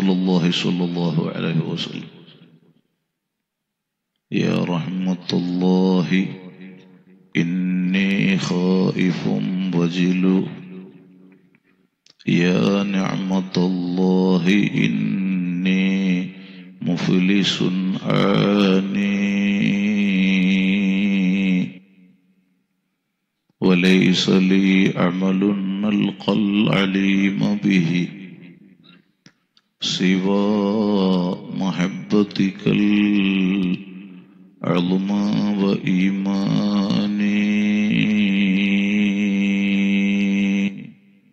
رسول الله صلى الله عليه وسلم يا رحمة الله إني خائف وجل يا نعمة الله إني مفلس عاني وليس لي عمل نلقى العليم به سوى محبتك العظمى وإيماني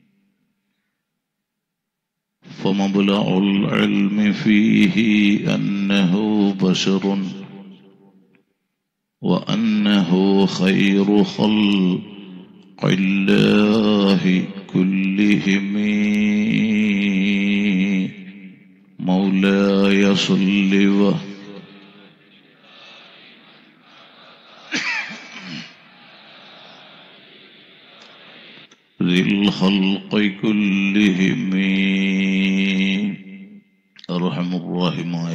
فمبلغ العلم فيه أنه بشر وأنه خير خلق الله كلهم مولاي صل و ذي الخلق كلهم أرحم الراحماയ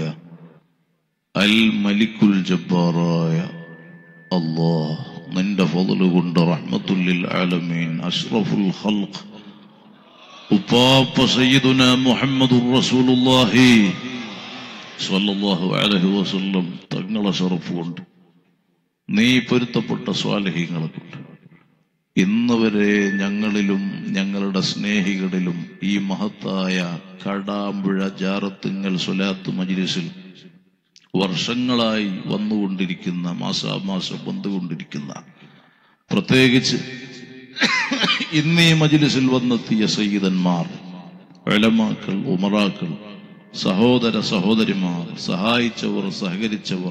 അൽ മലിക്കുൽ ജബ്ബാറായ അല്ലാഹ് നിന്റെ ഫضل കൊണ്ട് റഹ്മത്തുല്ലിൽ ആലമീൻ അഷ്റഫുൽ ഖൽഖ് ഉപ്പാപ്പ സയ്യിദുന മുഹമ്മദുർ റസൂലുള്ളാഹി സ്വല്ലല്ലാഹു അലൈഹി വസല്ലം തങ്ങളെ ഷറഫ് കൊണ്ട് നീ പൊരുത്തപ്പെട്ട സ്വാലഹീങ്ങളെ കൊണ്ട് ഇന്ന് വരെ ഞങ്ങളിലും ഞങ്ങളുടെ സ്നേഹികളിലും ഈ മഹത്തായ കടാമ്പുഴ ജാറത്തുങ്ങൽ സ്വലാത്ത് മജിലിസിൽ വർഷങ്ങളായി വന്നുകൊണ്ടിരിക്കുന്ന മാസാമാസം വന്നുകൊണ്ടിരിക്കുന്ന പ്രത്യേകിച്ച് ഇന്ന് ഈ മജിലിസിൽ വന്നെത്തിയ സയ്യിദന്മാർ എളമാക്കൾ ഉമറാക്കൾ സഹോദര സഹോദരിമാർ സഹായിച്ചവർ സഹകരിച്ചവർ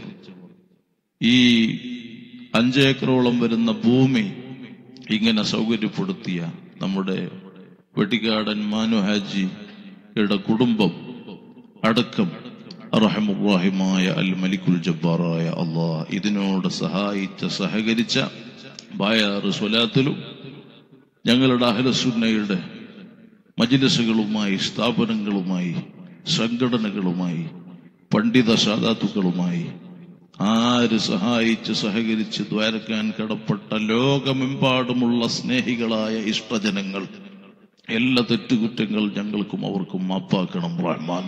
ഈ അഞ്ചേക്കറോളം വരുന്ന ഭൂമി ഇങ്ങനെ സൗകര്യപ്പെടുത്തിയ നമ്മുടെ വെട്ടിക്കാടൻ മാനു ഹാജിയുടെ കുടുംബം അടക്കം അറഹമുറാഹിമായ അൽ മലിക്കുൽ ജബ്ബാറായ അള്ളാഹ് ഇതിനോട് സഹായിച്ച സഹകരിച്ച ബായാറ് സ്വലാത്തിലും ഞങ്ങളുടെ അഹലസുന്നയുടെ മജിലസുകളുമായി സ്ഥാപനങ്ങളുമായി സംഘടനകളുമായി പണ്ഡിത സാധാത്തുക്കളുമായി ആര് സഹായിച്ച് സഹകരിച്ച് ദ്വാരക്കാൻ കടപ്പെട്ട ലോകമെമ്പാടുമുള്ള സ്നേഹികളായ ഇഷ്ടജനങ്ങൾ എല്ലാ തെറ്റുകുറ്റങ്ങൾ ഞങ്ങൾക്കും അവർക്കും മാപ്പാക്കണം റഹ്മാൻ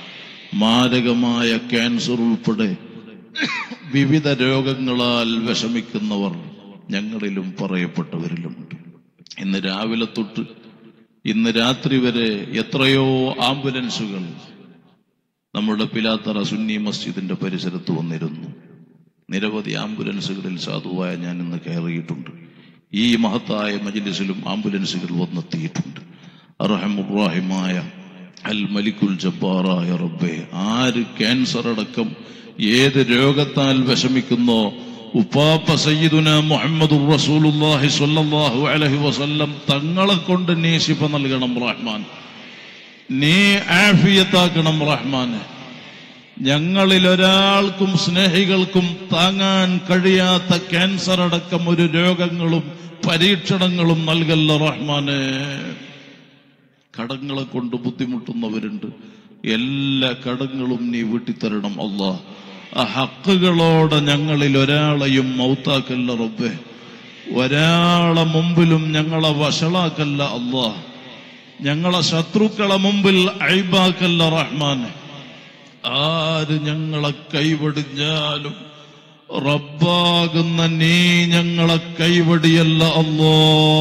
മാരകമായ ക്യാൻസർ ഉൾപ്പെടെ വിവിധ രോഗങ്ങളാൽ വിഷമിക്കുന്നവർ ഞങ്ങളിലും പറയപ്പെട്ടവരിലുമുണ്ട് ഇന്ന് രാവിലെ തൊട്ട് ഇന്ന് രാത്രി വരെ എത്രയോ ആംബുലൻസുകൾ നമ്മുടെ പിലാത്തറ സുന്നി മസ്ജിദിന്റെ പരിസരത്ത് വന്നിരുന്നു നിരവധി ആംബുലൻസുകളിൽ സാധുവായ ഞാൻ ഇന്ന് കയറിയിട്ടുണ്ട് ഈ മഹത്തായ മജിലിസിലും ആംബുലൻസുകൾ വന്നെത്തിയിട്ടുണ്ട് അറഹമുറാഹിമായ അൽ മലിക്കുൽ ജബ്ബാറായ റബ്ബെ ആര് ക്യാൻസർ അടക്കം ഏത് രോഗത്താൽ വിഷമിക്കുന്നോ ഉപ്പാപ്പ സയ്യിദുന മുഹമ്മദ് റസൂലുള്ളാഹി സ്വല്ലല്ലാഹു അലൈഹി വസല്ലം തങ്ങളെ കൊണ്ട് നീ ശിഫ നൽകണം റഹ്മാൻ നീ ആഫിയത്താക്കണം റഹ്മാനെ ഞങ്ങളിൽ ഒരാൾക്കും സ്നേഹികൾക്കും താങ്ങാൻ കഴിയാത്ത ക്യാൻസർ അടക്കം ഒരു രോഗങ്ങളും പരീക്ഷണങ്ങളും നൽകല്ല റഹ്മാനെ കടങ്ങളെ കൊണ്ട് ബുദ്ധിമുട്ടുന്നവരുണ്ട് എല്ലാ കടങ്ങളും നീ വീട്ടിത്തരണം അല്ലാ ആ ഹക്കുകളോടെ ഞങ്ങളിൽ ഒരാളെയും മൗത്താക്കല്ല റബ്ബെ ഒരാളെ മുമ്പിലും ഞങ്ങളെ വഷളാക്കല്ല അല്ലാ ഞങ്ങളെ ശത്രുക്കളെ മുമ്പിൽ അഴിബാക്കല്ല റഹ്മാനെ ആര് ഞങ്ങളെ കൈവടിഞ്ഞാലും റബ്ബാകുന്ന നീ ഞങ്ങളെ കൈവടിയല്ല അല്ലോ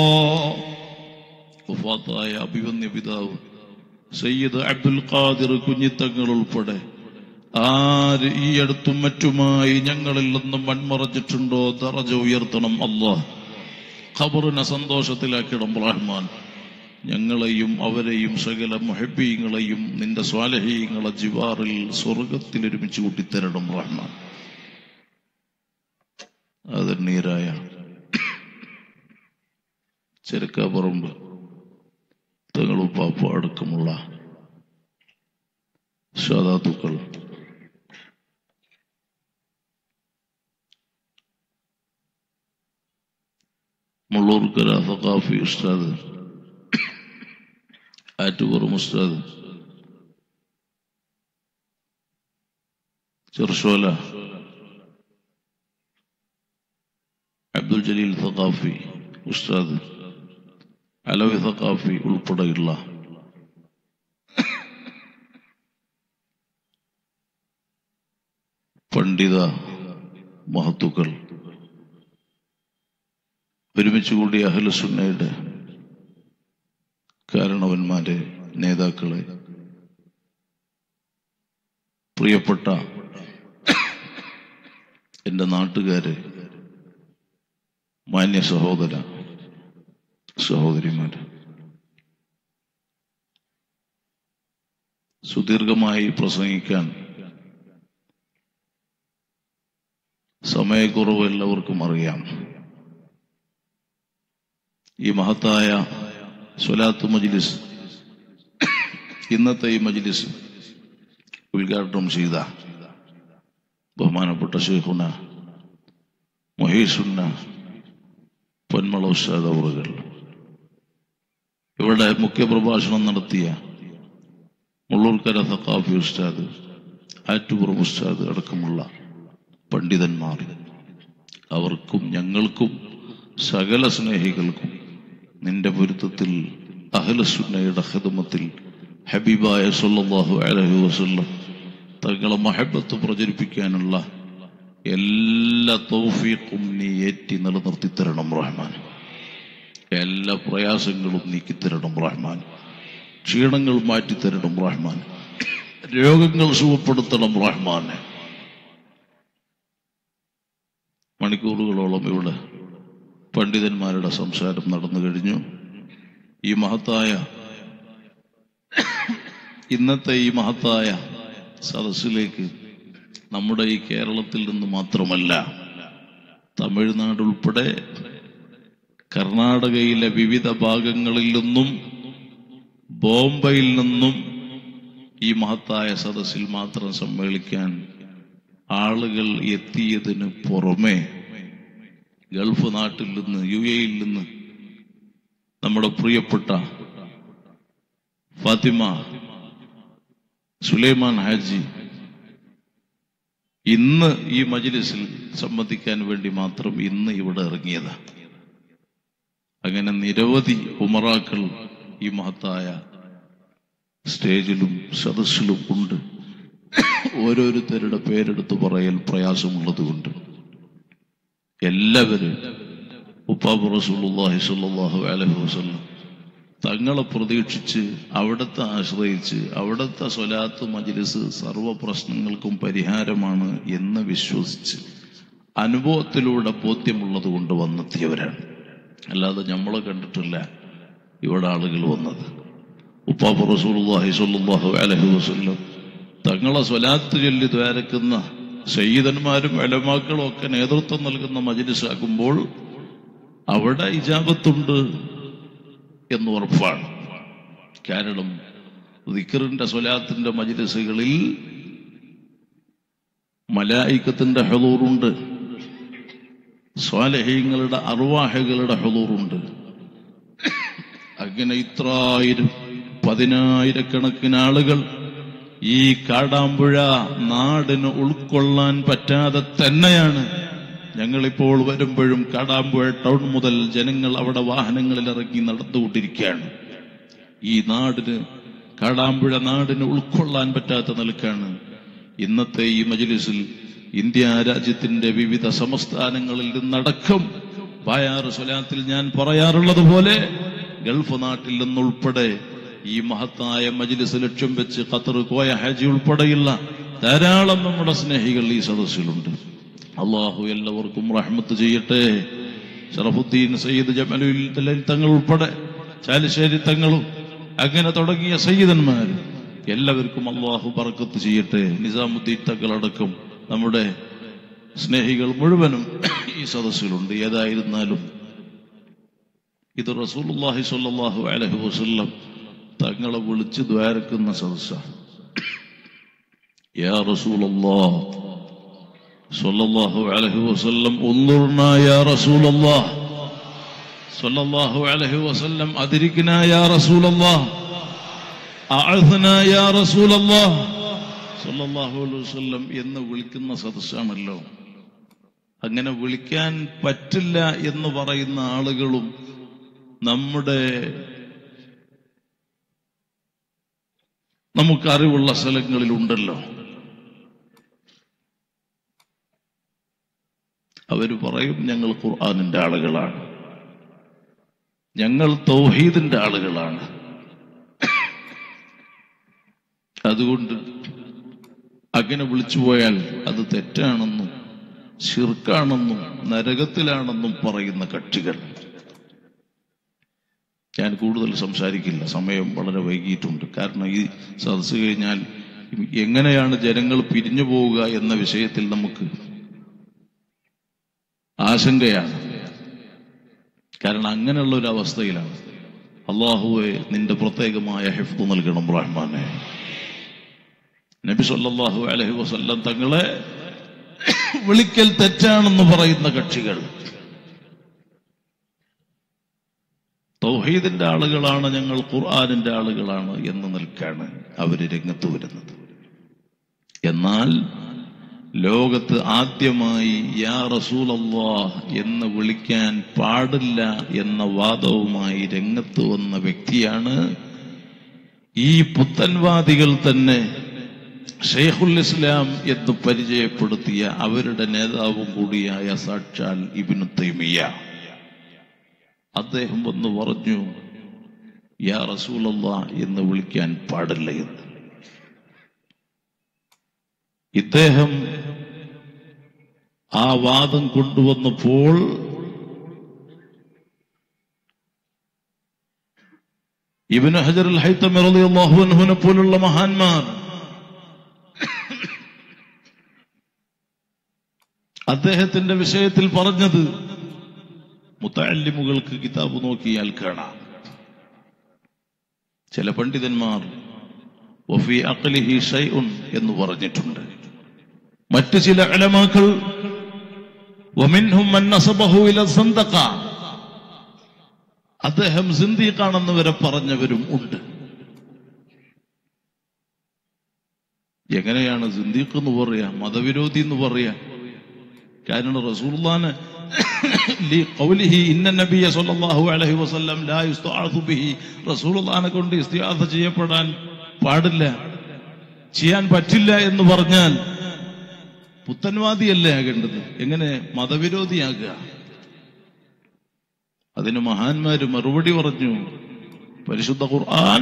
വഫാത്തായ അഭിവന്യ പിതാവ് സയ്യിദ് അബ്ദുൽ ഖാദിർ കുഞ്ഞിത്തങ്ങൾ ഉൾപ്പെടെ ആര് ഈ അടുത്തും മറ്റുമായി ഞങ്ങളിൽ നിന്നും മൺമറച്ചിട്ടുണ്ടോ ദറജ ഉയർത്തണം അല്ലാഹ് ഖബറിനെ സന്തോഷത്തിലാക്കിടം റഹ്മാൻ ഞങ്ങളെയും അവരെയും സകല മൊഹബീങ്ങളെയും നിന്റെ സ്വാലഹീങ്ങളെ ജിവാറിൽ സ്വർഗത്തിൽ ഒരുമിച്ച് കൂട്ടിത്തരണം റഹ്മാൻ അതന്നീരായ ചെറുക്കാപ്പറമ്പ് തങ്ങളും പാപ്പ അടക്കമുള്ള സാധാത്തുക്കൾ മുള്ളൂർക്കര സഖാഫി ഉസ്താദ് ആറ്റുപുറം ഉസ്താദ് ചെറുശോല അബ്ദുൽ ജലീൽ സഖാഫി ഉസ്താദ് അലവി സഖാഫി ഉൾപ്പെടെയുള്ള പണ്ഡിത മഹത്തുക്കൾ ഒരുമിച്ച് കൂടി അഹ്ലുസുന്നയുടെ കാരണവന്മാരെ നേതാക്കളെ പ്രിയപ്പെട്ട എൻ്റെ നാട്ടുകാരെ മാന്യ സഹോദര സഹോദരിമാര് സുദീർഘമായി പ്രസംഗിക്കാൻ സമയക്കുറവ് എല്ലാവർക്കും അറിയാം ഈ മഹത്തായ സ്വലാത്ത് മജ്ലിസ് ഇന്നത്തെ ഈ മജ്ലിസ് ഉദ്ഘാടനം ചെയ്ത ബഹുമാനപ്പെട്ട ഷെയ്ഖുന മൊഹീസുന്ന പൊന്മള ഉസ്താദ് അവറുകൾ ഇവിടെ മുഖ്യപ്രഭാഷണം നടത്തിയ മുള്ളൂർക്കര സഖാഫി ഉസ്താദ് ആറ്റുപുറം ഉസ്താദ് അടക്കമുള്ള പണ്ഡിതന്മാർ അവർക്കും ഞങ്ങൾക്കും സകല സ്നേഹികൾക്കും നിന്റെ പൊരുത്തത്തിൽ അഹ്ലസുന്നയുടെ ഹിദമത്തിൽ ഹബീബായ സല്ലല്ലാഹു അലൈഹി വസല്ലം തങ്ങളെ മഹബത്ത് പ്രചരിപ്പിക്കാനുള്ള എല്ലാ തൗഫീഖും നീ ഏറ്റി നിലനിർത്തി തരണം റഹ്മാൻ എല്ലാ പ്രയാസങ്ങളും നീക്കിത്തരണം റഹ്മാൻ ക്ഷീണങ്ങൾ മാറ്റിത്തരണം റഹ്മാൻ രോഗങ്ങൾ സുഖപ്പെടുത്തണം റഹ്മാൻ മണിക്കൂറുകളോളം ഇവിടെ പണ്ഡിതന്മാരുടെ സംസാരം നടന്നു കഴിഞ്ഞു ഈ മഹത്തായ ഇന്നത്തെ ഈ മഹത്തായ സദസ്സിലേക്ക് നമ്മുടെ ഈ കേരളത്തിൽ നിന്ന് മാത്രമല്ല തമിഴ്നാട് ഉൾപ്പെടെ കർണാടകയിലെ വിവിധ ഭാഗങ്ങളിൽ നിന്നും ബോംബെയിൽ നിന്നും ഈ മഹത്തായ സദസ്സിൽ മാത്രം സമ്മേളിക്കാൻ ആളുകൾ എത്തിയതിന് പുറമെ ഗൾഫ് നാട്ടിൽ നിന്ന് യു എയിൽ നിന്ന് നമ്മുടെ പ്രിയപ്പെട്ട ഫാത്തിമ സുലൈമാൻ ഹാജി ഇന്ന് ഈ മജ്ലിസിൽ സംബന്ധിക്കാൻ വേണ്ടി മാത്രം ഇന്ന് ഇവിടെ ഇറങ്ങിയതാ അങ്ങനെ നിരവധി ഉമറാക്കൾ ഈ മഹത്തായ സ്റ്റേജിലും സദസ്സിലും ഉണ്ട് ഓരോരുത്തരുടെ പേരെടുത്ത് പറയൽ പ്രയാസമുള്ളത് കൊണ്ട് എല്ലാവരും ഉപ്പാബ് റസൂലുള്ളാഹി സ്വല്ലല്ലാഹു അലൈഹി വസല്ലം തങ്ങളെ പ്രതീക്ഷിച്ച് അവിടത്തെ ആശ്രയിച്ച് അവിടത്തെ സ്വലാത്ത് മജ്ലിസ് സർവ പ്രശ്നങ്ങൾക്കും പരിഹാരമാണ് എന്ന് വിശ്വസിച്ച് അനുഭവത്തിലൂടെ ബോധ്യമുള്ളത് കൊണ്ട് വന്നെത്തിയവരാണ് അല്ലാതെ നമ്മളെ കണ്ടിട്ടില്ല ഇവിടെ ആളുകൾ വന്നത് ഉപ്പാബ് റസൂലുള്ളാഹി സ്വല്ലല്ലാഹു അലൈഹി വസല്ലം തങ്ങളെ സ്വലാത്ത് ചൊല്ലി ദ്വാരക്കുന്ന സയ്യിദന്മാരും അലമാക്കളും ഒക്കെ നേതൃത്വം നൽകുന്ന മജ്ലിസ് ആകുമ്പോൾ അവിടെ ഇജാബത്തുണ്ട് എന്ന് ഉറപ്പാണ് കാരണം ദിക്കറിന്റെ സ്വലാത്തിന്റെ മജ്ലിസുകളിൽ മലായിക്കത്തിന്റെ ഹെളൂറുണ്ട് സ്വാലഹീങ്ങളുടെ അറുവാഹകളുടെ ഹെളൂറുണ്ട് അങ്ങനെ ഇത്രായിരം പതിനായിരക്കണക്കിന് ആളുകൾ ഈ കാടാമ്പുഴ നാടിന് ഉൾക്കൊള്ളാൻ പറ്റാതെ തന്നെയാണ് ഞങ്ങളിപ്പോൾ വരുമ്പോഴും കാടാമ്പുഴ ടൗൺ മുതൽ ജനങ്ങൾ അവിടെ വാഹനങ്ങളിൽ ഇറങ്ങി നടന്നുകൊണ്ടിരിക്കുകയാണ് ഈ നാടിന് കാടാമ്പുഴ നാടിന് ഉൾക്കൊള്ളാൻ പറ്റാത്ത നിലക്കാണ് ഇന്നത്തെ ഈ മജ്ലിസിൽ ഇന്ത്യ രാജ്യത്തിന്റെ വിവിധ സംസ്ഥാനങ്ങളിൽ നിന്നടക്കം ബായാറ് സ്വലാത്തിൽ ഞാൻ പറയാറുള്ളത് പോലെ ഗൾഫ് നാട്ടിൽ നിന്നുൾപ്പെടെ ഈ മഹത്തായ മജ്ലിസ് ലക്ഷ്യം വെച്ച് ഖത്തർ കോയ ഹാജി ഉൾപ്പെടെയുള്ള ധാരാളം നമ്മുടെ സ്നേഹികൾ ഈ സദസ്സിലുണ്ട് അള്ളാഹു എല്ലാവർക്കും റഹ്മത്ത് ചെയ്യട്ടെ ഷറഫുദ്ദീൻ സയ്യിദ് ജമലുൽ തലൽ തങ്ങൾ ഉൾപ്പെടെ ചാലിശ്ശേരി തങ്ങളും അങ്ങനെ തുടങ്ങിയ സയ്യിദന്മാർ എല്ലാവർക്കും അള്ളാഹു ബർക്കത്ത് ചെയ്യട്ടെ നിസാമുദ്ദീൻ തങ്ങളടക്കം നമ്മുടെ സ്നേഹികൾ മുഴുവനും ഈ സദസ്സിലുണ്ട് ഏതായിരുന്നാലും ഇത് റസൂലുള്ളാഹി സ്വല്ലല്ലാഹു അലൈഹി വസല്ലം തങ്ങളെ വിളിച്ച് ദ്വാരക്കുന്ന സദസ്സാണ് യാ റസൂലല്ലാഹ് സ്വല്ലല്ലാഹു അലൈഹി വസല്ലം ഉൻദുർനാ യാ റസൂലല്ലാഹ് സ്വല്ലല്ലാഹു അലൈഹി വസല്ലം അദ്രിക്നാ യാ റസൂലല്ലാഹ് അഅ്ഥനാ യാ റസൂലല്ലാഹ് സല്ലല്ലാഹു അലൈഹി വസല്ലം എന്ന് വിളിക്കുന്ന സദസ്സാണല്ലോ അങ്ങനെ വിളിക്കാൻ പറ്റില്ല എന്ന് പറയുന്ന ആളുകളും നമ്മുടെ നമുക്ക് അറിവുള്ള സ്ഥലങ്ങളിലുണ്ടല്ലോ അവര് പറയും ഞങ്ങൾ ഖുർആാനിന്റെ ആളുകളാണ് ഞങ്ങൾ തൗഹീദിന്റെ ആളുകളാണ് അതുകൊണ്ട് അങ്ങനെ വിളിച്ചു പോയാൽ അത് തെറ്റാണെന്നും ശിർക്കാണെന്നും നരകത്തിലാണെന്നും പറയുന്ന കക്ഷികൾ ഞാൻ കൂടുതൽ സംസാരിക്കില്ല സമയം വളരെ വൈകിയിട്ടുണ്ട് കാരണം ഈ സദസ് കഴിഞ്ഞാൽ എങ്ങനെയാണ് ജനങ്ങൾ പിരിഞ്ഞു പോവുക എന്ന വിഷയത്തിൽ നമുക്ക് ആശങ്കയാണ് കാരണം അങ്ങനെയുള്ള ഒരു അവസ്ഥയിലാണ് അള്ളാഹുവെ നിന്റെ പ്രത്യേകമായ ഹെഫ്ത് നൽകണം റഹ്മാനെ നബി സല്ലല്ലാഹു അലൈഹി വസല്ലം തങ്ങളെ വിളിക്കൽ തെറ്റാണെന്ന് പറയുന്ന കക്ഷികൾ തൗഹീദിന്റെ ആളുകളാണ് ഞങ്ങൾ ഖുർആാനിന്റെ ആളുകളാണ് എന്ന് നിൽക്കാണ് അവര് രംഗത്ത് വരുന്നത് എന്നാൽ ലോകത്ത് ആദ്യമായി യാ റസൂലല്ലാ എന്ന് വിളിക്കാൻ പാടില്ല എന്ന വാദവുമായി രംഗത്ത് വന്ന വ്യക്തിയാണ് ഈ പുത്തൻവാദികൾ തന്നെ ഷെയ്ഖുൽ ഇസ്ലാം എന്ന് പരിചയപ്പെടുത്തിയ അവരുടെ നേതാവും കൂടിയായ സാക്ഷാൽ ഇബിനു തൈമിയ അദ്ദേഹം വന്ന് പറഞ്ഞു യാ റസൂലല്ല എന്ന് വിളിക്കാൻ പാടില്ല എന്ന് ഇദ്ദേഹം ആ വാദം കൊണ്ടുവന്നപ്പോൾ ഇബിന് ഹജർ അൽ ഹൈത്തമി റളിയല്ലാഹു അൻഹുവിനെ പോലുള്ള മഹാന്മാർ അദ്ദേഹത്തിന്റെ വിഷയത്തിൽ പറഞ്ഞത് മുത്തല്ലിമുകൾക്ക് കിതാബ് നോക്കിയാൽ കാണാം ചില പണ്ഡിതന്മാർ വഫി അഖലിഹി ഷൈഉൻ എന്ന് പറഞ്ഞിട്ടുണ്ട് മറ്റു ചില അലമാക്കൾ വമിൻഹും മൻ നസബഹു ഇല സന്തഖ അദ്ദേഹം സിന്ദീഖാണെന്ന് വരെ പറഞ്ഞവരും ഉണ്ട് എങ്ങനെയാണ് സിന്ദീഖ് എന്ന് പറയാ മതവിരോധി എന്ന് പറയാ കാരണം റസൂലുള്ളാനെ ലിഖൗലിഹി ഇന്ന നബിയ സല്ലല്ലാഹു അലൈഹി വസല്ലം ലാ യുസ്തഅദു ബിഹി റസൂലുള്ളാനെ കൊണ്ട് ഇസ്തിആദ ചെയ്യപ്പെടാൻ പാടില്ല ചെയ്യാൻ പറ്റില്ല എന്ന് പറഞ്ഞാൽ പുത്തൻവാദിയല്ലേ ആകേണ്ടത് എങ്ങനെ മതവിരോധിയാകുക അതിന് മഹാന്മാര് മറുപടി പറഞ്ഞു പരിശുദ്ധ ഖുർആൻ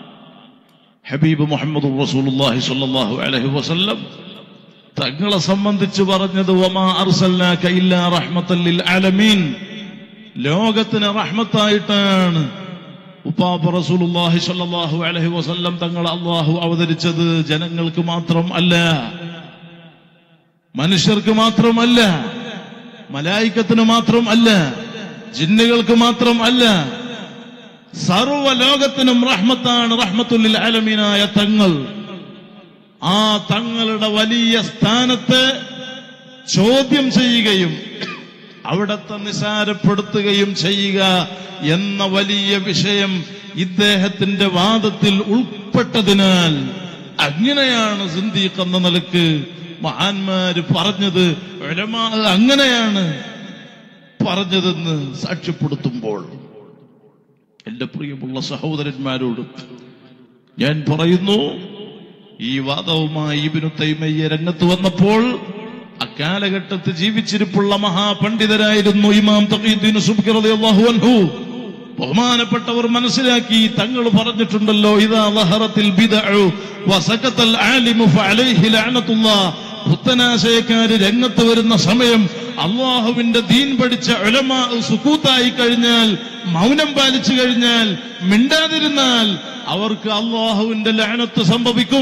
ഹബീബ് മുഹമ്മദ് റസൂലുള്ളാഹി സ്വല്ലല്ലാഹു അലൈഹി വസല്ലം തങ്ങളെ സംബന്ധിച്ച് പറഞ്ഞത് വമാ അർസൽനാക ഇല്ലാ റഹ്മത്തൽ ലിൽ ആലമീൻ ലോകത്തിന് റഹ്മത്തായിട്ടാണ് ഉപ്പാപ്പ റസൂലുള്ളാഹി സ്വല്ലല്ലാഹു അലൈഹി വസല്ലം തങ്ങൾ അള്ളാഹു അവതരിച്ചത് ജനങ്ങൾക്ക് മാത്രം അല്ല മനുഷ്യർക്ക് മാത്രമല്ല മലായിക്കത്തിന് മാത്രം അല്ല ജിന്നുകൾക്ക് മാത്രം അല്ല സർവ ലോകത്തിനും റഹ്മത്താണ് റഹ്മത്തുല്ലിൽ ആലമീനായ തങ്ങൾ ആ തങ്ങളുടെ വലിയ സ്ഥാനത്തെ ചോദ്യം ചെയ്യുകയും അവിടത്തെ നിസാരപ്പെടുത്തുകയും ചെയ്യുക എന്ന വലിയ വിഷയം ഇദ്ദേഹത്തിന്റെ വാദത്തിൽ ഉൾപ്പെട്ടതിനാൽ അങ്ങനെയാണ് സിന്ദീഖ് എന്ന നിലക്ക് മഹാന്മാര് പറഞ്ഞത് ഉലമാ അങ്ങനെയാണ് പറഞ്ഞതെന്ന് സാക്ഷ്യപ്പെടുത്തുമ്പോൾ എന്റെ പ്രിയമുള്ള സഹോദരന്മാരോട് ഞാൻ പറയുന്നു ഈ വാദവുമായി ഇബിനു തൈമയ്യ രംഗത്ത് വന്നപ്പോൾ അക്കാലഘട്ടത്ത് ജീവിച്ചിരിപ്പുള്ള മഹാപണ്ഡിതരായിരുന്നു ഇമാം തഖീദ്ദീൻ സുബ്കി റളിയല്ലാഹു അൻഹു ബഹുമാനപ്പെട്ടവർ മനസ്സിലാക്കി തങ്ങൾ പറഞ്ഞിട്ടുണ്ടല്ലോ ഇതാ ലഹറത്തിൽ ബിദഉ വസകത്തൽ ആലിമു ഫഅലൈഹി ലഅനത്തുല്ലാഹ് പുത്തനാശയക്കാര് രംഗത്ത് വരുന്ന സമയം അള്ളാഹുവിന്റെ ദീൻ പഠിച്ച ഉലമാ സുക്കൂത്തായി കഴിഞ്ഞാൽ മൗനം പാലിച്ചു കഴിഞ്ഞാൽ മിണ്ടാതിരുന്നാൽ അവർക്ക് അള്ളാഹുവിന്റെ ലഅനത്ത് സംഭവിക്കും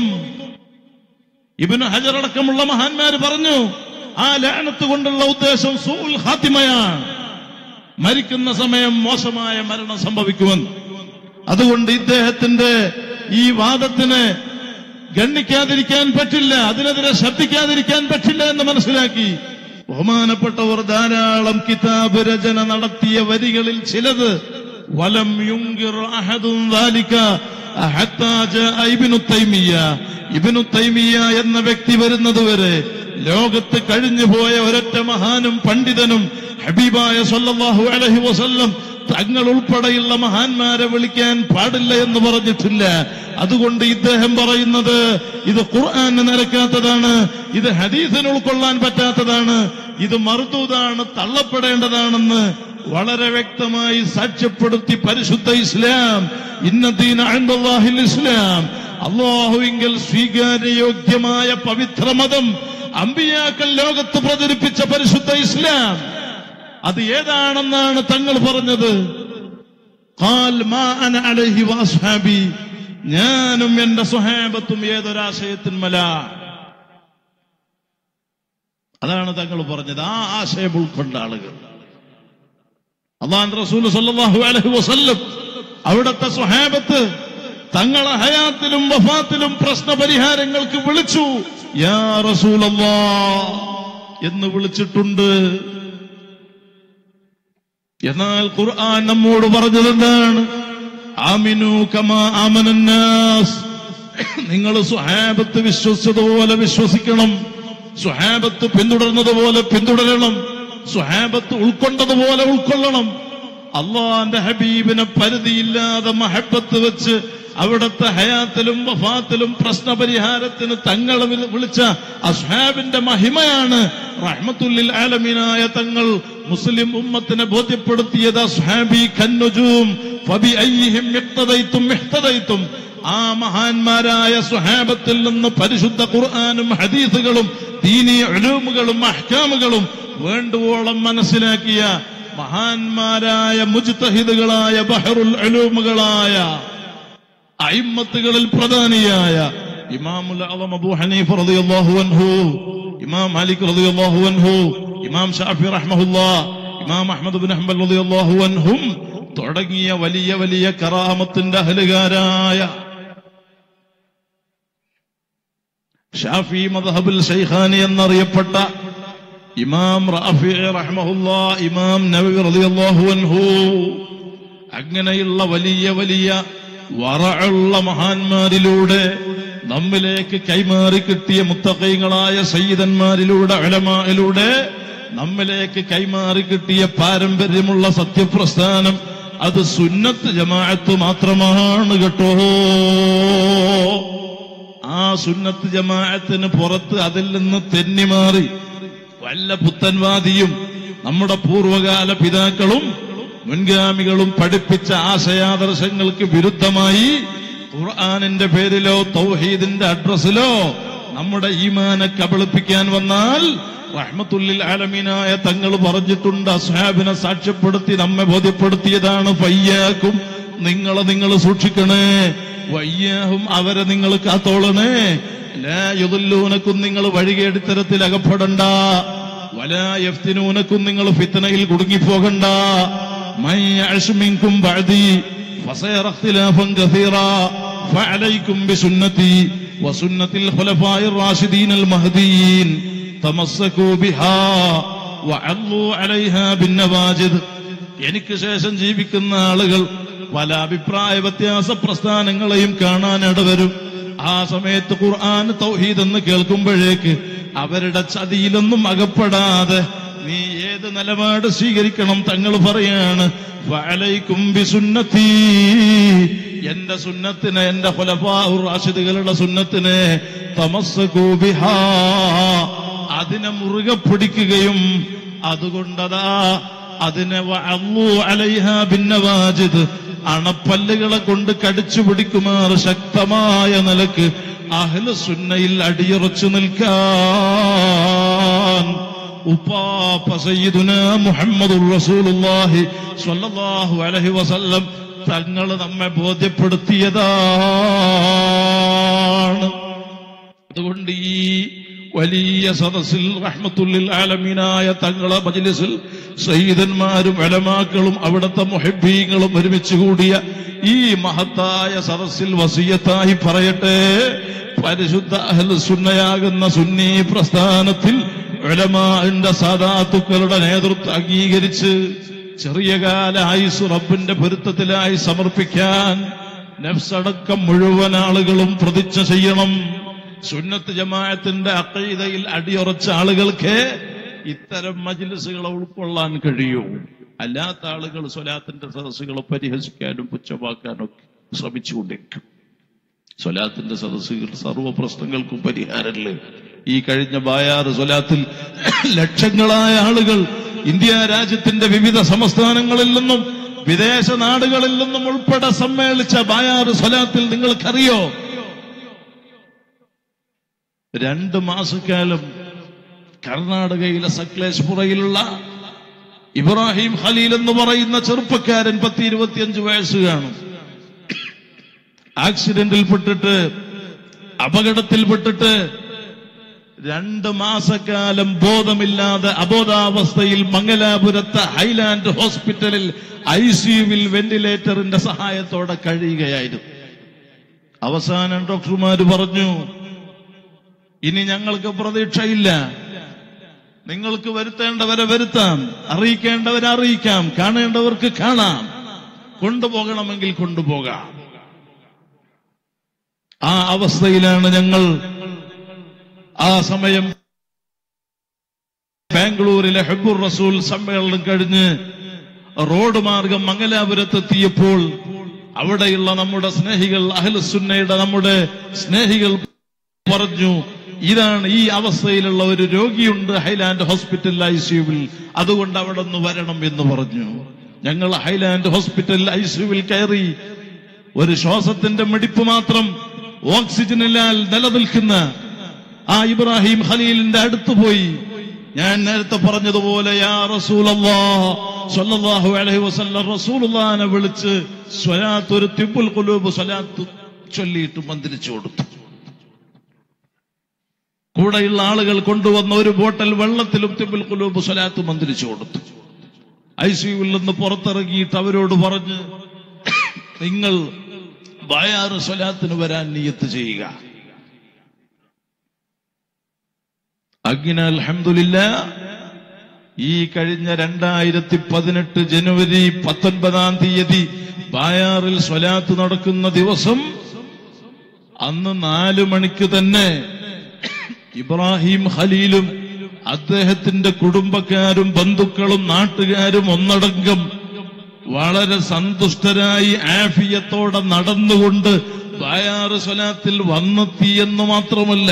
ഇബിന് ഹജർ അടക്കമുള്ള മഹാന്മാര് പറഞ്ഞു ആ ലഅനത്ത് കൊണ്ടുള്ള ഉദ്ദേശം സൂൽ ഹാത്തിമയാണ് മരിക്കുന്ന സമയം മോശമായ മരണം സംഭവിക്കുമെന്ന് അതുകൊണ്ട് ഇദ്ദേഹത്തിന്റെ ഈ വാദത്തിന് ഗണ്ണിക്കാതിരിക്കാൻ പറ്റില്ല അതിനെതിരെ ശബ്ദിക്കാതിരിക്കാൻ പറ്റില്ല എന്ന് മനസ്സിലാക്കി ബഹുമാനപ്പെട്ടവർ ധാരാളം കിതാബ് രചന നടത്തിയ വരികളിൽ ചിലത് വലം യുങ്കിർ അഹദും ദാലിക ഹത്താ ജാഅ ഇബ്നു തൈമിയ ഇബ്നു തൈമിയ എന്ന വ്യക്തി വരുന്നത് വരെ ലോകത്ത് കഴിഞ്ഞു പോയ ഒരൊറ്റ മഹാനും പണ്ഡിതനും ഹബീബായ സല്ലല്ലാഹു അലൈഹി വസല്ലം തങ്ങൾ ഉൾപ്പെടെയുള്ള മഹാന്മാരെ വിളിക്കാൻ പാടില്ല എന്ന് പറഞ്ഞിട്ടില്ല അതുകൊണ്ട് ഇദ്ദേഹം പറയുന്നത് ഇത് ഖുർആന് നിരക്കാത്തതാണ് ഇത് ഹദീസിന് ഉൾക്കൊള്ളാൻ പറ്റാത്തതാണ് ഇത് മറുതൂതാണ് തള്ളപ്പെടേണ്ടതാണെന്ന് വളരെ വ്യക്തമായി സാക്ഷ്യപ്പെടുത്തി പരിശുദ്ധ ഇസ്ലാം ഇന്നദീന അൻദല്ലാഹിൽ ഇസ്ലാം അള്ളാഹുവിങ്കൽ സ്വീകാര്യയോഗ്യമായ പവിത്ര മതം അമ്പിയാക്കൾ ലോകത്ത് പ്രചരിപ്പിച്ച പരിശുദ്ധ ഇസ്ലാം അത് ഏതാണെന്നാണ് തങ്ങൾ പറഞ്ഞത് ഖാൽ മാ അന അലൈഹി വഅസ്ഹാബി ഞാനും എന്റെ സ്വഹാബത്തും ഏതൊരാശയത്തിന്മല അതാണ് തങ്ങൾ പറഞ്ഞത് ആ ആശയം ഉൾക്കൊണ്ട ആളുകൾ അള്ളാൻ റസൂൽ സല്ലല്ലാഹു അലൈഹി വസല്ലം അവിടുത്തെ സ്വഹാബത്ത് തങ്ങളെ ഹയാത്തിലും വഫാത്തിലും പ്രശ്ന പരിഹാരങ്ങൾക്ക് വിളിച്ചു യാ റസൂലല്ലാ എന്ന് വിളിച്ചിട്ടുണ്ട് എന്നാൽ ഖുർആൻ നമ്മോട് പറഞ്ഞത് എന്താണ് ആമിനു കമാ ആമനന്നാസ് നിങ്ങൾ സുഹാബത്ത് വിശ്വസിച്ചതുപോലെ വിശ്വസിക്കണം സുഹാബത്ത് പിന്തുടർന്നതുപോലെ പിന്തുടരണം സുഹാബത്ത് ഉൾക്കൊണ്ടതുപോലെ ഉൾക്കൊള്ളണം അള്ളാന്റെ ഹബീബിനെ പരിധിയില്ലാതെ മഹബത്ത് വെച്ച് അവിടുത്തെ ഹയാത്തിലും വഫാത്തിലും പ്രശ്നപരിഹാരത്തിന് തങ്ങളെ വിളി- വിളിച്ച അസ്ഹാബിന്റെ മഹിമയാണ് റഹ്മത്തുല്ലിൽ ആലമീനായ തങ്ങൾ മുസ്ലിം ഉമ്മത്തിനെ ബോധ്യപ്പെടുത്തിയത് അസ്ഹാബി ഖന്നുജൂം ഫബി അയ്യിഹിം ഇഖ്തദൈതും ഇഹ്തദൈതും ആ മഹാന്മാരായ സുഹാബത്തിൽ നിന്ന് പരിശുദ്ധ ഖുർആാനും ഹദീസുകളും ദീനീ ഉലൂമുകളും അഹ്കാമുകളും വേണ്ടുവോളം മനസ്സിലാക്കിയ മഹാന്മാരായ മുജ്തഹിദുകളായ ബഹറുൽ ഉലൂമുകളായ അയിമ്മത്തുകളിൽ പ്രധാനിയായ ഇമാമുൽ അളം അബൂ ഹനീഫ് റളിയല്ലാഹു അൻഹു ഇമാം മാലിക് റളിയല്ലാഹു അൻഹു ഇമാം ഷാഫി റഹ്മഹുല്ലാ ഇമാം അഹ്മദ് ബിൻ ഹംബൽ റളിയല്ലാഹു അൻഹും തുടങ്ങിയ വലിയ വലിയ കറാമത്തിന്റെ അഹലുകാരായ ഷാഫി മദ്ഹബുൽ ഷൈഖാനി എന്നറിയപ്പെട്ട ഇമാം റാഫി റഹ്മഹുല്ലാ ഇമാം നബി റളിയല്ലാഹു അൻഹു അങ്ങനെയുള്ള വലിയ വലിയ വറയുള്ള മഹാന്മാരിലൂടെ നമ്മിലേക്ക് കൈമാറി കിട്ടിയ മുത്തക്കൈകളായ സയ്യിദന്മാരിലൂടെ അലമായിലൂടെ നമ്മിലേക്ക് കൈമാറി കിട്ടിയ പാരമ്പര്യമുള്ള സത്യപ്രസ്ഥാനം അത് സുന്നത്ത് ജമാഅത്ത് മാത്രമാണ് കേട്ടോ ആ സുന്നത്ത് ജമാഅത്തിന് പുറത്ത് അതിൽ നിന്ന് തെന്നിമാറി വല്ല പുത്തൻവാദിയും നമ്മുടെ പൂർവകാല പിതാക്കളും മുൻഗാമികളും പഠിപ്പിച്ച ആശയാദർശങ്ങൾക്ക് വിരുദ്ധമായി ഖുർആാനിന്റെ പേരിലോ തൗഹീദിന്റെ അഡ്രസ്സിലോ നമ്മുടെ ഈമാനെ കബളിപ്പിക്കാൻ വന്നാൽ റഹ്മത്തുല്ലിൽ ആലമീനായ തങ്ങൾ പറഞ്ഞിട്ടുണ്ട് അസ്ഹാബിനെ സാക്ഷ്യപ്പെടുത്തി നമ്മെ ബോധ്യപ്പെടുത്തിയതാണ് ഫയ്യാക്കും നിങ്ങളെ നിങ്ങൾ സൂക്ഷിക്കണേ വയ്യാഹും അവരെ നിങ്ങൾ കാത്തോളണേ ലായുദല്ലൂനക്കും നിങ്ങൾ വഴികേടിത്തരത്തിൽ അകപ്പെടണ്ട വലായഫ്തിനൂനക്കും നിങ്ങൾ ഫിത്തനയിൽ കുടുങ്ങിപ്പോകണ്ട മയ്യഅശ്മിൻകും ബഅദി ഫസയറ ഇഖ്തിലാഫൻ കസീറാ ഫഅലൈക്കും ബിസുന്നതി വസുന്നത്തിൽ ഖുലഫായിർ റാഷിദീൻ അൽ മഹ്ദിയീൻ തമസ്സകൂ ബിഹാ വഅല്ലു അലൈഹാ ബിന്നവാജിദ് എനിക്ക് ശേഷം ജീവിക്കുന്ന ആളുകൾ പല അഭിപ്രായ വ്യത്യാസ പ്രസ്ഥാനങ്ങളെയും കാണാൻ ഇടവരും ആ സമയത്ത് ഖുർആൻ തൗഹീദ് എന്ന് കേൾക്കുമ്പോഴേക്ക് അവരുടെ ചതിയിലൊന്നും അകപ്പെടാതെ നീ ഏത് നിലപാട് സ്വീകരിക്കണം തങ്ങൾ പറയാണ് ഫഅലൈക്കും ബിസുന്നത്തി എന്റെ സുന്നത്തിനെ എന്റെ ഖുലഫാഉർ റാഷിദുകളുടെ സുന്നത്തിനെ തമസ്സകൂ ബിഹാ അതിനെ മുറുകെ പിടിക്കുകയും അതുകൊണ്ടതാ അതിനെ വഅല്ലു അലൈഹാ ബിന്നവാജിദ് അണപ്പല്ലുകളെ കൊണ്ട് കടിച്ചു പിടിക്കുമാർ ശക്തമായ നിലക്ക് അഹ്ല സുന്നയിൽ അടിയുറച്ചു നിൽക്കാൻ ഉപ്പാപ്പ സയ്യിദുന മുഹമ്മദുർ റസൂലുള്ളാഹി സ്വല്ലല്ലാഹു അലൈഹി വസല്ലം തങ്ങൾ നമ്മെ ബോധ്യപ്പെടുത്തിയതാണ് അതുകൊണ്ട് ഈ വലിയ സദസ്സിൽ റഹ്മത്തുല്ലിൽ ആലമീനായ തങ്ങളെ മജ്ലിസിൽ സയ്യിദന്മാരും അലമാക്കളും അവിടുത്തെ മുഹബീങ്ങളും ഒരുമിച്ച് കൂടിയ ഈ മഹത്തായ സദസ്സിൽ വസീയത്തായി പറയട്ടെ പരിശുദ്ധ അഹ്ലു സുന്നയാകുന്ന സുന്നി പ്രസ്ഥാനത്തിൽ ഉലമാന്റെ സാദാത്തുക്കളുടെ നേതൃത്വം അംഗീകരിച്ച് ചെറിയ കാല ആയുസ് റബ്ബിന്റെ പൊരുത്തത്തിലായി സമർപ്പിക്കാൻ നഫ്സടക്കം മുഴുവൻ ആളുകളും പ്രതിജ്ഞ ചെയ്യണം സുന്നത്ത് ജമാഅത്തിന്റെ അക്കൈതയിൽ അടിയുറച്ച ആളുകൾക്ക് ഇത്തരം മജിലിസുകളെ ഉൾക്കൊള്ളാൻ കഴിയൂ അല്ലാത്ത ആളുകൾ സ്വലാത്തിന്റെ സദസ്സുകളെ പരിഹസിക്കാനും പുച്ഛമാക്കാനും ഒക്കെ ശ്രമിച്ചുകൊണ്ടിരിക്കും സ്വലാത്തിന്റെ സദസ്സുകൾ സർവ്വ പ്രശ്നങ്ങൾക്കും പരിഹാരമല്ലേ ഈ കഴിഞ്ഞ ബായാറ് സ്വലാത്തിൽ ലക്ഷങ്ങളായ ആളുകൾ ഇന്ത്യ രാജ്യത്തിന്റെ വിവിധ സംസ്ഥാനങ്ങളിൽ നിന്നും വിദേശ നാടുകളിൽ നിന്നും ഉൾപ്പെടെ സമ്മേളിച്ച ബായാറ് സ്വലാത്തിൽ നിങ്ങൾക്കറിയോ രണ്ട് മാസക്കാലം കർണാടകയിലെ സക്ലേശ്പുറയിലുള്ള ഇബ്രാഹിം ഖലീൽ എന്ന് പറയുന്ന ചെറുപ്പക്കാരൻ പത്തി ഇരുപത്തിയഞ്ച് വയസ്സ് കാണും ആക്സിഡന്റിൽ പെട്ടിട്ട് അപകടത്തിൽപ്പെട്ടിട്ട് രണ്ട് മാസക്കാലം ബോധമില്ലാതെ അബോധാവസ്ഥയിൽ മംഗലാപുരത്തെ ഹൈലാൻഡ് ഹോസ്പിറ്റലിൽ ഐ സിയുവിൽ വെന്റിലേറ്ററിന്റെ സഹായത്തോടെ കഴിയുകയായിരുന്നു അവസാനം ഡോക്ടർമാര് പറഞ്ഞു ഇനി ഞങ്ങൾക്ക് പ്രതീക്ഷയില്ല നിങ്ങൾക്ക് വരുത്തേണ്ടവരെ വരുത്താം അറിയിക്കേണ്ടവരെ അറിയിക്കാം കാണേണ്ടവർക്ക് കാണാം കൊണ്ടുപോകണമെങ്കിൽ കൊണ്ടുപോകാം ആ അവസ്ഥയിലാണ് ഞങ്ങൾ ആ സമയം ബാംഗ്ലൂരിലെ ഹെബുർ റസൂൽ സമ്മേളനം കഴിഞ്ഞ് റോഡ് മാർഗം മംഗലാപുരത്തെത്തിയപ്പോൾ അവിടെയുള്ള നമ്മുടെ സ്നേഹികൾ അഹ്ലുസുന്നയുടെ നമ്മുടെ സ്നേഹികൾ പറഞ്ഞു ഇതാണ് ഈ അവസ്ഥയിലുള്ള ഒരു രോഗിയുണ്ട് ഹൈലാൻഡ് ഹോസ്പിറ്റൽ ഐ സിയുവിൽ അതുകൊണ്ട് അവിടെ നിന്ന് വരണം എന്ന് പറഞ്ഞു ഞങ്ങൾ ഹൈലാൻഡ് ഹോസ്പിറ്റൽ ഐ സിയുവിൽ കയറി ഒരു ശ്വാസത്തിന്റെ മിടിപ്പ് മാത്രം ഓക്സിജനിലാൽ നിലനിൽക്കുന്ന ആ ഇബ്രാഹിം ഖലീലിന്റെ അടുത്ത് പോയി ഞാൻ നേരത്തെ പറഞ്ഞതുപോലെ യാ റസൂലല്ലാ സ്വല്ലല്ലാഹു അലൈഹി വസല്ലം റസൂലുള്ളാഹിനെ വിളിച്ച് സ്വലാത്ത് ഒരു തിബുൽ ഖുലൂബ് സ്വലാത്ത് ചൊല്ലിയിട്ട് മന്ത്രിച്ചു കൊടുത്തു കൂടെയുള്ള ആളുകൾ കൊണ്ടുവന്ന ഒരു ബോട്ടൽ വെള്ളത്തിലും തിബുൽ ഖുലൂബ് സ്വലാത്ത് മന്ത്രിച്ചു കൊടുത്തു ഐ സിയുവിൽ നിന്ന് പുറത്തിറങ്ങിയിട്ട് അവരോട് പറഞ്ഞ് നിങ്ങൾ ബയാറ് സ്വലാത്തിന് വരാൻ നിയത്ത് ചെയ്യുക അങ്ങനെ അൽഹംദുലില്ല ഈ കഴിഞ്ഞ രണ്ടായിരത്തി പതിനെട്ട് ജനുവരി പത്തൊൻപതാം തീയതി ബായാറിൽ സ്വലാത്ത് നടക്കുന്ന ദിവസം അന്ന് നാലു മണിക്ക് തന്നെ ഇബ്രാഹിം ഖലീലും അദ്ദേഹത്തിന്റെ കുടുംബക്കാരും ബന്ധുക്കളും നാട്ടുകാരും ഒന്നടങ്കം വളരെ സന്തുഷ്ടരായി ആഫിയത്തോടെ നടന്നുകൊണ്ട് ബായാറ് സ്വലാത്തിൽ വന്നെത്തിയെന്ന് മാത്രമല്ല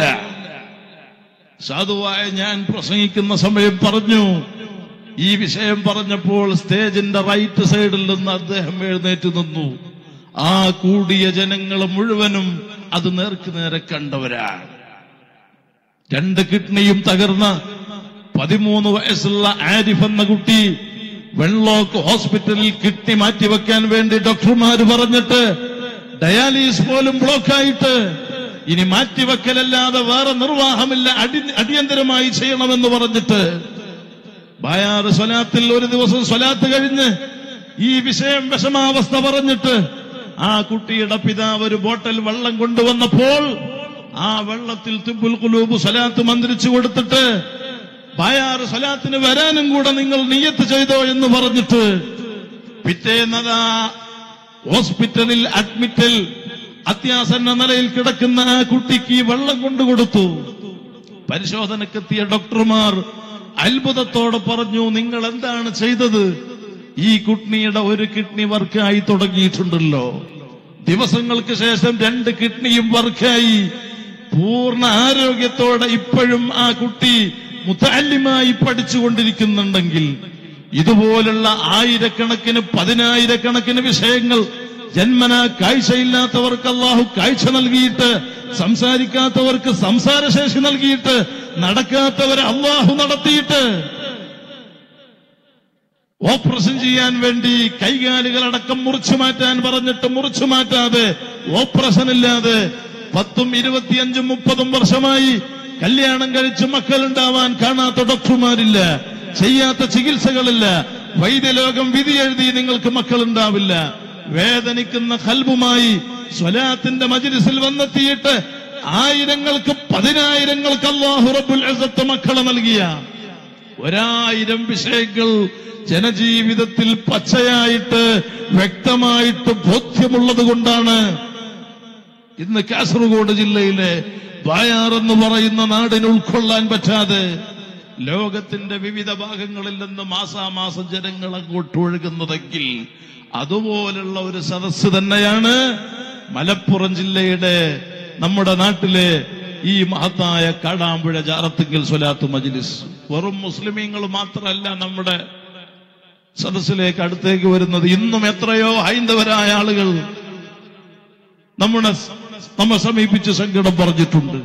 സാധുവായ ഞാൻ പ്രസംഗിക്കുന്ന സമയം പറഞ്ഞു ഈ വിഷയം പറഞ്ഞപ്പോൾ സ്റ്റേജിന്റെ റൈറ്റ് സൈഡിൽ നിന്ന് അദ്ദേഹം എഴുന്നേറ്റ് നിന്നു ആ കൂടിയ ജനങ്ങൾ മുഴുവനും അത് നേർക്ക് നേരെ കണ്ടവരാണ് രണ്ട് കിഡ്നിയും തകർന്ന പതിമൂന്ന് വയസ്സുള്ള ആരിഫ് എന്ന കുട്ടി വെള്ളോക്ക് ഹോസ്പിറ്റലിൽ കിഡ്നി മാറ്റിവെക്കാൻ വേണ്ടി ഡോക്ടർമാര് പറഞ്ഞിട്ട് ഡയാലിസ് പോലും ബ്ലോക്കായിട്ട് ഇനി മാറ്റിവെക്കലല്ലാതെ വേറെ നിർവാഹമില്ല അടി അടിയന്തരമായി ചെയ്യണമെന്ന് പറഞ്ഞിട്ട് ബായാറ് സ്വലാത്തിൽ ഒരു ദിവസം സ്വലാത്ത് കഴിഞ്ഞ് ഈ വിഷയം വിഷമാവസ്ഥ പറഞ്ഞിട്ട് ആ കുട്ടിയുടെ പിതാവ് ഒരു ബോട്ടൽ വെള്ളം കൊണ്ടുവന്നപ്പോൾ ആ വെള്ളത്തിൽ തുബുൽ കുലൂബ് സ്വലാത്ത് മന്ത്രിച്ചു കൊടുത്തിട്ട് ബായാറ് സ്വലാത്തിന് വരാനും കൂടെ നിങ്ങൾ നിയത്ത് ചെയ്തോ എന്ന് പറഞ്ഞിട്ട് പിറ്റേന്നതാ ഹോസ്പിറ്റലിൽ അഡ്മിറ്റിൽ അത്യാസന്ന നിലയിൽ കിടക്കുന്ന ആ കുട്ടിക്ക് ഈ വെള്ളം കൊണ്ടുകൊടുത്തു പരിശോധനക്കെത്തിയ ഡോക്ടർമാർ അത്ഭുതത്തോടെ പറഞ്ഞു നിങ്ങൾ എന്താണ് ചെയ്തത് ഈ കിഡ്നിയുടെ ഒരു കിഡ്നി വർക്കായി തുടങ്ങിയിട്ടുണ്ടല്ലോ ദിവസങ്ങൾക്ക് ശേഷം രണ്ട് കിഡ്നിയും വർക്കായി പൂർണ്ണ ആരോഗ്യത്തോടെ ഇപ്പോഴും ആ കുട്ടി മുത്താല്യമായി പഠിച്ചുകൊണ്ടിരിക്കുന്നുണ്ടെങ്കിൽ ഇതുപോലുള്ള ആയിരക്കണക്കിന് പതിനായിരക്കണക്കിന് വിഷയങ്ങൾ ജന്മന കാഴ്ചയില്ലാത്തവർക്ക് അള്ളാഹു കാഴ്ച നൽകിയിട്ട് സംസാരിക്കാത്തവർക്ക് സംസാരശേഷി നൽകിയിട്ട് നടക്കാത്തവരെ അള്ളാഹു നടത്തിയിട്ട് ഓപ്പറേഷൻ ചെയ്യാൻ വേണ്ടി കൈകാലുകളടക്കം മുറിച്ചു മാറ്റാൻ പറഞ്ഞിട്ട് മുറിച്ചു മാറ്റാതെ ഓപ്പറേഷൻ ഇല്ലാതെ പത്തും ഇരുപത്തിയഞ്ചും മുപ്പതും വർഷമായി കല്യാണം കഴിച്ച് മക്കളുണ്ടാവാൻ കാണാത്ത ഡോക്ടർമാരില്ല ചെയ്യാത്ത ചികിത്സകളില്ല വൈദ്യലോകം വിധി എഴുതി നിങ്ങൾക്ക് മക്കളുണ്ടാവില്ല വേദനിക്കുന്ന കൽബുമായി സ്വലാത്തിന്റെ മജിലിസിൽ വന്നെത്തിയിട്ട് ആയിരങ്ങൾക്ക് പതിനായിരങ്ങൾക്ക് അള്ളാഹു റബ്ബുൽ ഇസ്സത്ത് മക്കളെ നൽകിയ ഒരായിരം വിഷയങ്ങൾ ജനജീവിതത്തിൽ പച്ചയായിട്ട് വ്യക്തമായിട്ട് ബോധ്യമുള്ളത് കൊണ്ടാണ് ഇന്ന് കാസർഗോഡ് ജില്ലയിലെ വായാർ എന്ന് പറയുന്ന നാടിന് ഉൾക്കൊള്ളാൻ പറ്റാതെ ലോകത്തിന്റെ വിവിധ ഭാഗങ്ങളിൽ നിന്ന് മാസാമാസം ജനങ്ങൾ അങ്ങോട്ട് ഒഴുകുന്നതെങ്കിൽ അതുപോലുള്ള ഒരു സദസ്സ് തന്നെയാണ് മലപ്പുറം ജില്ലയുടെ നമ്മുടെ നാട്ടിലെ ഈ മഹത്തായ കാടാമ്പുഴ ജാറത്തിങ്കൽ സ്വലാത്ത് മജ്ലിസ് വെറും മുസ്ലിമീങ്ങൾ മാത്രമല്ല നമ്മുടെ സദസ്സിലേക്ക് അടുത്തേക്ക് വരുന്നത് ഇന്നും എത്രയോ ഹൈന്ദവരായ ആളുകൾ നമ്മുടെ നമ്മെ സമീപിച്ച് സങ്കടം പറഞ്ഞിട്ടുണ്ട്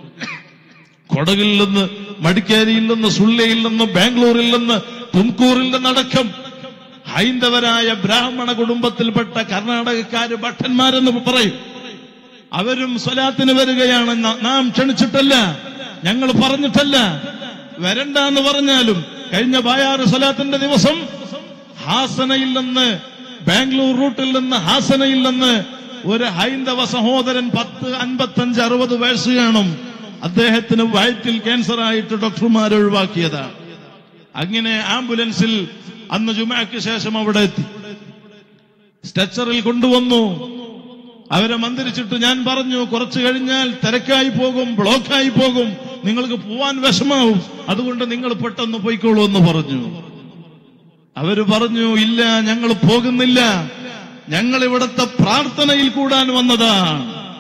കൊടകിൽ നിന്ന് മടിക്കേരിയിൽ നിന്ന് സുള്ളിയിൽ നിന്ന് ബാംഗ്ലൂരിൽ നിന്ന് തുംകൂറിൽ നിന്നടക്കം ഹൈന്ദവരായ ബ്രാഹ്മണ കുടുംബത്തിൽപ്പെട്ട കർണാടകക്കാര് ഭട്ടന്മാരെന്ന് പറയും അവരും സ്വലാത്തിന് വരികയാണ് ന- നാം ക്ഷണിച്ചിട്ടല്ല ഞങ്ങൾ പറഞ്ഞിട്ടല്ല വരണ്ട എന്ന് പറഞ്ഞാലും കഴിഞ്ഞ ബായാറ് സ്വലാത്തിന്റെ ദിവസം ഹാസനയിൽ നിന്ന് ബാംഗ്ലൂർ റൂട്ടിൽ നിന്ന് ഹാസനയിൽ നിന്ന് ഒരു ഹൈന്ദവ സഹോദരൻ പത്ത് അൻപത്തഞ്ച് അറുപത് വയസ്സ് കാണും അദ്ദേഹത്തിന് വയറ്റിൽ ക്യാൻസർ ആയിട്ട് ഡോക്ടർമാർ ഒഴിവാക്കിയതാണ് അങ്ങനെ ആംബുലൻസിൽ അന്ന് ജുമാക്ക് ശേഷം അവിടെ എത്തി സ്ട്രെച്ചറിൽ കൊണ്ടുവന്നു അവരെ മന്ദിരിച്ചിട്ട് ഞാൻ പറഞ്ഞു കുറച്ചു കഴിഞ്ഞാൽ തിരക്കായി പോകും ബ്ലോക്കായി പോകും നിങ്ങൾക്ക് പോവാൻ വിഷമാവും അതുകൊണ്ട് നിങ്ങൾ പെട്ടെന്ന് പോയിക്കോളൂ എന്ന് പറഞ്ഞു അവര് പറഞ്ഞു ഇല്ല ഞങ്ങൾ പോകുന്നില്ല ഞങ്ങൾ ഇവിടുത്തെ പ്രാർത്ഥനയിൽ കൂടാൻ വന്നതാണ്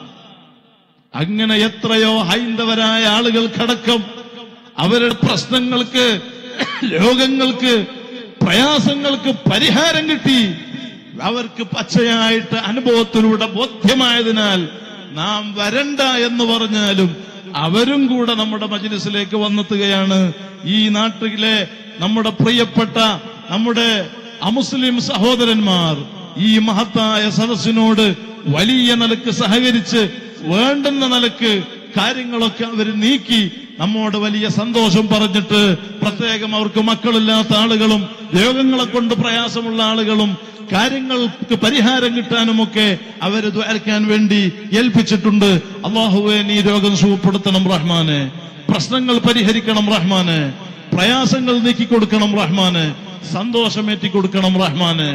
അങ്ങനെ എത്രയോ ഹൈന്ദവരായ ആളുകൾക്കടക്കം അവരുടെ പ്രശ്നങ്ങൾക്ക് രോഗങ്ങൾക്ക് പ്രയാസങ്ങൾക്ക് പരിഹാരം കിട്ടി അവർക്ക് പച്ചയായിട്ട് അനുഭവത്തിലൂടെ ബോധ്യമായതിനാൽ നാം വരണ്ട എന്ന് പറഞ്ഞാലും അവരും കൂടെ നമ്മുടെ മജ്ലിസിലേക്ക് വന്നെത്തുകയാണ് ഈ നാട്ടിലെ നമ്മുടെ പ്രിയപ്പെട്ട നമ്മുടെ അമുസ്ലിം സഹോദരന്മാർ ഈ മഹത്തായ സദസ്സിനോട് വലിയ നിലക്ക് സഹകരിച്ച് വേണ്ടുന്ന നിലക്ക് കാര്യങ്ങളൊക്കെ അവർ നീക്കി നമ്മോട് വലിയ സന്തോഷം പറഞ്ഞിട്ട് പ്രത്യേകം അവർക്ക് മക്കളില്ലാത്ത ആളുകളും രോഗങ്ങളെ കൊണ്ട് പ്രയാസമുള്ള ആളുകളും കാര്യങ്ങൾക്ക് പരിഹാരം കിട്ടാനുമൊക്കെ അവര് ദ്വാരക്കാൻ വേണ്ടി ഏൽപ്പിച്ചിട്ടുണ്ട് അള്ളാഹുവെ നീ രോഗം സുഖപ്പെടുത്തണം റഹ്മാനെ പ്രശ്നങ്ങൾ പരിഹരിക്കണം റഹ്മാനെ പ്രയാസങ്ങൾ നീക്കിക്കൊടുക്കണം റഹ്മാനെ സന്തോഷമേറ്റി കൊടുക്കണം റഹ്മാനെ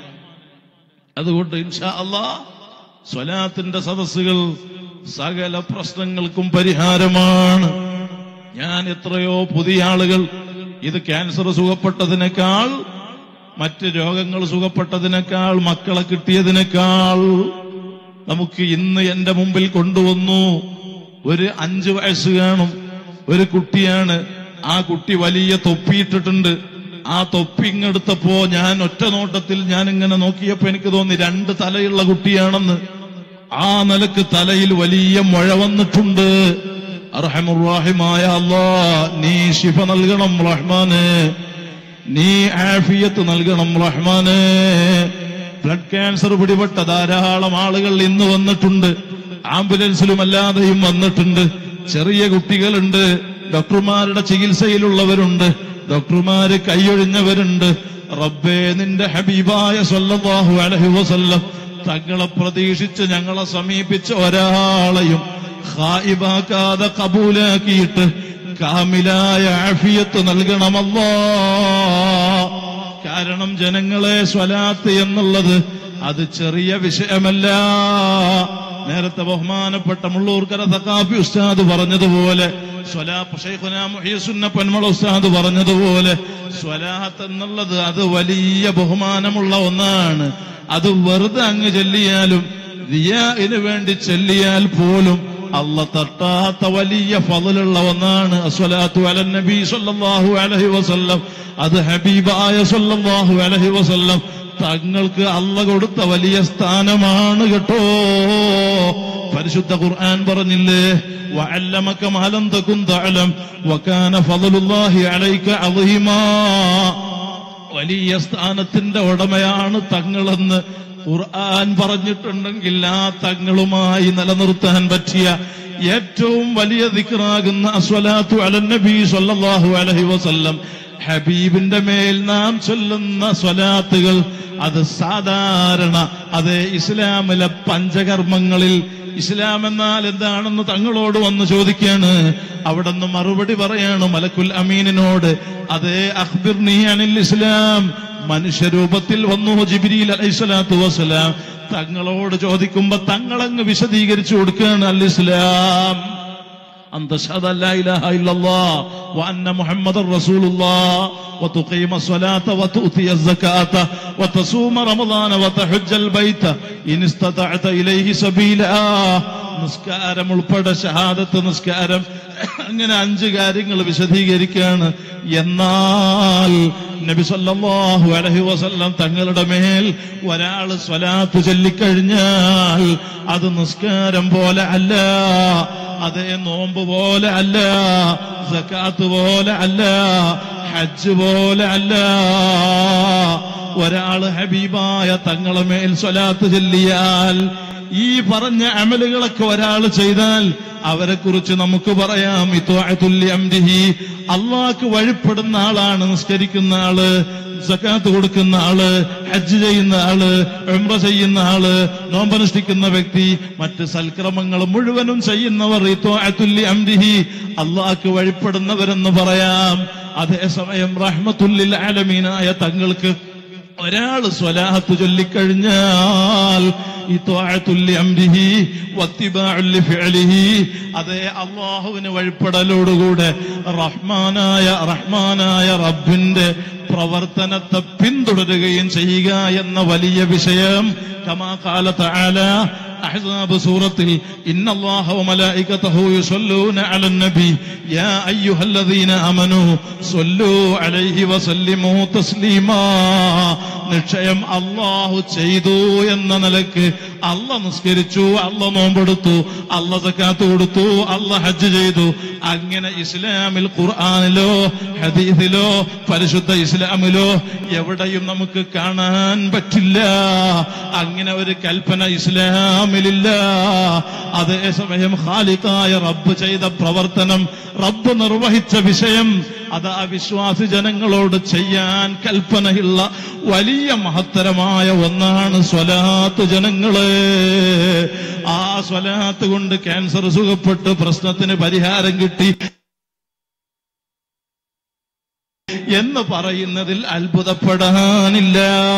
അതുകൊണ്ട് ഇൻഷാ അള്ളാ സ്വലാത്തിന്റെ സദസ്സുകൾ സകല പ്രശ്നങ്ങൾക്കും പരിഹാരമാണ് ഞാൻ എത്രയോ പുതിയ ആളുകൾ ഇത് ക്യാൻസർ സുഖപ്പെട്ടതിനേക്കാൾ മറ്റ് രോഗങ്ങൾ സുഖപ്പെട്ടതിനേക്കാൾ മക്കളെ കിട്ടിയതിനേക്കാൾ നമുക്ക് ഇന്ന് എന്റെ മുമ്പിൽ കൊണ്ടുവന്നു ഒരു അഞ്ചു വയസ്സ് കാണും ഒരു കുട്ടിയാണ് ആ കുട്ടി വലിയ തൊപ്പിയിട്ടിട്ടുണ്ട് ആ തൊപ്പി ഇങ്ങെടുത്തപ്പോ ഞാൻ ഒറ്റ നോട്ടത്തിൽ ഞാൻ ഇങ്ങനെ നോക്കിയപ്പോ എനിക്ക് തോന്നി രണ്ട് തലയുള്ള കുട്ടിയാണെന്ന് ആ നിലക്ക് തലയിൽ വലിയ മുഴ വന്നിട്ടുണ്ട് അർഹമുറാഹിമായ അല്ലാ നീ ശിഫ നൽകണം റഹ്മാന് നീ ആഫിയത്ത് നൽകണം റഹ്മാന് ബ്ലഡ് ക്യാൻസർ പിടിപെട്ട ധാരാളം ആളുകൾ ഇന്ന് വന്നിട്ടുണ്ട് ആംബുലൻസിലും അല്ലാതെയും വന്നിട്ടുണ്ട് ചെറിയ കുട്ടികളുണ്ട് ഡോക്ടർമാരുടെ ചികിത്സയിലുള്ളവരുണ്ട് ഡോക്ടർമാര് കൈയൊഴിഞ്ഞവരുണ്ട് റബ്ബേ നിന്റെ ഹബീബായ സല്ലല്ലാഹു അലൈഹി വസല്ലം തങ്ങളെ പ്രതീക്ഷിച്ച് ഞങ്ങളെ സമീപിച്ച ഒരാളെയും ഖായിബാക്കാതെ കബൂലാക്കിയിട്ട് കാമിലായ ആഫിയത്ത് നൽകണമല്ലോ കാരണം ജനങ്ങളെ സ്വലാത്ത് എന്നുള്ളത് അത് ചെറിയ വിഷയമല്ല നേരത്തെ ബഹുമാനപ്പെട്ട മുള്ളൂർക്കര തക്കാഫി ഉസ്താദ് പറഞ്ഞതുപോലെ സ്വലാ- ശൈഖുനാ മുഹീസുന്ന പന്മള ഉസ്താദ് പറഞ്ഞതുപോലെ സ്വലാത്ത് എന്നുള്ളത് അത് വലിയ ബഹുമാനമുള്ള ഒന്നാണ് അത് വെറുതെ അങ്ങ് ചെല്ലിയാലും റിയാഇന് വേണ്ടി ചെല്ലിയാൽ പോലും അല്ല തട്ടാത്ത വലിയ ഫضലുള്ള ഒന്നാണ് അസ്വലാത്തു അലൻ നബി സല്ലല്ലാഹു അലൈഹി വസല്ലം അത് ഹബീബായ സല്ലല്ലാഹു അലൈഹി വസല്ലം തങ്ങൾക്ക് അല്ല കൊടുത്ത വലിയ സ്ഥാനമാണ് കേട്ടോ പരിശുദ്ധ ഖുർആൻ പറഞ്ഞില്ലേ വഅല്ലമക മാ ലം തകുൻ തഅലം വകാന ഫضലുല്ലാഹി അലൈക അളീമാ വലിയ സ്ഥാനത്തിന്റെ ഉടമയാണ് തങ്ങളെന്ന് ഖുർആൻ പറഞ്ഞിട്ടുണ്ടെങ്കിൽ ആ തങ്ങളുമായി നിലനിർത്താൻ പറ്റിയ ഏറ്റവും വലിയ ദിക്റാകുന്ന അസ്വലാത്തു അലൻ നബി സല്ലല്ലാഹു അലൈഹി വസല്ലം ഹബീബിന്റെ മേൽ നാം ചൊല്ലുന്ന സ്വലാത്തുകൾ അത് സാധാരണ അത് ഇസ്ലാമിലെ പഞ്ചകർമ്മങ്ങളിൽ ഇസ്ലാം എന്നാൽ എന്താണെന്ന് തങ്ങളോട് വന്ന് ചോദിക്കാണ് അവിടെ നിന്ന് മറുപടി പറയാണ് മലക്കുൽ അമീനിനോട് അതേ അഖ്ബിർനി അനിൽ ഇസ്ലാം മനുഷ്യരൂപത്തിൽ വന്നു ജിബിരിൽ അലൈഹിസ്സലാത്തു വസ്സലാം തങ്ങളോട് ചോദിക്കുമ്പോ തങ്ങളങ്ങ് വിശദീകരിച്ചു കൊടുക്കുകയാണ് അൽ ഇസ്ലാം أن تشهد أن لا إله إلا الله وأن محمد رسول الله وتقيم الصلاة وتؤتي الزكاة وتصوم رمضان وتحج البيت إن استطعت إليه سبيلا നിസ്കാരം ഉൾപ്പെടെ ഷഹാദത്ത് നിസ്കാരം അങ്ങനെ അഞ്ച് കാര്യങ്ങൾ വിശദീകരിക്കുകയാണ് എന്നാൽ നബി സല്ലല്ലാഹു അലൈഹി വസല്ലം തങ്ങളുടെ മേൽ ഒരാൾ സ്വലാത്ത് ചൊല്ലിക്കഴിഞ്ഞാൽ അത് നിസ്കാരം പോലെ അല്ല അതേ നോമ്പ് പോലെ അല്ല സക്കാത്ത് പോലെ അല്ല ഹജ്ജ് പോലെ അല്ല ഒരാള് ഹബീബായ തങ്ങളെ മേൽ സ്വലാത്ത് ചൊല്ലിയാൽ ഈ പറഞ്ഞ അമലുകളൊക്കെ ഒരാൾ ചെയ്താൽ അവരെ കുറിച്ച് നമുക്ക് പറയാം ഇത്വാഅത്തുല്യംരിഹി അള്ളാഹ്ക്ക് വഴിപ്പെടുന്ന ആളാണ് നിസ്കരിക്കുന്ന ആള് സക്കാത്ത് കൊടുക്കുന്ന ആള് ഹജ്ജ് ചെയ്യുന്ന ആള് ഉംറ ചെയ്യുന്ന ആള് നോമ്പനുഷ്ഠിക്കുന്ന വ്യക്തി മറ്റ് സൽക്രമങ്ങൾ മുഴുവനും ചെയ്യുന്നവർ ഇത്വാഅത്തുല്യംരിഹി അള്ളാഹ്ക്ക് വഴിപ്പെടുന്നവരെന്ന് പറയാം അതേസമയം റഹ്മത്തുല്ലിൽ ആലമീനായ തങ്ങൾക്ക് ഒരാൾ സ്വലാഹത്ത് ചൊല്ലിക്കഴിഞ്ഞാൽ ഇത്വാഅത്തുല്ലി അംരിഹി വത്തിബാഉല്ലി ഫിഅലിഹി അതേ അള്ളാഹുവിന് വഴിപ്പെടലോടുകൂടെ റഹ്മാനായ റഹ്മാനായ റബ്ബിന്റെ പ്രവർത്തനത്തെ പിന്തുടരുകയും ചെയ്യുക എന്ന വലിയ വിഷയം കമാ കാല തആല അഹ്സാബ് സൂറത്തിൽ ഇന്ന അല്ലാഹ വമലായികതഹു യുസല്ലൂന അലൻ നബി യാ അയ്യുഹല്ലദീന ആമനൂ സ്വല്ലൂ അലൈഹി വസല്ലിമൂ തസ്ലീമാ നിശ്ചയം അള്ളാഹു ചെയ്തു എന്ന നിലക്ക് അല്ല നിസ്കരിച്ചു അല്ല നോമ്പെടുത്തു അല്ല സക്കാത്ത് കൊടുത്തു അല്ല ഹജ്ജ് ചെയ്തു അങ്ങനെ ഇസ്ലാമിൽ ഖുർആാനിലോ ഹദീസിലോ പരിശുദ്ധ ഇസ്ലാമിലോ എവിടെയും നമുക്ക് കാണാൻ പറ്റില്ല അങ്ങനെ ഒരു കൽപ്പന ഇസ്ലാമിലില്ല അതേസമയം ഖാലിഖായ റബ്ബ് ചെയ്ത പ്രവർത്തനം റബ്ബ് നിർവഹിച്ച വിഷയം അത് ആ വിശ്വാസി ജനങ്ങളോട് ചെയ്യാൻ കൽപ്പനയുള്ള വലിയ മഹത്തരമായ ഒന്നാണ് സ്വലാത്ത് ജനങ്ങള് ആ സ്വലാത്ത് കൊണ്ട് ക്യാൻസർ സുഖപ്പെട്ട് പ്രശ്നത്തിന് പരിഹാരം കിട്ടി എന്ന് പറയുന്നതിൽ അത്ഭുതപ്പെടാനില്ല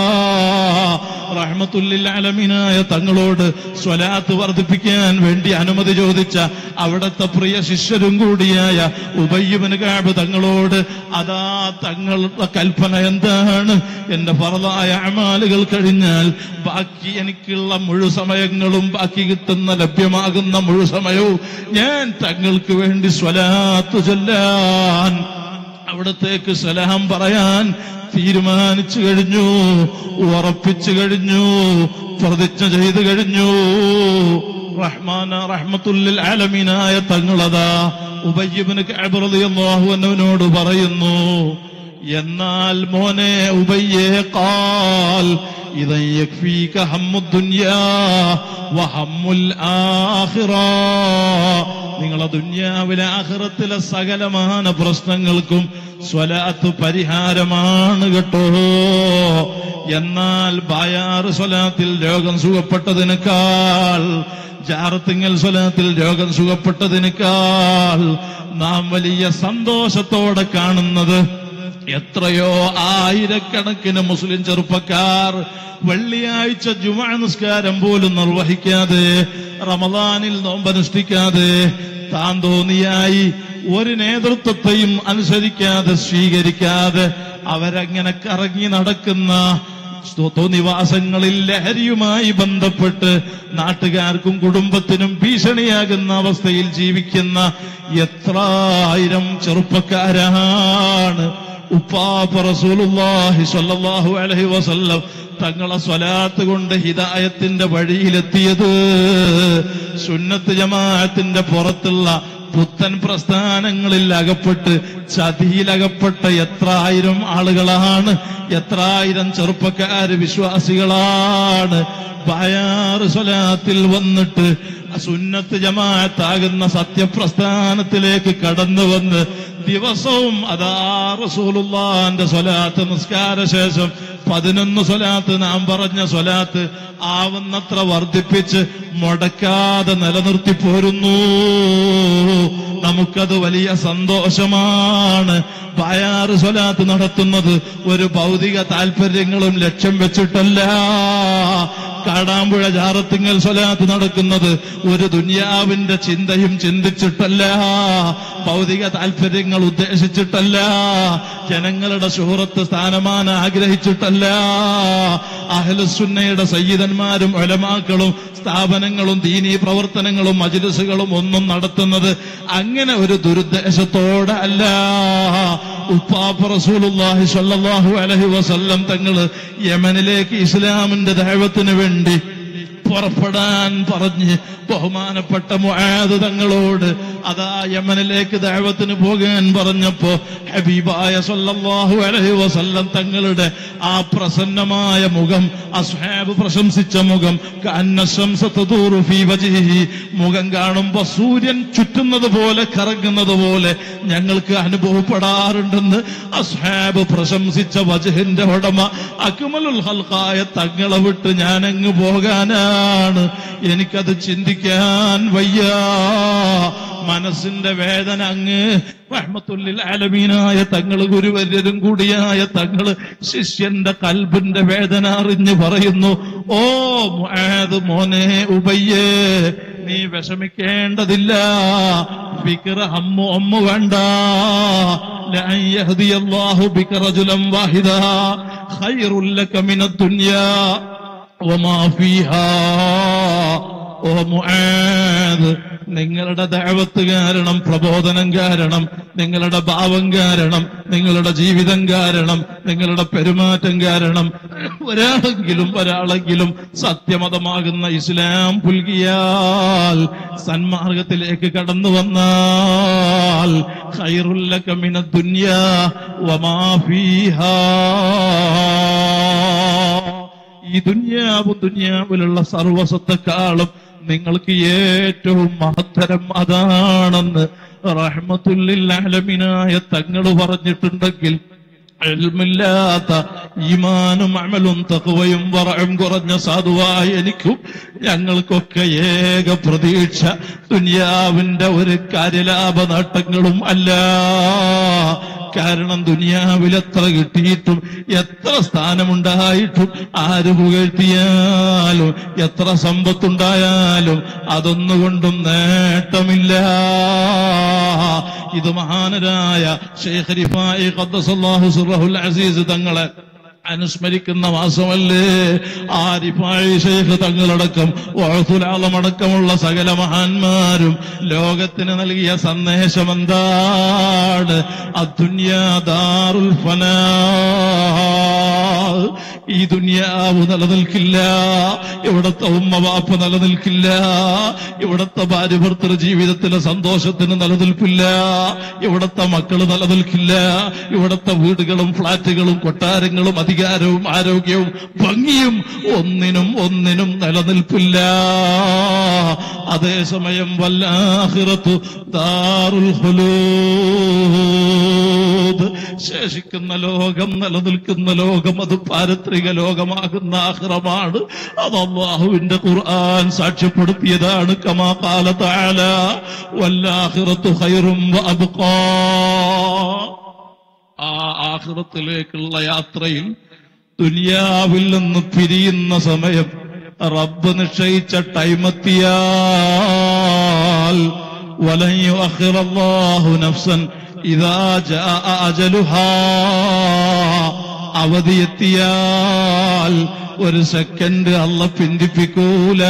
റഹ്മത്തുല്ലിൽ അലമിനായ തങ്ങളോട് സ്വലാത്ത് വർദ്ധിപ്പിക്കാൻ വേണ്ടി അനുമതി ചോദിച്ച അവിടത്തെ പ്രിയ ശിഷ്യരും കൂടിയായ ഉബയ്യബന് കാബ് തങ്ങളോട് അതാ തങ്ങളുടെ കൽപ്പന എന്താണ് എന്റെ പറതായ അമാലുകൾ കഴിഞ്ഞാൽ ബാക്കി എനിക്കുള്ള മുഴു സമയങ്ങളും ബാക്കി കിട്ടുന്ന ലഭ്യമാകുന്ന മുഴു സമയവും ഞാൻ തങ്ങൾക്ക് വേണ്ടി സ്വലാത്ത് ചൊല്ലാൻ അവിടത്തേക്ക് സലാം പറയാൻ തീരുമാനിച്ചു കഴിഞ്ഞു ഉറപ്പിച്ചു കഴിഞ്ഞു പ്രതിജ്ഞ ചെയ്തു കഴിഞ്ഞു റഹ്മാന റഹ്മത്തുല്ലിൽ ആലമീനായ തങ്ങളതാ ഉബയ്യബിന് അള്ളാഹുവിനോട് പറയുന്നു എന്നാൽ മോനെ ഉബയ്യേ കാൽ إذا يكفيك هم الدنيا وهم الآخرة നിങ്ങളെ ദുന്യാവിലെ ആഹ്റത്തിലെ സകലമാന പ്രശ്നങ്ങൾക്കും സ്വലാത്ത് പരിഹാരമാണ് കേട്ടോ എന്നാൽ ബായാറ് സ്വലാത്തിൽ രോഗം സുഖപ്പെട്ടതിനേക്കാൾ ജാറത്തിങ്ങൽ സ്വലാത്തിൽ രോഗം സുഖപ്പെട്ടതിനേക്കാൾ നാം വലിയ സന്തോഷത്തോടെ കാണുന്നത് എത്രയോ ആയിരക്കണക്കിന് മുസ്ലിം ചെറുപ്പക്കാർ വെള്ളിയാഴ്ച ജുമാ നിസ്കാരം പോലും നിർവഹിക്കാതെ റമദാനിൽ നോമ്പനുഷ്ഠിക്കാതെ താൻ തോന്നിയായി ഒരു നേതൃത്വത്തെയും അനുസരിക്കാതെ സ്വീകരിക്കാതെ അവരങ്ങനെ കറങ്ങി നടക്കുന്ന തോന്നിവാസങ്ങളിൽ ലഹരിയുമായി ബന്ധപ്പെട്ട് നാട്ടുകാർക്കും കുടുംബത്തിനും ഭീഷണിയാകുന്ന അവസ്ഥയിൽ ജീവിക്കുന്ന എത്രായിരം ചെറുപ്പക്കാരാണ് ഉപ്പാപ്പ റസൂലുള്ളാഹി സ്വല്ലല്ലാഹു അലൈഹി വസല്ലം തങ്ങളെ സ്വലാത്ത് കൊണ്ട് ഹിദായത്തിന്റെ വഴിയിലെത്തിയത് സുന്നത്ത് ജമാഅത്തിന്റെ പുറത്തുള്ള പുത്തൻ പ്രസ്ഥാനങ്ങളിൽ അകപ്പെട്ട് ചതിയിലകപ്പെട്ട എത്ര ആയിരം ആളുകളാണ് എത്ര ആയിരം ചെറുപ്പക്കാര് വിശ്വാസികളാണ് ബയാറ് സ്വലാത്തിൽ വന്നിട്ട് സുന്നത്ത് ജമാഅത്താകുന്ന സത്യപ്രസ്ഥാനത്തിലേക്ക് കടന്നു വന്ന് ദിവസവും അതാ റസൂലുള്ളാന്റെ സ്വലാത്ത് നിസ്കാര ശേഷം പതിനൊന്ന് സ്വലാത്ത് നാം പറഞ്ഞ സ്വലാത്ത് ആവുന്നത്ര വർദ്ധിപ്പിച്ച് മുടക്കാതെ നിലനിർത്തി പോരുന്നു നമുക്കത് വലിയ സന്തോഷമാണ് ബായാറ് സ്വലാത്ത് നടത്തുന്നത് ഒരു ഭൗതിക താല്പര്യങ്ങളും ലക്ഷ്യം വെച്ചിട്ടല്ല കാടാമ്പുഴ ജാറത്തിങ്ങൽ സ്വലാത്ത് നടക്കുന്നത് ഒരു ദുനിയാവിന്റെ ചിന്തയും ചിന്തിച്ചിട്ടല്ല ഭൗതിക താല്പര്യങ്ങൾ ഉദ്ദേശിച്ചിട്ടല്ല ജനങ്ങളുടെ സുഹൃത്ത് സ്ഥാനമാന ആഗ്രഹിച്ചിട്ടല്ല അഹ്ലുസുന്നയുടെ സയ്യിദന്മാരും ഒലമാക്കളും സ്ഥാപനങ്ങളും ദീനീ പ്രവർത്തനങ്ങളും മജിലിസുകളും ഒന്നും നടത്തുന്നത് അങ്ങനെ ഒരു ദുരുദ്ദേശത്തോടെ അല്ല ഉപ്പാപ്പ റസൂലുള്ളാഹി സ്വല്ലല്ലാഹു അലൈഹി വസല്ലം തങ്ങള് യമനിലേക്ക് ഇസ്ലാമിന്റെ ദൈവത്തിന് വേണ്ടി പുറപ്പെടാൻ പറഞ്ഞ് ബഹുമാനപ്പെട്ട മുആദ് തങ്ങളോട് അതാ യമനിലേക്ക് ദൈവത്തിന് പോകാൻ പറഞ്ഞപ്പോ ഹബീബായ സല്ലല്ലാഹു അലൈഹി വസല്ലം തങ്ങളുടെ ആ പ്രസന്നമായ മുഖം അസ്ഹാബ് പ്രശംസിച്ച മുഖം കഅന്ന ശംസ തദൂറു ഫീ വജ്ഹിഹി മുഖം കാണുമ്പോ സൂര്യൻ ചുറ്റുന്നത് പോലെ കറങ്ങുന്നത് പോലെ ഞങ്ങൾക്ക് അനുഭവപ്പെടാറുണ്ടെന്ന് അസ്ഹാബ് പ്രശംസിച്ച വജഹിന്റെ ഉടമ അക്മലുൽ ഹൽക്കായ തങ്ങളെ വിട്ട് ഞാനങ്ങ് പോകാനാണ് എനിക്കത് ചിന്തിക്കാൻ വയ്യ മനസ്സിന്റെ വേദന അങ്ങ് റഹ്മത്തുല്ലിൽ ആലമീനായ തങ്ങള് ഗുരുവര്യരും കൂടിയായ തങ്ങള് ശിഷ്യന്റെ കൽബിന്റെ വേദന അറിഞ്ഞ് പറയുന്നു ഓ മുആദ് മോനെ ഉബയ്യേ നീ വിഷമിക്കേണ്ടതില്ല ഫിക്ര അമ്മു അമ്മു വേണ്ട ലഅൻ യഹ്ദിയല്ലാഹു ബിക റജുലൻ വാഹിദാ ഖൈറുൽ ലക മിനദ് ദുനിയാ വമാ ഫീഹാ ഓ മുആദ് നിങ്ങളുടെ ദഅവത്ത് കാരണം പ്രബോധനം കാരണം നിങ്ങളുടെ ഭാവം കാരണം നിങ്ങളുടെ ജീവിതം കാരണം നിങ്ങളുടെ പെരുമാറ്റം കാരണം ഒരാളെങ്കിലും ഒരാളെങ്കിലും സത്യമതമാകുന്ന ഇസ്ലാം പുൽകിയാൽ സന്മാർഗത്തിലേക്ക് കടന്നു വന്നാൽ ഖൈറുല്ലക മിന ദുനിയാ വമാ ഫീഹാ ഈ ദുന്യാവും ദുന്യാവിലുള്ള സർവസത്തെക്കാളും നിങ്ങൾക്ക് ഏറ്റവും മഹത്തരം അതാണെന്ന് റഹ്മത്തുല്ലില്ലാലമിനായ തങ്ങൾ പറഞ്ഞിട്ടുണ്ടെങ്കിൽ ഇൽമില്ലാത്ത ഈമാനും അമലും തകവയും വറയും കുറഞ്ഞ സാധുവായ എനിക്കും ഞങ്ങൾക്കൊക്കെ ഏക പ്രതീക്ഷ ദുനിയാവിന്റെ ഒരു കാര്യലാഭ നേട്ടങ്ങളും അല്ല കാരണം ദുനിയാവിൽ എത്ര കിട്ടിയിട്ടും എത്ര സ്ഥാനമുണ്ടായിട്ടും ആര് പുകഴ്ത്തിയാലും എത്ര സമ്പത്തുണ്ടായാലും അതൊന്നുകൊണ്ടും നേട്ടമില്ല ഇത് മഹാനരായ ഷെയ്ഖ് റിഫായി ഖദ്ദസല്ലാഹു സുറഹുൽ അസീസ് തങ്ങളെ അനുസ്മരിക്കുന്ന മാസമല്ലേ ആരിഫായി ഷെയ്ഖ് തങ്ങളടക്കം അടക്കമുള്ള സകല മഹാന്മാരും ലോകത്തിന് നൽകിയ സന്ദേശം എന്താണ് അദുന്യാദാറുൽ ഫനാ ഈ ദുന്യാവ് നിലനിൽക്കില്ല ഇവിടത്തെ ഉമ്മ വാപ്പ നിലനിൽക്കില്ല ഇവിടത്തെ ഭാര്യ ഭർത്തൃ ജീവിതത്തിലെ സന്തോഷത്തിന് നിലനിൽപ്പില്ല ഇവിടത്തെ മക്കള് നിലനിൽക്കില്ല ഇവിടത്തെ വീടുകളും ഫ്ളാറ്റുകളും കൊട്ടാരങ്ങളും അധികാരവും ആരോഗ്യവും ഭംഗിയും ഒന്നിനും ഒന്നിനും നിലനിൽപ്പില്ല അതേസമയം വല്ലാഹിറത്തു ദാറുൽ ഹുലൂദ് ശേഷിക്കുന്ന ലോകം നിലനിൽക്കുന്ന ലോകം അത് പാരത്രിക ലോകമാകുന്ന ആഹ്റമാണ് അത് അള്ളാഹുവിന്റെ ഖുർആൻ സാക്ഷ്യപ്പെടുത്തിയതാണ് കമാ കാല താല വല്ലാഹിറത്തു ഖൈറും വഅബ്ഖാ ആ ആഹ്റത്തിലേക്കുള്ള യാത്രയിൽ ദുനിയാവിൽ നിന്ന് പിരിയുന്ന സമയം റബ്ബ് നിശ്ചയിച്ച ടൈമെത്തിയാൽ വലൻ യുഅഖിറല്ലാഹു നഫ്സൻ ഇദാ ജാഅ അജലുഹാ അവധിയെത്തിയാൽ ഒരു സെക്കൻഡ് അല്ല പിന്തിപ്പിക്കൂല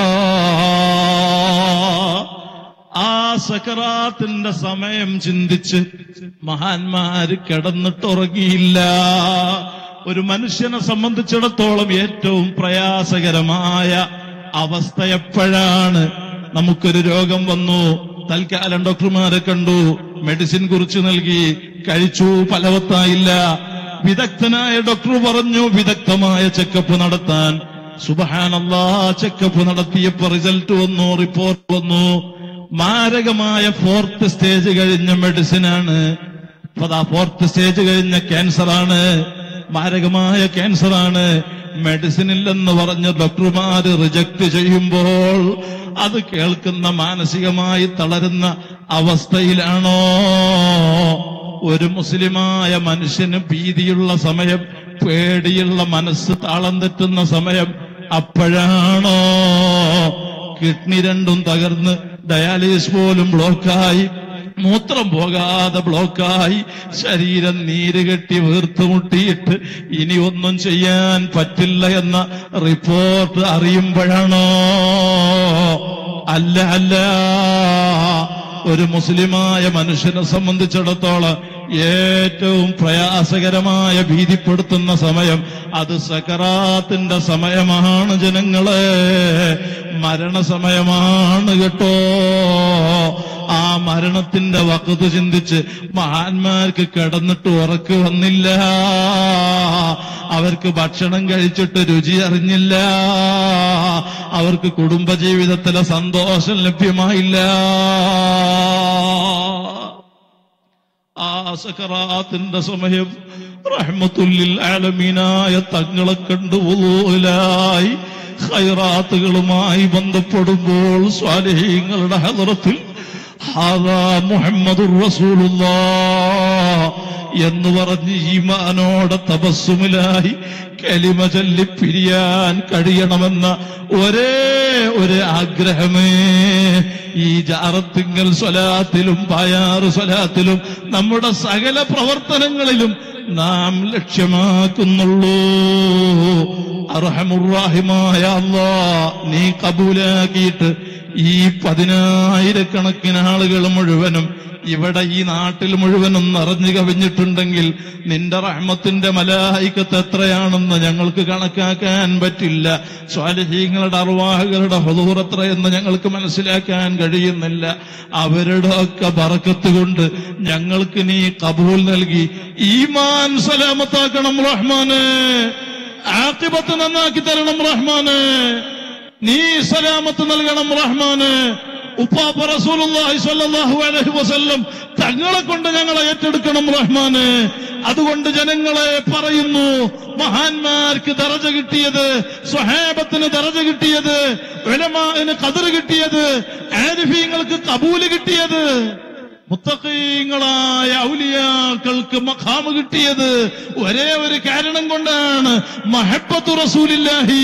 ആ സക്കറാത്തിന്റെ സമയം ചിന്തിച്ച് മഹാന്മാര് കിടന്നിട്ടുറങ്ങിയില്ല ഒരു മനുഷ്യനെ സംബന്ധിച്ചിടത്തോളം ഏറ്റവും പ്രയാസകരമായ അവസ്ഥ എപ്പോഴാണ് നമുക്കൊരു രോഗം വന്നു തൽക്കാലം ഡോക്ടർമാരെ കണ്ടു മെഡിസിൻ കുറിച്ച് നൽകി കഴിച്ചു ഫലവത്തായില്ല വിദഗ്ധനായ ഡോക്ടർ പറഞ്ഞു വിദഗ്ധമായ ചെക്കപ്പ് നടത്താൻ സുബഹാനല്ലാ ചെക്കപ്പ് നടത്തിയപ്പോ റിസൾട്ട് വന്നു റിപ്പോർട്ട് വന്നു മാരകമായ ഫോർത്ത് സ്റ്റേജ് കഴിഞ്ഞ മെഡിസിനാണ് അപ്പൊ ആ ഫോർത്ത് സ്റ്റേജ് കഴിഞ്ഞ ക്യാൻസറാണ് മാരകമായ ക്യാൻസറാണ് മെഡിസിൻ ഇല്ലെന്ന് പറഞ്ഞ് ഡോക്ടർമാര് റിജക്ട് ചെയ്യുമ്പോൾ അത് കേൾക്കുന്ന മാനസികമായി തളരുന്ന അവസ്ഥയിലാണോ ഒരു മുസ്ലിമായ മനുഷ്യന് ഭീതിയുള്ള സമയം പേടിയുള്ള മനസ്സ് താളം തെറ്റുന്ന സമയം അപ്പോഴാണോ കിഡ്നി രണ്ടും തകർന്ന് ഡയാലിസിസ് പോലും ബ്ലോക്കായി മൂത്രം പോകാതെ ബ്ലോക്കായി ശരീരം നീര് കെട്ടി വീർത്തുമുട്ടിയിട്ട് ഇനി ഒന്നും ചെയ്യാൻ പറ്റില്ല എന്ന റിപ്പോർട്ട് അറിയുമ്പോഴാണോ അല്ല അല്ല ഒരു മുസ്ലിമായ മനുഷ്യനെ സംബന്ധിച്ചിടത്തോളം ഏറ്റവും പ്രയാസകരമായ ഭീതിപ്പെടുത്തുന്ന സമയം അത് സക്കറാത്തിന്റെ സമയമാണ് ജനങ്ങളെ മരണസമയമാണ് കേട്ടോ ആ മരണത്തിന്റെ വക്കത്ത് ചിന്തിച്ച് മഹാന്മാർക്ക് കിടന്നിട്ട് ഉറക്ക് വന്നില്ല അവർക്ക് ഭക്ഷണം കഴിച്ചിട്ട് രുചി അറിഞ്ഞില്ല അവർക്ക് കുടുംബജീവിതത്തിലെ സന്തോഷം ലഭ്യമായില്ല ആ സക്കറാത്തിന്റെ സമയം റഹ്മത്തുല്ലിൽ ആലമീനായ തങ്ങളെ കണ്ടു വുളൂലായി ഖൈറാത്തുകളുമായി ബന്ധപ്പെടുമ്പോൾ സ്വാലിഹീങ്ങളുടെ ഹദറത്തിൽ ഹാദാ മുഹമ്മദുർ റസൂലുള്ളാഹ് എന്ന് പറഞ്ഞ് ഈമാനോടെ തപസ്സുമിലായി കലിമ ചൊല്ലി പിരിയാൻ കഴിയണമെന്ന ഒരേ ഒരു ആഗ്രഹമേ ഈ ജാറത്തിങ്കൽ സ്വലാത്തിലും പായാറ് സ്വലാത്തിലും നമ്മുടെ സകല പ്രവർത്തനങ്ങളിലും നാം ലക്ഷ്യമാക്കുന്നുള്ളൂ അർഹമുറാഹിമായ അല്ലാ നീ കബൂലാക്കിയിട്ട് ഈ പതിനായിരക്കണക്കിന് ആളുകൾ മുഴുവനും ഇവിടെ ഈ നാട്ടിൽ മുഴുവനും നിറഞ്ഞു കവിഞ്ഞിട്ടുണ്ടെങ്കിൽ നിന്റെ റഹ്മത്തിന്റെ മലായിക്കത്ത് എത്രയാണെന്ന് ഞങ്ങൾക്ക് കണക്കാക്കാൻ പറ്റില്ല സ്വാലിഹീങ്ങളുടെ അറുവാഹുകളുടെ ഹുദൂർ എത്രയെന്ന് ഞങ്ങൾക്ക് മനസ്സിലാക്കാൻ കഴിയുന്നില്ല അവരുടെ ഒക്കെ ബറക്കത്ത് കൊണ്ട് ഞങ്ങൾക്ക് നീ കബൂൽ നൽകി ഈമാൻ സലാമത്താക്കണം റഹ്മാന് ആക്കിബത്ത് നന്നാക്കി തരണം റഹ്മാന് നീ സലാമത്ത് നൽകണം റഹ്മാന് ഉപ്പാപ്പ റസൂലുള്ളാഹി സ്വല്ലല്ലാഹു അലൈഹി വസല്ലം തങ്ങളെ കൊണ്ട് ഞങ്ങളെ ഏറ്റെടുക്കണം റഹ്മാന് അതുകൊണ്ട് ജനങ്ങളെ പറയുന്നു മഹാന്മാർക്ക് ദറജ കിട്ടിയത് സ്വഹാബത്തിന് ദറജ കിട്ടിയത് ഉലമാന് കതിർ കിട്ടിയത് ആരിഫീങ്ങൾക്ക് കബൂല് കിട്ടിയത് മുത്തഖീങ്ങളായ ഔലിയാക്കൾക്ക് മഖാമ് കിട്ടിയത് ഒരേ ഒരു കാരണം കൊണ്ടാണ് മഹബത്തു റസൂലില്ലാഹി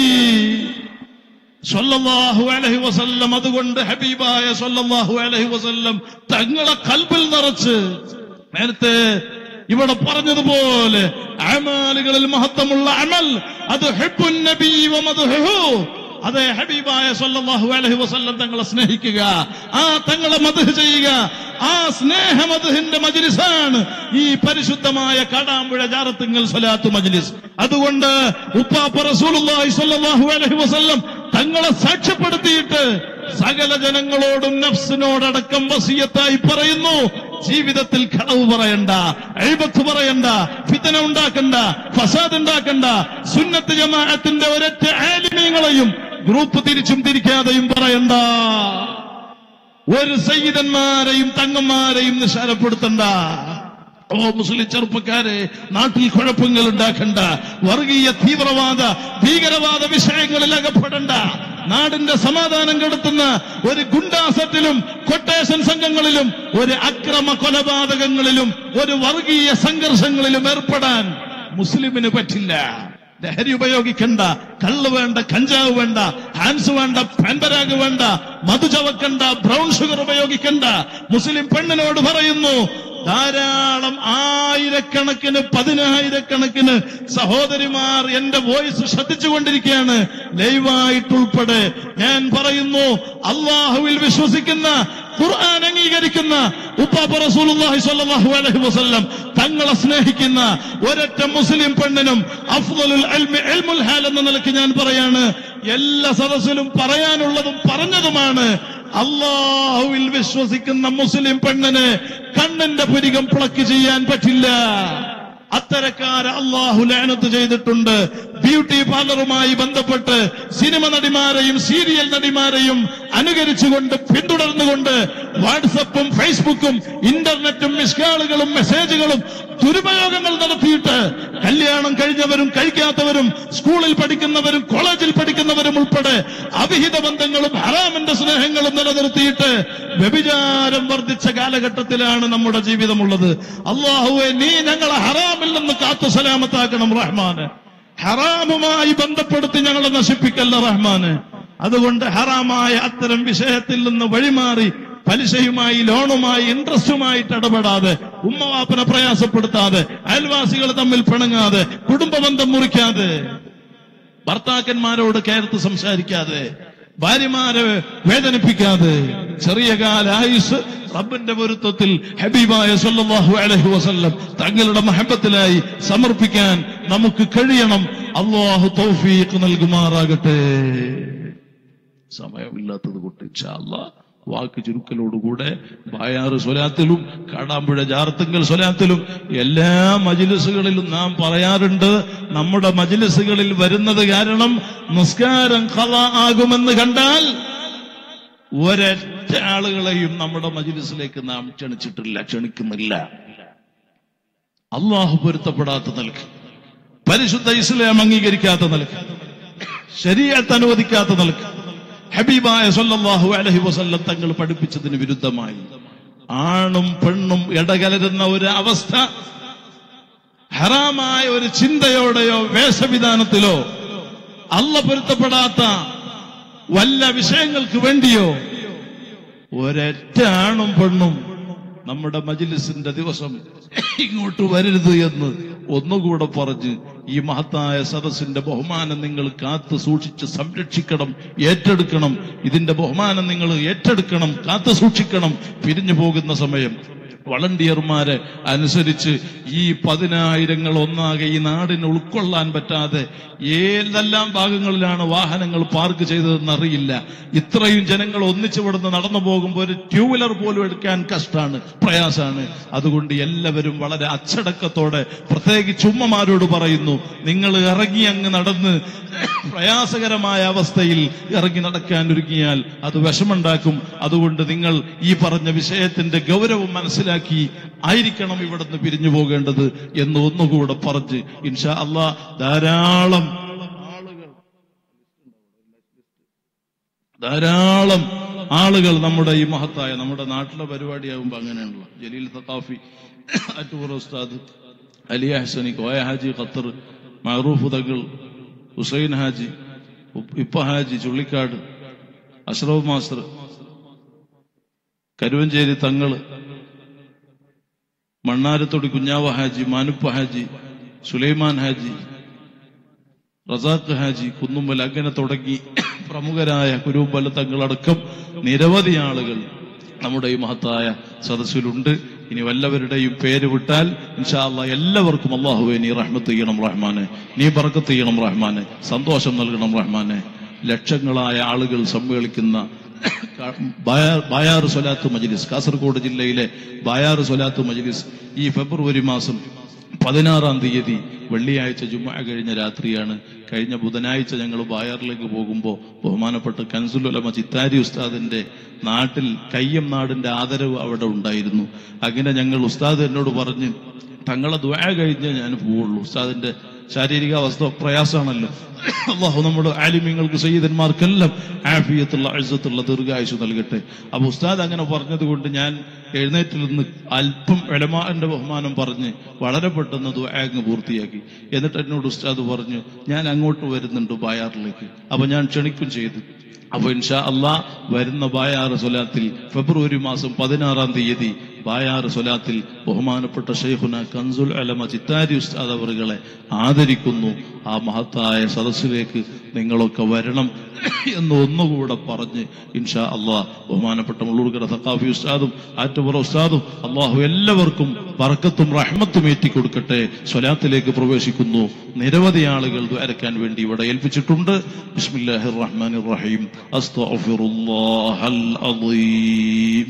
സല്ലല്ലാഹു അലൈഹി വസല്ലം അതുകൊണ്ട് ഹബീബായ സല്ലല്ലാഹു അലൈഹി വസല്ലം തങ്ങളെ കൽബിൽ നിറച്ച് നേരത്തെ ഇവിടെ പറഞ്ഞതുപോലെ അമാലുകളിൽ മഹത്വമുള്ള അമൽ അത് ഹെബുൻ നബി വമദ്ഹുഹു അതെ ഹബീബായ സല്ലല്ലാഹു അലൈഹി വസല്ലം തങ്ങളെ സ്നേഹിക്കുക ആ തങ്ങളെ മദ്ഹ് ചെയ്യുക ആ സ്നേഹമദ്ഹിന്റെ മജ്ലിസാണ് ഈ പരിശുദ്ധമായ കാടാമ്പുഴ ജാറത്തുങ്ങൽ സ്വലാത്ത് മജ്ലിസ് അതുകൊണ്ട് ഉപ്പാപ്പ റസൂലുള്ളാഹി സ്വല്ലല്ലാഹു അലൈഹി വസല്ലം തങ്ങളെ സാക്ഷ്യപ്പെടുത്തിയിട്ട് സകല ജനങ്ങളോടും നഫ്സിനോടടക്കം വസിയത്തായി പറയുന്നു ജീവിതത്തിൽ കളവ് പറയണ്ട എഴുപത്ത് പറയണ്ട ഫിത്തന ഉണ്ടാക്കണ്ട ഫസാദ് ഉണ്ടാക്കണ്ട സുന്നത്ത് ജമാഅത്തിന്റെ ഒരൊറ്റ ആലിമീങ്ങളെയും ഗ്രൂപ്പ് തിരിച്ചും തിരിക്കാതെയും പറയണ്ട ഒരു സയ്യിദന്മാരെയും തങ്ങന്മാരെയും നിശാരപ്പെടുത്തണ്ട ഓ മുസ്ലിം ചെറുപ്പക്കാരെ നാട്ടിൽ കുഴപ്പങ്ങൾ ഉണ്ടാക്കണ്ട വർഗീയ തീവ്രവാദ ഭീകരവാദ വിഷയങ്ങളിൽ അകപ്പെടണ്ട നാടിന്റെ സമാധാനം കെടുത്തുന്ന ഒരു ഗുണ്ടാസത്തിലും കൊട്ടേഷൻ സംഘങ്ങളിലും ഒരു അക്രമ കൊലപാതകങ്ങളിലും ഒരു വർഗീയ സംഘർഷങ്ങളിലും ഏർപ്പെടാൻ മുസ്ലിമിന് പറ്റില്ല ലഹരി ഉപയോഗിക്കണ്ട കള്ള് വേണ്ട കഞ്ചാവ് വേണ്ട ഹാൻസ് വേണ്ട പാൻപരാഗ് വേണ്ട മധു ചവക്കണ്ട ബ്രൗൺ ഷുഗർ ഉപയോഗിക്കണ്ട മുസ്ലിം പെണ്ണിനോട് പറയുന്നു ധാരാളം ആയിരക്കണക്കിന് പതിനായിരക്കണക്കിന് സഹോദരിമാർ എന്റെ വോയിസ് ശ്രദ്ധിച്ചുകൊണ്ടിരിക്കുകയാണ് ലൈവായിട്ടുൾപ്പെടെ ഞാൻ പറയുന്നു അള്ളാഹുവിൽ വിശ്വസിക്കുന്ന ഖുർആൻ അംഗീകരിക്കുന്ന ഉപ്പാപ്പ റസൂലുള്ളാഹി സ്വല്ലല്ലാഹു അലൈഹി വസല്ലം തങ്ങളെ സ്നേഹിക്കുന്ന ഒരൊറ്റ മുസ്ലിം പെണ്ണിനും അഫ്ദലുൽ ഇൽമി ഇൽമുൽ ഹാൽ എന്ന നിലയ്ക്ക് ഞാൻ പറയാണ് എല്ലാ സദസ്സിലും പറയാനുള്ളതും പറഞ്ഞതുമാണ് അള്ളാഹുവിൽ വിശ്വസിക്കുന്ന മുസ്ലിം പെണ്ണിന് കണ്ണിന്റെ പുരികം പ്ലക്ക് ചെയ്യാൻ പറ്റില്ല അത്തരക്കാരെ അള്ളാഹു ലാനത്ത് ചെയ്തിട്ടുണ്ട് ബ്യൂട്ടി പാർലറുമായി ബന്ധപ്പെട്ട് സിനിമ നടിമാരെയും സീരിയൽ നടിമാരെയും അനുകരിച്ചുകൊണ്ട് പിന്തുടർന്നുകൊണ്ട് വാട്സപ്പും ഫേസ്ബുക്കും ഇന്റർനെറ്റും മിസ്കാളുകളും മെസ്സേജുകളും ദുരുപയോഗങ്ങൾ നടത്തിയിട്ട് കല്യാണം കഴിഞ്ഞവരും കഴിക്കാത്തവരും സ്കൂളിൽ പഠിക്കുന്നവരും കോളേജിൽ പഠിക്കുന്നവരും ഉൾപ്പെടെ അവിഹിത ബന്ധങ്ങളും ഹറാമിന്റെ സ്നേഹങ്ങളും നിലനിർത്തിയിട്ട് വ്യഭിചാരം വർദ്ധിച്ച കാലഘട്ടത്തിലാണ് നമ്മുടെ ജീവിതമുള്ളത് അള്ളാഹുവെ നീ ഞങ്ങളെ ഹറാമിൽ നിന്ന് കാത്തു സലാമത്താക്കണം റഹ്മാന് ഹറാമുമായി ബന്ധപ്പെടുത്തി ഞങ്ങളെ നശിപ്പിക്കല്ല റഹ്മാന് അതുകൊണ്ട് ഹറാമായ അത്തരം വിഷയത്തിൽ നിന്ന് വഴിമാറി പലിശയുമായി ലോണുമായി ഇൻട്രസ്റ്റുമായിട്ട് ഇടപെടാതെ ഉമ്മവാപ്പനെ പ്രയാസപ്പെടുത്താതെ അയൽവാസികൾ തമ്മിൽ പിണങ്ങാതെ കുടുംബബന്ധം മുറിക്കാതെ ഭർത്താക്കന്മാരോട് കയർത്ത് സംസാരിക്കാതെ ഭാര്യമാരെ വേദനിപ്പിക്കാതെ ചെറിയ കാല ആയുസ് റബ്ബിന്റെ പൊരുത്തത്തിൽ ഹബീബായ സല്ലല്ലാഹു അലൈഹി വസല്ലം തങ്ങളുടെ മഹബത്തിലായി സമർപ്പിക്കാൻ നമുക്ക് കഴിയണം അള്ളാഹു തൗഫീഖ് നൽകുമാറാകട്ടെ സമയമില്ലാത്തത് കൊണ്ട് ഇൻഷാ അല്ലാഹ് വാക്ക് ചുരുക്കലോടുകൂടെ ബായാറ് സ്വലാത്തിലും കാടാമ്പുഴ ജാർത്തുങ്കൽ സ്വലാത്തിലും എല്ലാ മജിലിസുകളിലും നാം പറയാറുണ്ട് നമ്മുടെ മജിലിസുകളിൽ വരുന്നത് കാരണം നിസ്കാരം കഥ ആകുമെന്ന് കണ്ടാൽ ഒരൊറ്റ ആളുകളെയും നമ്മുടെ മജിലിസിലേക്ക് നാം ക്ഷണിച്ചിട്ടില്ല ക്ഷണിക്കുന്നില്ല അള്ളാഹു പൊരുത്തപ്പെടാത്ത നിലക്ക് പരിശുദ്ധ ഇസ്ലാം അംഗീകരിക്കാത്ത നിലക്ക് ശരീരത്ത് അനുവദിക്കാത്ത നിലക്ക് ഹബീബായ സല്ലല്ലാഹു അലൈഹി വസല്ലം തങ്ങൾ പഠിപ്പിച്ചതിന് വിരുദ്ധമായി ആണും പെണ്ണും ഇടകലരുന്ന ഒരു അവസ്ഥ ഹറാമായ ഒരു ചിന്തയോടെയോ വേഷവിധാനത്തിലോ അല്ല പൊരുത്തപ്പെടാത്ത വല്ല വിഷയങ്ങൾക്ക് വേണ്ടിയോ ഒരൊറ്റ ആണും പെണ്ണും നമ്മുടെ മജിലിസിന്റെ ദിവസം ഇങ്ങോട്ട് വരരുത് എന്ന് ഒന്നുകൂടെ പറഞ്ഞ് ഈ മഹത്തായ സദസ്സിന്റെ ബഹുമാനം നിങ്ങൾ കാത്തു സൂക്ഷിച്ച് സംരക്ഷിക്കണം ഏറ്റെടുക്കണം ഇതിന്റെ ബഹുമാനം നിങ്ങൾ ഏറ്റെടുക്കണം കാത്തു സൂക്ഷിക്കണം പിരിഞ്ഞു പോകുന്ന സമയം വളണ്ടിയർമാരെ അനുസരിച്ച് ഈ പതിനായിരങ്ങൾ ഒന്നാകെ ഈ നാടിന് ഉൾക്കൊള്ളാൻ പറ്റാതെ ഏതെല്ലാം ഭാഗങ്ങളിലാണ് വാഹനങ്ങൾ പാർക്ക് ചെയ്തതെന്ന് അറിയില്ല ഇത്രയും ജനങ്ങൾ ഒന്നിച്ചുവിടുന്ന് നടന്നു പോകുമ്പോൾ ഒരു ടൂ വീലർ പോലും എടുക്കാൻ കഷ്ടാണ് പ്രയാസാണ് അതുകൊണ്ട് എല്ലാവരും വളരെ അച്ചടക്കത്തോടെ പ്രത്യേകിച്ച് ഉമ്മമാരോട് പറയുന്നു നിങ്ങൾ ഇറങ്ങി അങ്ങ് നടന്ന് പ്രയാസകരമായ അവസ്ഥയിൽ ഇറങ്ങി നടക്കാൻ ഒരുങ്ങിയാൽ അത് വിഷമുണ്ടാക്കും അതുകൊണ്ട് നിങ്ങൾ ഈ പറഞ്ഞ വിഷയത്തിന്റെ ഗൗരവം മനസ്സിലാക്കി ആയിരിക്കണം ഇവിടുന്ന് പിരിഞ്ഞു പോകേണ്ടത് എന്ന് ഒന്നുകൂടെ പറഞ്ഞ് ഇൻഷാ അള്ളാ ധാരാളം ആളുകൾ ധാരാളം ആളുകൾ നമ്മുടെ ഈ മഹത്തായ നമ്മുടെ നാട്ടിലെ പരിപാടിയാകുമ്പോൾ അങ്ങനെയാണല്ലോ ജലീൽ തക്കാഫി അറ്റൂർ ഉസ്താദ് അലി ഹസനി കോയ ഹാജി ഖത്തർ മഹറൂഫ് തങ്ങൾ ഹുസൈൻ ഹാജി ഇപ്പ ഹാജി ചുള്ളിക്കാട് അഷ്റഫ് മാസ്റ്റർ കരുവഞ്ചേരി തങ്ങള് മണ്ണാരത്തൊടി കുഞ്ഞാവ ഹാജി മാനുപ്പ ഹാജി സുലൈമാൻ ഹാജി റസാഖ് ഹാജി കുന്നുമ്പൽ അങ്ങനെ തുടങ്ങി പ്രമുഖരായ കുരുമ്പല തങ്ങളടക്കം നിരവധി ആളുകൾ നമ്മുടെ ഈ മഹത്തായ സദസ്സിലുണ്ട് ഇനി വല്ലവരുടെയും പേര് വിട്ടാൽ ഇൻഷാല്ല എല്ലാവർക്കും അള്ളാഹുവെ നീ റഹ്മത്ത് ചെയ്യണം റഹ്മാനെ നീ ബർക്കത്ത് ചെയ്യണം റഹ്മാനെ സന്തോഷം നൽകണം റഹ്മാനെ ലക്ഷങ്ങളായ ആളുകൾ സമ്മേളിക്കുന്ന ബായാർ ബായാർ സ്വലാത്ത് മജ്ലിസ് കാസർഗോഡ് ജില്ലയിലെ ബായാർ സ്വലാത്ത് മജ്ലിസ് ഈ ഫെബ്രുവരി മാസം പതിനാറാം തീയതി വെള്ളിയാഴ്ച ജുമ കഴിഞ്ഞ രാത്രിയാണ് കഴിഞ്ഞ ബുധനാഴ്ച ഞങ്ങൾ ബായാറിലേക്ക് പോകുമ്പോൾ ബഹുമാനപ്പെട്ട കൻസുലുലമ ചിത്താരി ഉസ്താദിന്റെ നാട്ടിൽ കയ്യം നാടിന്റെ ആദരവ് അവിടെ ഉണ്ടായിരുന്നു അങ്ങനെ ഞങ്ങൾ ഉസ്താദ് എന്നോട് പറഞ്ഞ് തങ്ങളെ ദ്വാ കഴിഞ്ഞ് ഞാൻ പോവുള്ളൂ ഉസ്താദിന്റെ ശാരീരിക അവസ്ഥ പ്രയാസമാണല്ലോ അള്ളാഹു നമ്മുടെ ആലിമ്യങ്ങൾക്ക് സയ്യിദന്മാർക്കെല്ലാം ആഫിയത്തുള്ള അഴുത്തുള്ള ദീർഘായുസ് നൽകട്ടെ അപ്പൊ ഉസ്താദ് അങ്ങനെ പറഞ്ഞത് കൊണ്ട് ഞാൻ എഴുന്നേറ്റിൽ നിന്ന് അല്പം എളമാന്റെ ബഹുമാനം പറഞ്ഞ് വളരെ പെട്ടെന്ന് ദ്വാങ്ങ് പൂർത്തിയാക്കി എന്നിട്ട് എന്നോട് ഉസ്താദ് പറഞ്ഞു ഞാൻ അങ്ങോട്ട് വരുന്നുണ്ട് ബായാറിലേക്ക് അപ്പൊ ഞാൻ ക്ഷണിക്കും ചെയ്തു അപ്പൊ ഇൻഷാ അള്ളാ വരുന്ന ബായാറ് സ്വലാത്തിൽ ഫെബ്രുവരി മാസം പതിനാറാം തീയതി ബായാറ് സ്വലാത്തിൽ ബഹുമാനപ്പെട്ട ഷെയ്ഖുന കൻസുൽ അലമ ചിത്താരി ഉസ്താദ് അവറുകളെ ആദരിക്കുന്നു ആ മഹത്തായ സദസ്സിലേക്ക് നിങ്ങളൊക്കെ വരണം എന്ന് ഒന്നുകൂടെ പറഞ്ഞ് ഇൻഷാ അള്ളാഹ് ബഹുമാനപ്പെട്ട മുള്ളൂർക്കര സഖാഫി ഉസ്താദും ആറ്റുപുറ ഉസ്താദും അള്ളാഹു എല്ലാവർക്കും പറക്കത്തും റഹ്മത്തും ഏറ്റിക്കൊടുക്കട്ടെ സ്വലാത്തിലേക്ക് പ്രവേശിക്കുന്നു നിരവധി ആളുകൾ ദ്വാരക്കാൻ വേണ്ടി ഇവിടെ ഏൽപ്പിച്ചിട്ടുണ്ട് ബിസ്മില്ലാഹിർ റഹ്മാനിർ റഹീം അസ്തഗ്ഫിറുല്ലാഹൽ അളീം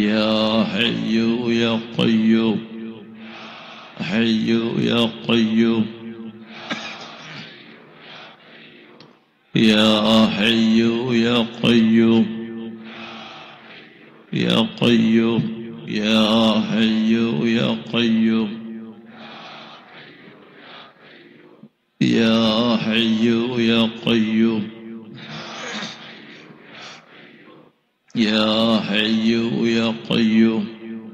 يا حي يا قيوم حي يا قيوم يا حي يا قيوم يا قيوم يا حي يا قيوم يا حي يا قيوم يا حي يا قيوم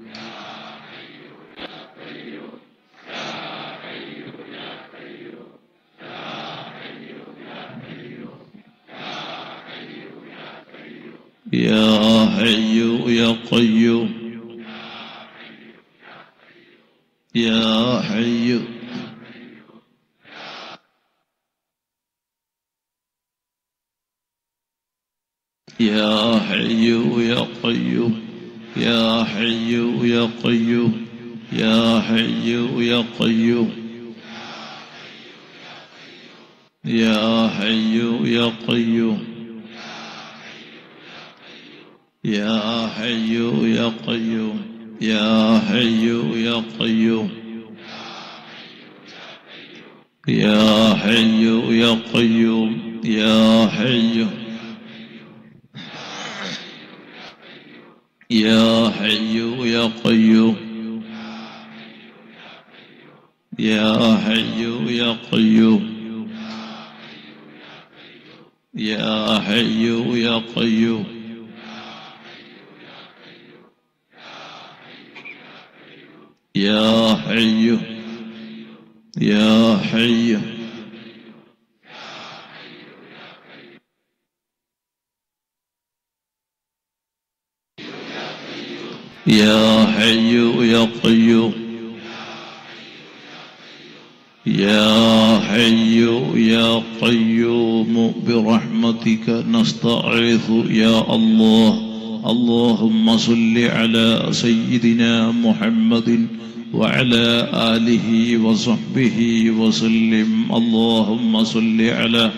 يا حي يا قيوم يا حي يا حي يا قيوم يا حي يا قيوم يا حي يا قيوم يا حي يا قيوم يا حي يا قيوم يا حي يا قيوم يا حي يا قيوم يا حي يا حي يا قيوم يا حي يا قيوم يا حي يا قيوم يا حي يا حي يا حي يا قيوم يا حي يا قيوم برحمتك نستعيذ يا الله اللهم صل على سيدنا محمد وعلى آله وصحبه وسلم اللهم صل على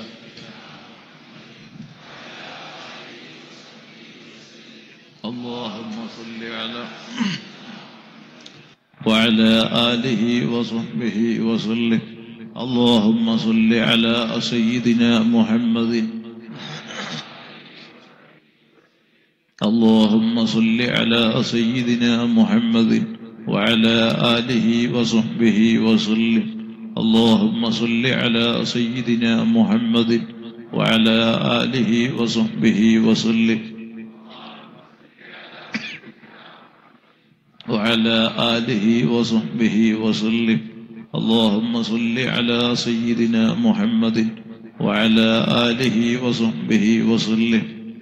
اللهم صل على وعلى آله وصحبه وسلم اللهم صل على سيدنا محمد اللهم صل على سيدنا محمد وعلى آله وصحبه وسلم اللهم صل على سيدنا محمد وعلى آله وصحبه وسلم وعلى آله وصحبه وسلم اللهم صل على سيدنا محمد وعلى آله وصحبه وسلم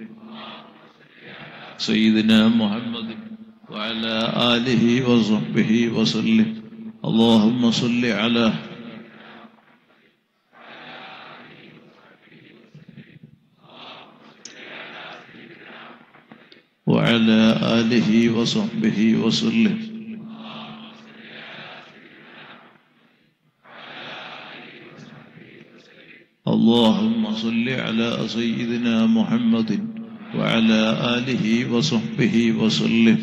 سيدنا محمد وعلى آله وصحبه وسلم اللهم صل على وعلى آله وصحبه وسلم اللهم صل على سيدنا محمد وعلى آله وصحبه وسلم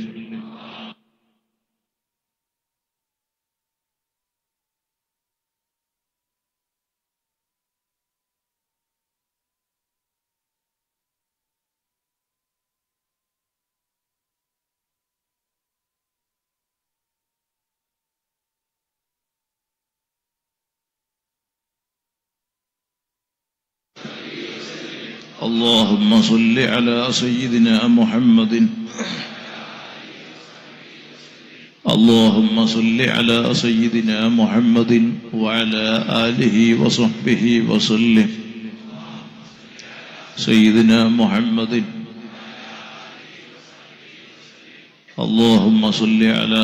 اللهم صل على سيدنا محمد اللهم صل على سيدنا محمد وعلى آله وصحبه وسلم سيدنا محمد اللهم صل على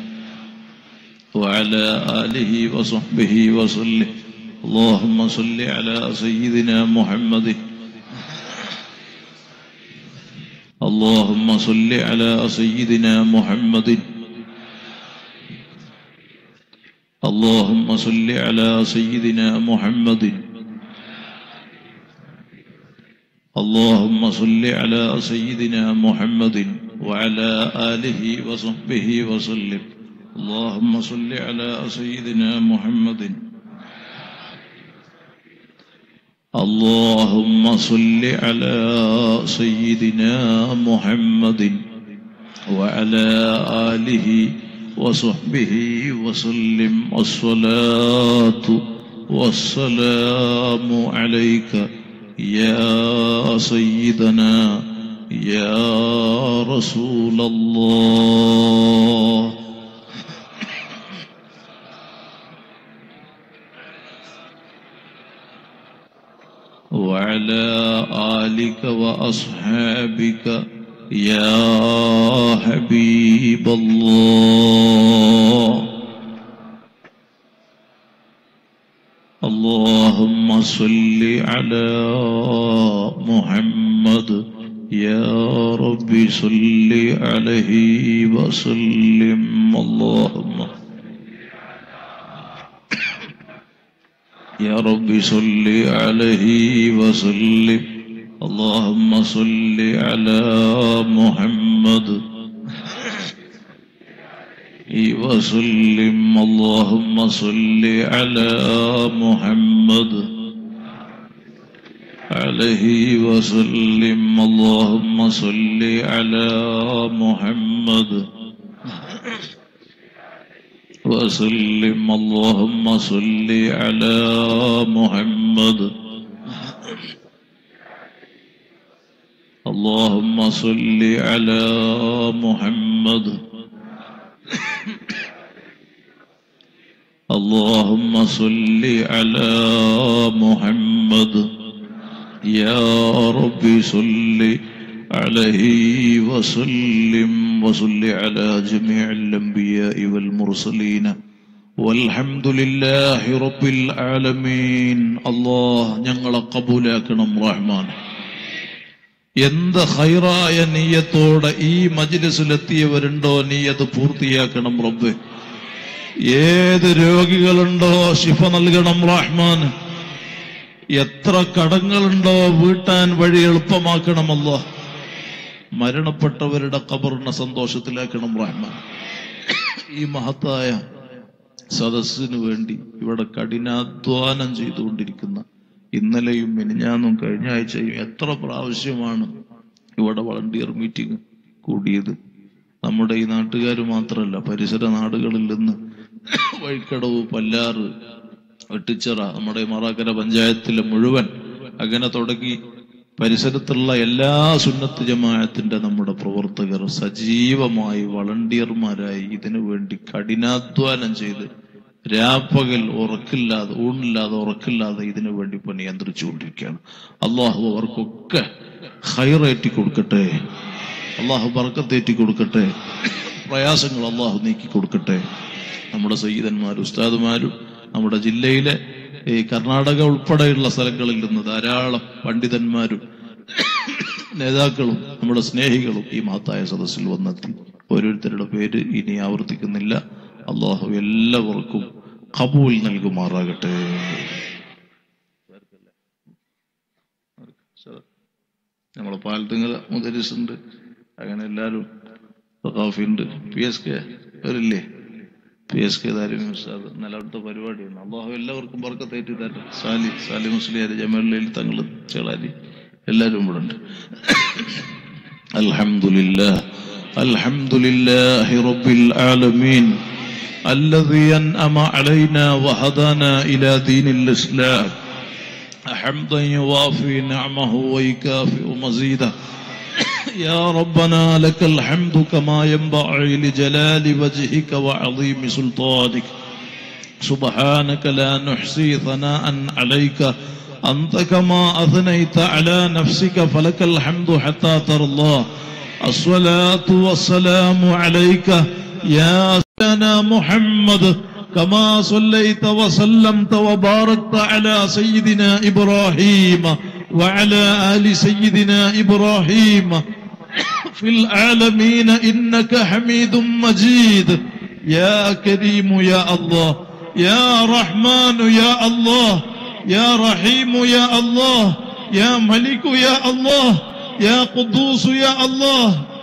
وعلى آله وصحبه وسلم اللهم صل على سيدنا محمد اللهم صل على سيدنا محمد اللهم صل على سيدنا محمد اللهم صل على سيدنا محمد وعلى آله وصحبه وسلم اللهم صل على سيدنا محمد اللهم صل على سيدنا محمد وعلى آله وصحبه وسلم الصلاة والسلام عليك يا سيدنا يا رسول الله وعلى آلك وأصحابك يا حبيب الله اللهم صل على محمد يا رب صل عليه وسلم اللهم يا رب صل عليه وسلم اللهم صل على محمد وسلم اللهم صل على محمد عليه وسلم اللهم صل على محمد وسلم اللهم صل على محمد اللهم صل على محمد اللهم صل على محمد يا رب صل عليه وسلم وصل على جميع الأنبياء والمرسلين والحمد لله رب العالمين الله ഞങ്ങളെ കബൂലാക്കണം റഹ്മാൻ എന്ത് ഹൈറായ നീയത്തോടെ ഈ മജിലിസിലെത്തിയവരുണ്ടോ നീ അത് പൂർത്തിയാക്കണം റബ്ബ് ഏത് രോഗികളുണ്ടോ ശിഫ നൽകണം റഹ്മാൻ എത്ര കടങ്ങളുണ്ടോ വീട്ടാൻ വഴി എളുപ്പമാക്കണമല്ലോ മരണപ്പെട്ടവരുടെ കബറിനെ സന്തോഷത്തിലാക്കണം റഹ്മാൻ ഈ മഹത്തായ സദസ്സിനു വേണ്ടി ഇവിടെ കഠിനാധ്വാനം ചെയ്തുകൊണ്ടിരിക്കുന്ന ഇന്നലെയും മിനിഞ്ഞാന്നും കഴിഞ്ഞ ആഴ്ചയും എത്ര പ്രാവശ്യമാണ് ഇവിടെ വളണ്ടിയർ മീറ്റിംഗ് കൂടിയത് നമ്മുടെ ഈ നാട്ടുകാർ മാത്രമല്ല പരിസര നാടുകളിൽ നിന്ന് വഴിക്കടവ് പല്ലാറ് വെട്ടിച്ചിറ നമ്മുടെ മറാക്കര പഞ്ചായത്തിലെ മുഴുവൻ അങ്ങനെ തുടങ്ങി പരിസരത്തുള്ള എല്ലാ സുന്നത്ത് ജമാഅത്തിന്റെ നമ്മുടെ പ്രവർത്തകർ സജീവമായി വളണ്ടിയർമാരായി ഇതിനു വേണ്ടി കഠിനാധ്വാനം ചെയ്ത് രാപ്പകൽ ഉറക്കില്ലാതെ ഊണില്ലാതെ ഉറക്കില്ലാതെ ഇതിനു വേണ്ടി ഇപ്പൊ നിയന്ത്രിച്ചുകൊണ്ടിരിക്കുകയാണ് അള്ളാഹു അവർക്കൊക്കെ ഹൈറേറ്റി കൊടുക്കട്ടെ അള്ളാഹു ബർക്കത്തേറ്റി കൊടുക്കട്ടെ പ്രയാസങ്ങൾ അള്ളാഹു നീക്കി കൊടുക്കട്ടെ നമ്മുടെ സയ്യിദന്മാരും ഉസ്താദുമാരും നമ്മുടെ ജില്ലയിലെ ഈ കർണാടക ഉൾപ്പെടെയുള്ള സ്ഥലങ്ങളിൽ നിന്ന് ധാരാളം പണ്ഡിതന്മാരും നേതാക്കളും നമ്മുടെ സ്നേഹികളും ഈ മഹത്തായ സദസ്സിൽ വന്നെത്തി ഓരോരുത്തരുടെ പേര് ഇനി ആവർത്തിക്കുന്നില്ല അള്ളാഹു എല്ലാവർക്കും കബൂൽ നൽകുമാറാകട്ടെ നമ്മളെ പാലത്തുങ്ങൽ മുദരിസുണ്ട് അങ്ങനെ എല്ലാവരും സഖാഫിയുണ്ട് പി എസ് കെ വരില്ലേ P S K Darimi Ustad നല്ല അവിടുത്തെ പരിപാടിയാണ് അള്ളാഹു എല്ലാവർക്കും ബർക്കത്തേറ്റി തരട്ടെ സാലി സാലി മുസ്ലിയാർ ജമലയിൽ തങ്ങൾ ചേളാരി എല്ലാവരും ഇവിടെ ഉണ്ട് അൽഹംദുലില്ലാ അൽഹംദുലില്ലാഹി റബ്ബിൽ ആലമീൻ الذي أنعم علينا وهدانا إلى دين الإسلام حمدا يوافي نعمه ويكافئ مزيده يا ربنا لك الحمد كما ينبغي لجلال وجهك وعظيم سلطانك سبحانك لا نحصي ثناء عليك أنت كما أثنيت على نفسك فلك الحمد حتى ترضى الصلاة والسلام عليك يا سيدنا محمد كما صليت وسلمت وباركت على سيدنا إبراهيم وعلى آل سيدنا إبراهيم في العالمين إنك حميد مجيد يا كريم يا الله يا رحمن يا الله يا رحيم يا الله يا ملك يا الله يا قدوس يا الله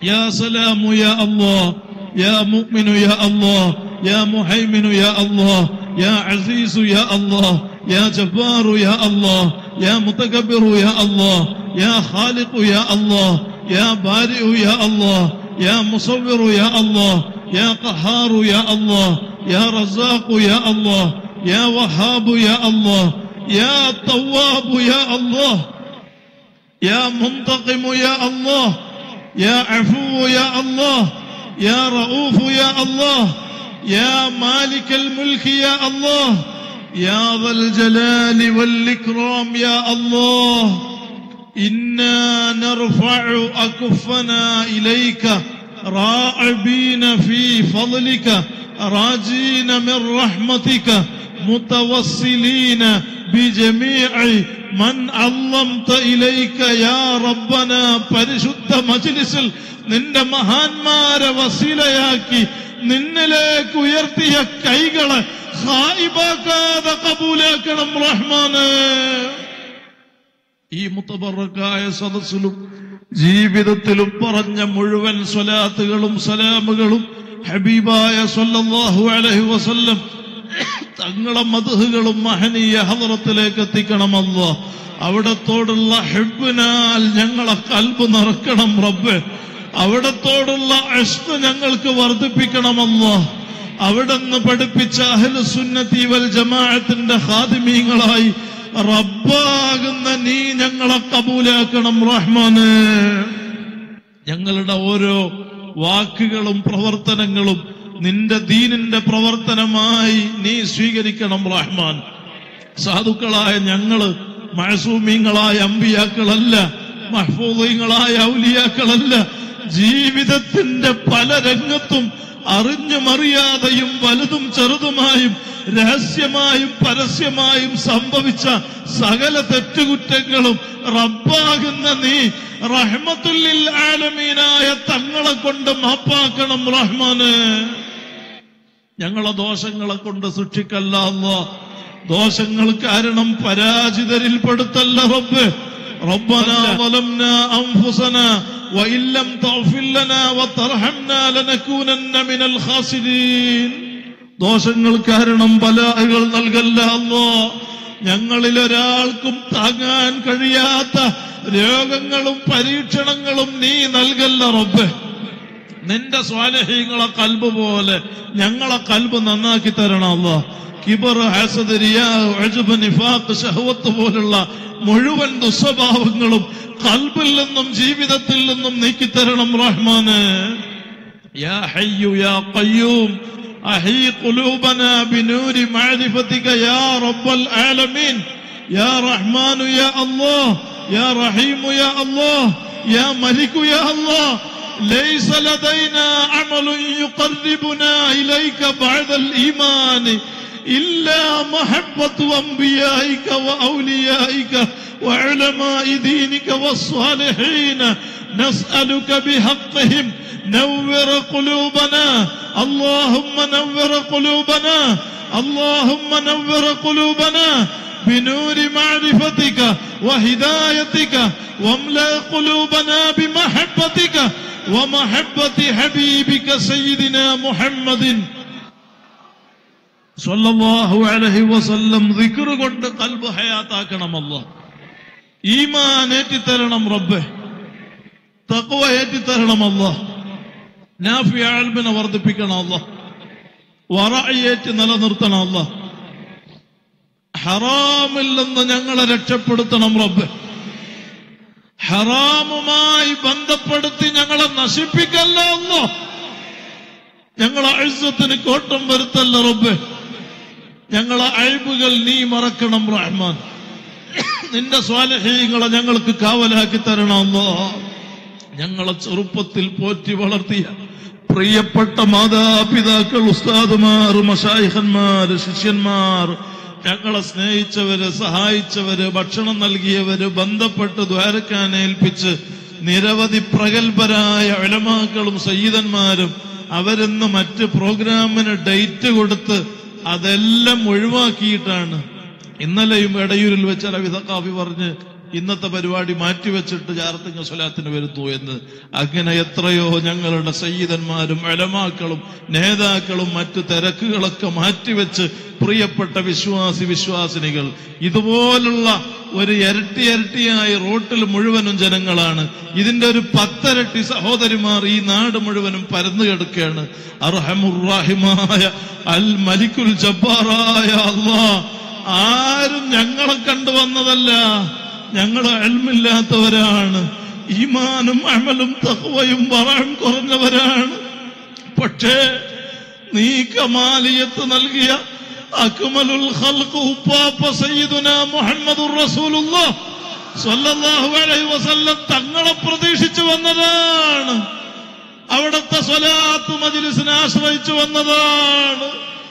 يا سلام يا الله يا مؤمن يا الله يا محيمن يا الله يا عزيز يا الله يا جبار يا الله يا متكبر يا الله يا خالق يا الله يا بارئ يا الله يا مصور يا الله يا قهار يا الله يا رزاق يا الله يا وهاب يا الله يا تواب يا الله يا منتقم يا الله يا عفو يا الله يا رؤوف يا الله يا مالك الملك يا الله يا ذا الجلال والإكرام يا الله إنا نرفع أكفنا إليك راعبين في فضلك راجين من رحمتك متوسلين بجميع من علمت إليك يا ربنا പരിശുദ്ധ മജ്ലിസിൽ നിന്റെ മഹാന്മാരെ വസീലയാക്കി നിന്നിലേക്ക് ഉയർത്തിയ കൈകളെ ഹായിബാക്കാതെ കബൂലാക്കണം റഹ്മാന് ഈ മുത്തബറക്കായ സദസ്സിലും ജീവിതത്തിലും പറഞ്ഞ മുഴുവൻ സ്വലാത്തുകളും സലാമുകളും ഹബീബായ സല്ലല്ലാഹു അലൈഹി വസല്ലം തങ്ങളെ മധുഹുകളും മഹനീയ ഹദറത്തിലേക്ക് എത്തിക്കണമല്ലോ അവിടത്തോടുള്ള ഹെബിനാൽ ഞങ്ങളെ കൽബ് നിറക്കണം റബ്ബ് അവിടത്തോടുള്ള അഷ്ട് ഞങ്ങൾക്ക് വർദ്ധിപ്പിക്കണമല്ലോ അവിടുന്ന് പഠിപ്പിച്ച അഹ്ലു സുന്നത്തി വൽ ജമാഅത്തിന്റെ ഹാദിമീങ്ങളായി റബ്ബാകുന്ന നീ ഞങ്ങളെ കബൂലാക്കണം റഹ്മാന് ഞങ്ങളുടെ ഓരോ വാക്കുകളും പ്രവർത്തനങ്ങളും നിന്റെ ദീനിന്റെ പ്രവർത്തനമായി നീ സ്വീകരിക്കണം റഹ്മാൻ സാധുക്കളായ ഞങ്ങള് മഴസൂമീങ്ങളായ അമ്പിയാക്കളല്ല മഹ്ഫൂദീങ്ങളായ ഔലിയാക്കളല്ല ജീവിതത്തിന്റെ പല രംഗത്തും അറിഞ്ഞും അറിയാതെയും വലുതും ചെറുതുമായും രഹസ്യമായും പരസ്യമായും സംഭവിച്ച സകല തെറ്റുകുറ്റങ്ങളും റബ്ബാകുന്ന നീ റഹ്മത്തുല്ലിൽ ആലമീനായ തങ്ങളെ കൊണ്ട് മാപ്പാക്കണം റഹ്മാന് ഞങ്ങളെ ദോഷങ്ങളെ കൊണ്ട് സൂക്ഷിക്കല്ല അല്ലാ ദോഷങ്ങൾ കാരണം പരാജിതരിൽപ്പെടുത്തല്ല റബ്ബ് ربنا ظلمنا أنفسنا وإن لم تغفر لنا وترحمنا لنكونن من الخاسرين ദോഷങ്ങൾ കാരണം ബലാഹകൾ നൽകല്ല അല്ലോ ഞങ്ങളിൽ ഒരാൾക്കും താങ്ങാൻ കഴിയാത്ത രോഗങ്ങളും പരീക്ഷണങ്ങളും നീ നൽകല്ല റബ്ബ് നിന്റെ സ്വാലഹീങ്ങളെ കൽബ് പോലെ ഞങ്ങളെ കൽബ് നന്നാക്കി തരണം അല്ലോ കിബർ ഹസദ് റിയാ ഉജ്ബ് നിഫാഖ് ശഹവത്ത് പോലുള്ള മുഴുവൻ ദുസ്വഭാവങ്ങളും കൽബിൽ നിന്നും ജീവിതത്തിൽ നിന്നും നീക്കിത്തരണം റഹ്മാന് യാ ഹയ്യു യാ ഖയ്യൂം അഹീ ഖുലൂബനാ ബിനൂരി മഅരിഫതിക യാ റബ്ബൽ ആലമീൻ യാ റഹ്മാനു യാ അല്ലാഹ് യാ റഹീമു യാ അല്ലാഹ് യാ മലികു യാ അല്ലാഹ് ليس لدينا عمل يقربنا إليك بعد الإيمان إلا محبة أنبيائك وأوليائك وعلماء دينك والصالحين نسألك بحقهم نور قلوبنا اللهم نور قلوبنا اللهم نور قلوبنا بنور معرفتك وهدايتك واملأ قلوبنا بمحبتك ومحبة حبيبك سيدنا محمد സല്ലല്ലാഹു അലൈഹി വസല്ലം ദിക്ർ കൊണ്ട് കൽബ് ഹയാത്താക്കണമല്ലോ ഈമാൻ ഏറ്റിത്തരണം റബ്ബെ തഖ്വ ഏറ്റിത്തരണമല്ലോ നാഫിയ അൽബിനെ വർദ്ധിപ്പിക്കണം അല്ലോ വറയേറ്റ് നിലനിർത്തണം അല്ലോ ഹറാമിൽ നിന്ന് ഞങ്ങളെ രക്ഷപ്പെടുത്തണം റബ്ബെ ഹറാമുമായി ബന്ധപ്പെടുത്തി ഞങ്ങളെ നശിപ്പിക്കല്ലോ അല്ലോ ഞങ്ങളെ അഴുസത്തിന് കോട്ടം വരുത്തല്ല റബ്ബെ ഞങ്ങളെ അഴിബുകൾ നീ മറക്കണം റഹ്മാൻ നിന്റെ സ്വാലഹീങ്ങളെ ഞങ്ങൾക്ക് കാവലാക്കി തരണമല്ലോ ഞങ്ങളെ ചെറുപ്പത്തിൽ പോറ്റി വളർത്തിയ പ്രിയപ്പെട്ട മാതാപിതാക്കൾ ഉസ്താദുമാർ മഷായിഹന്മാര് ശിഷ്യന്മാർ ഞങ്ങളെ സ്നേഹിച്ചവര് സഹായിച്ചവര് ഭക്ഷണം നൽകിയവര് ബന്ധപ്പെട്ട് ദ്വാരക്കാൻ ഏൽപ്പിച്ച് നിരവധി പ്രഗത്ഭരായ അലമാക്കളും സയ്യിദന്മാരും അവരിന്ന് മറ്റ് പ്രോഗ്രാമിന് ഡേറ്റ് കൊടുത്ത് അതെല്ലാം ഒഴിവാക്കിയിട്ടാണ് ഇന്നലെയും എടയൂരിൽ വെച്ച് രവിത കാവി പറഞ്ഞ് ഇന്നത്തെ പരിപാടി മാറ്റിവെച്ചിട്ട് ജാറത്തിങ്ങ സ്വലാത്തിന് വരുന്നു എന്ന് അങ്ങനെ എത്രയോ ഞങ്ങളുടെ സയ്യിദന്മാരും അലമാക്കളും നേതാക്കളും മറ്റു തിരക്കുകളൊക്കെ മാറ്റിവെച്ച് പ്രിയപ്പെട്ട വിശ്വാസി വിശ്വാസിനികൾ ഇതുപോലുള്ള ഒരു ഇരട്ടി ഇരട്ടിയായി റോട്ടിൽ മുഴുവനും ജനങ്ങളാണ് ഇതിന്റെ ഒരു പത്തരട്ടി സഹോദരിമാർ ഈ നാട് മുഴുവനും പരന്നു കിടക്കുകയാണ് അർഹമുറാഹിമായ അൽ മലിക്കുൽ ജബ്ബാറായ അള്ളാ ആരും ഞങ്ങളെ കണ്ടുവന്നതല്ല ഞങ്ങൾ അൽമില്ലാത്തവരാണ് ഈമാനും അമലും തഹവയും വറാൻ കുറഞ്ഞവരാണ് പക്ഷേ നീ കമാലിയത്ത് നൽകിയ അക്മലുൽ ഖൽഖ് ഉപ്പാപ്പ സയ്യിദുന മുഹമ്മദുർ റസൂലുള്ളാഹ് സ്വല്ലല്ലാഹു അലൈഹി വസല്ലം തങ്ങളെ പ്രതീക്ഷിച്ചു വന്നതാണ് അവിടുത്തെ സ്വലാത്ത് മജ്ലിസിനെ ആശ്രയിച്ചു വന്നതാണ്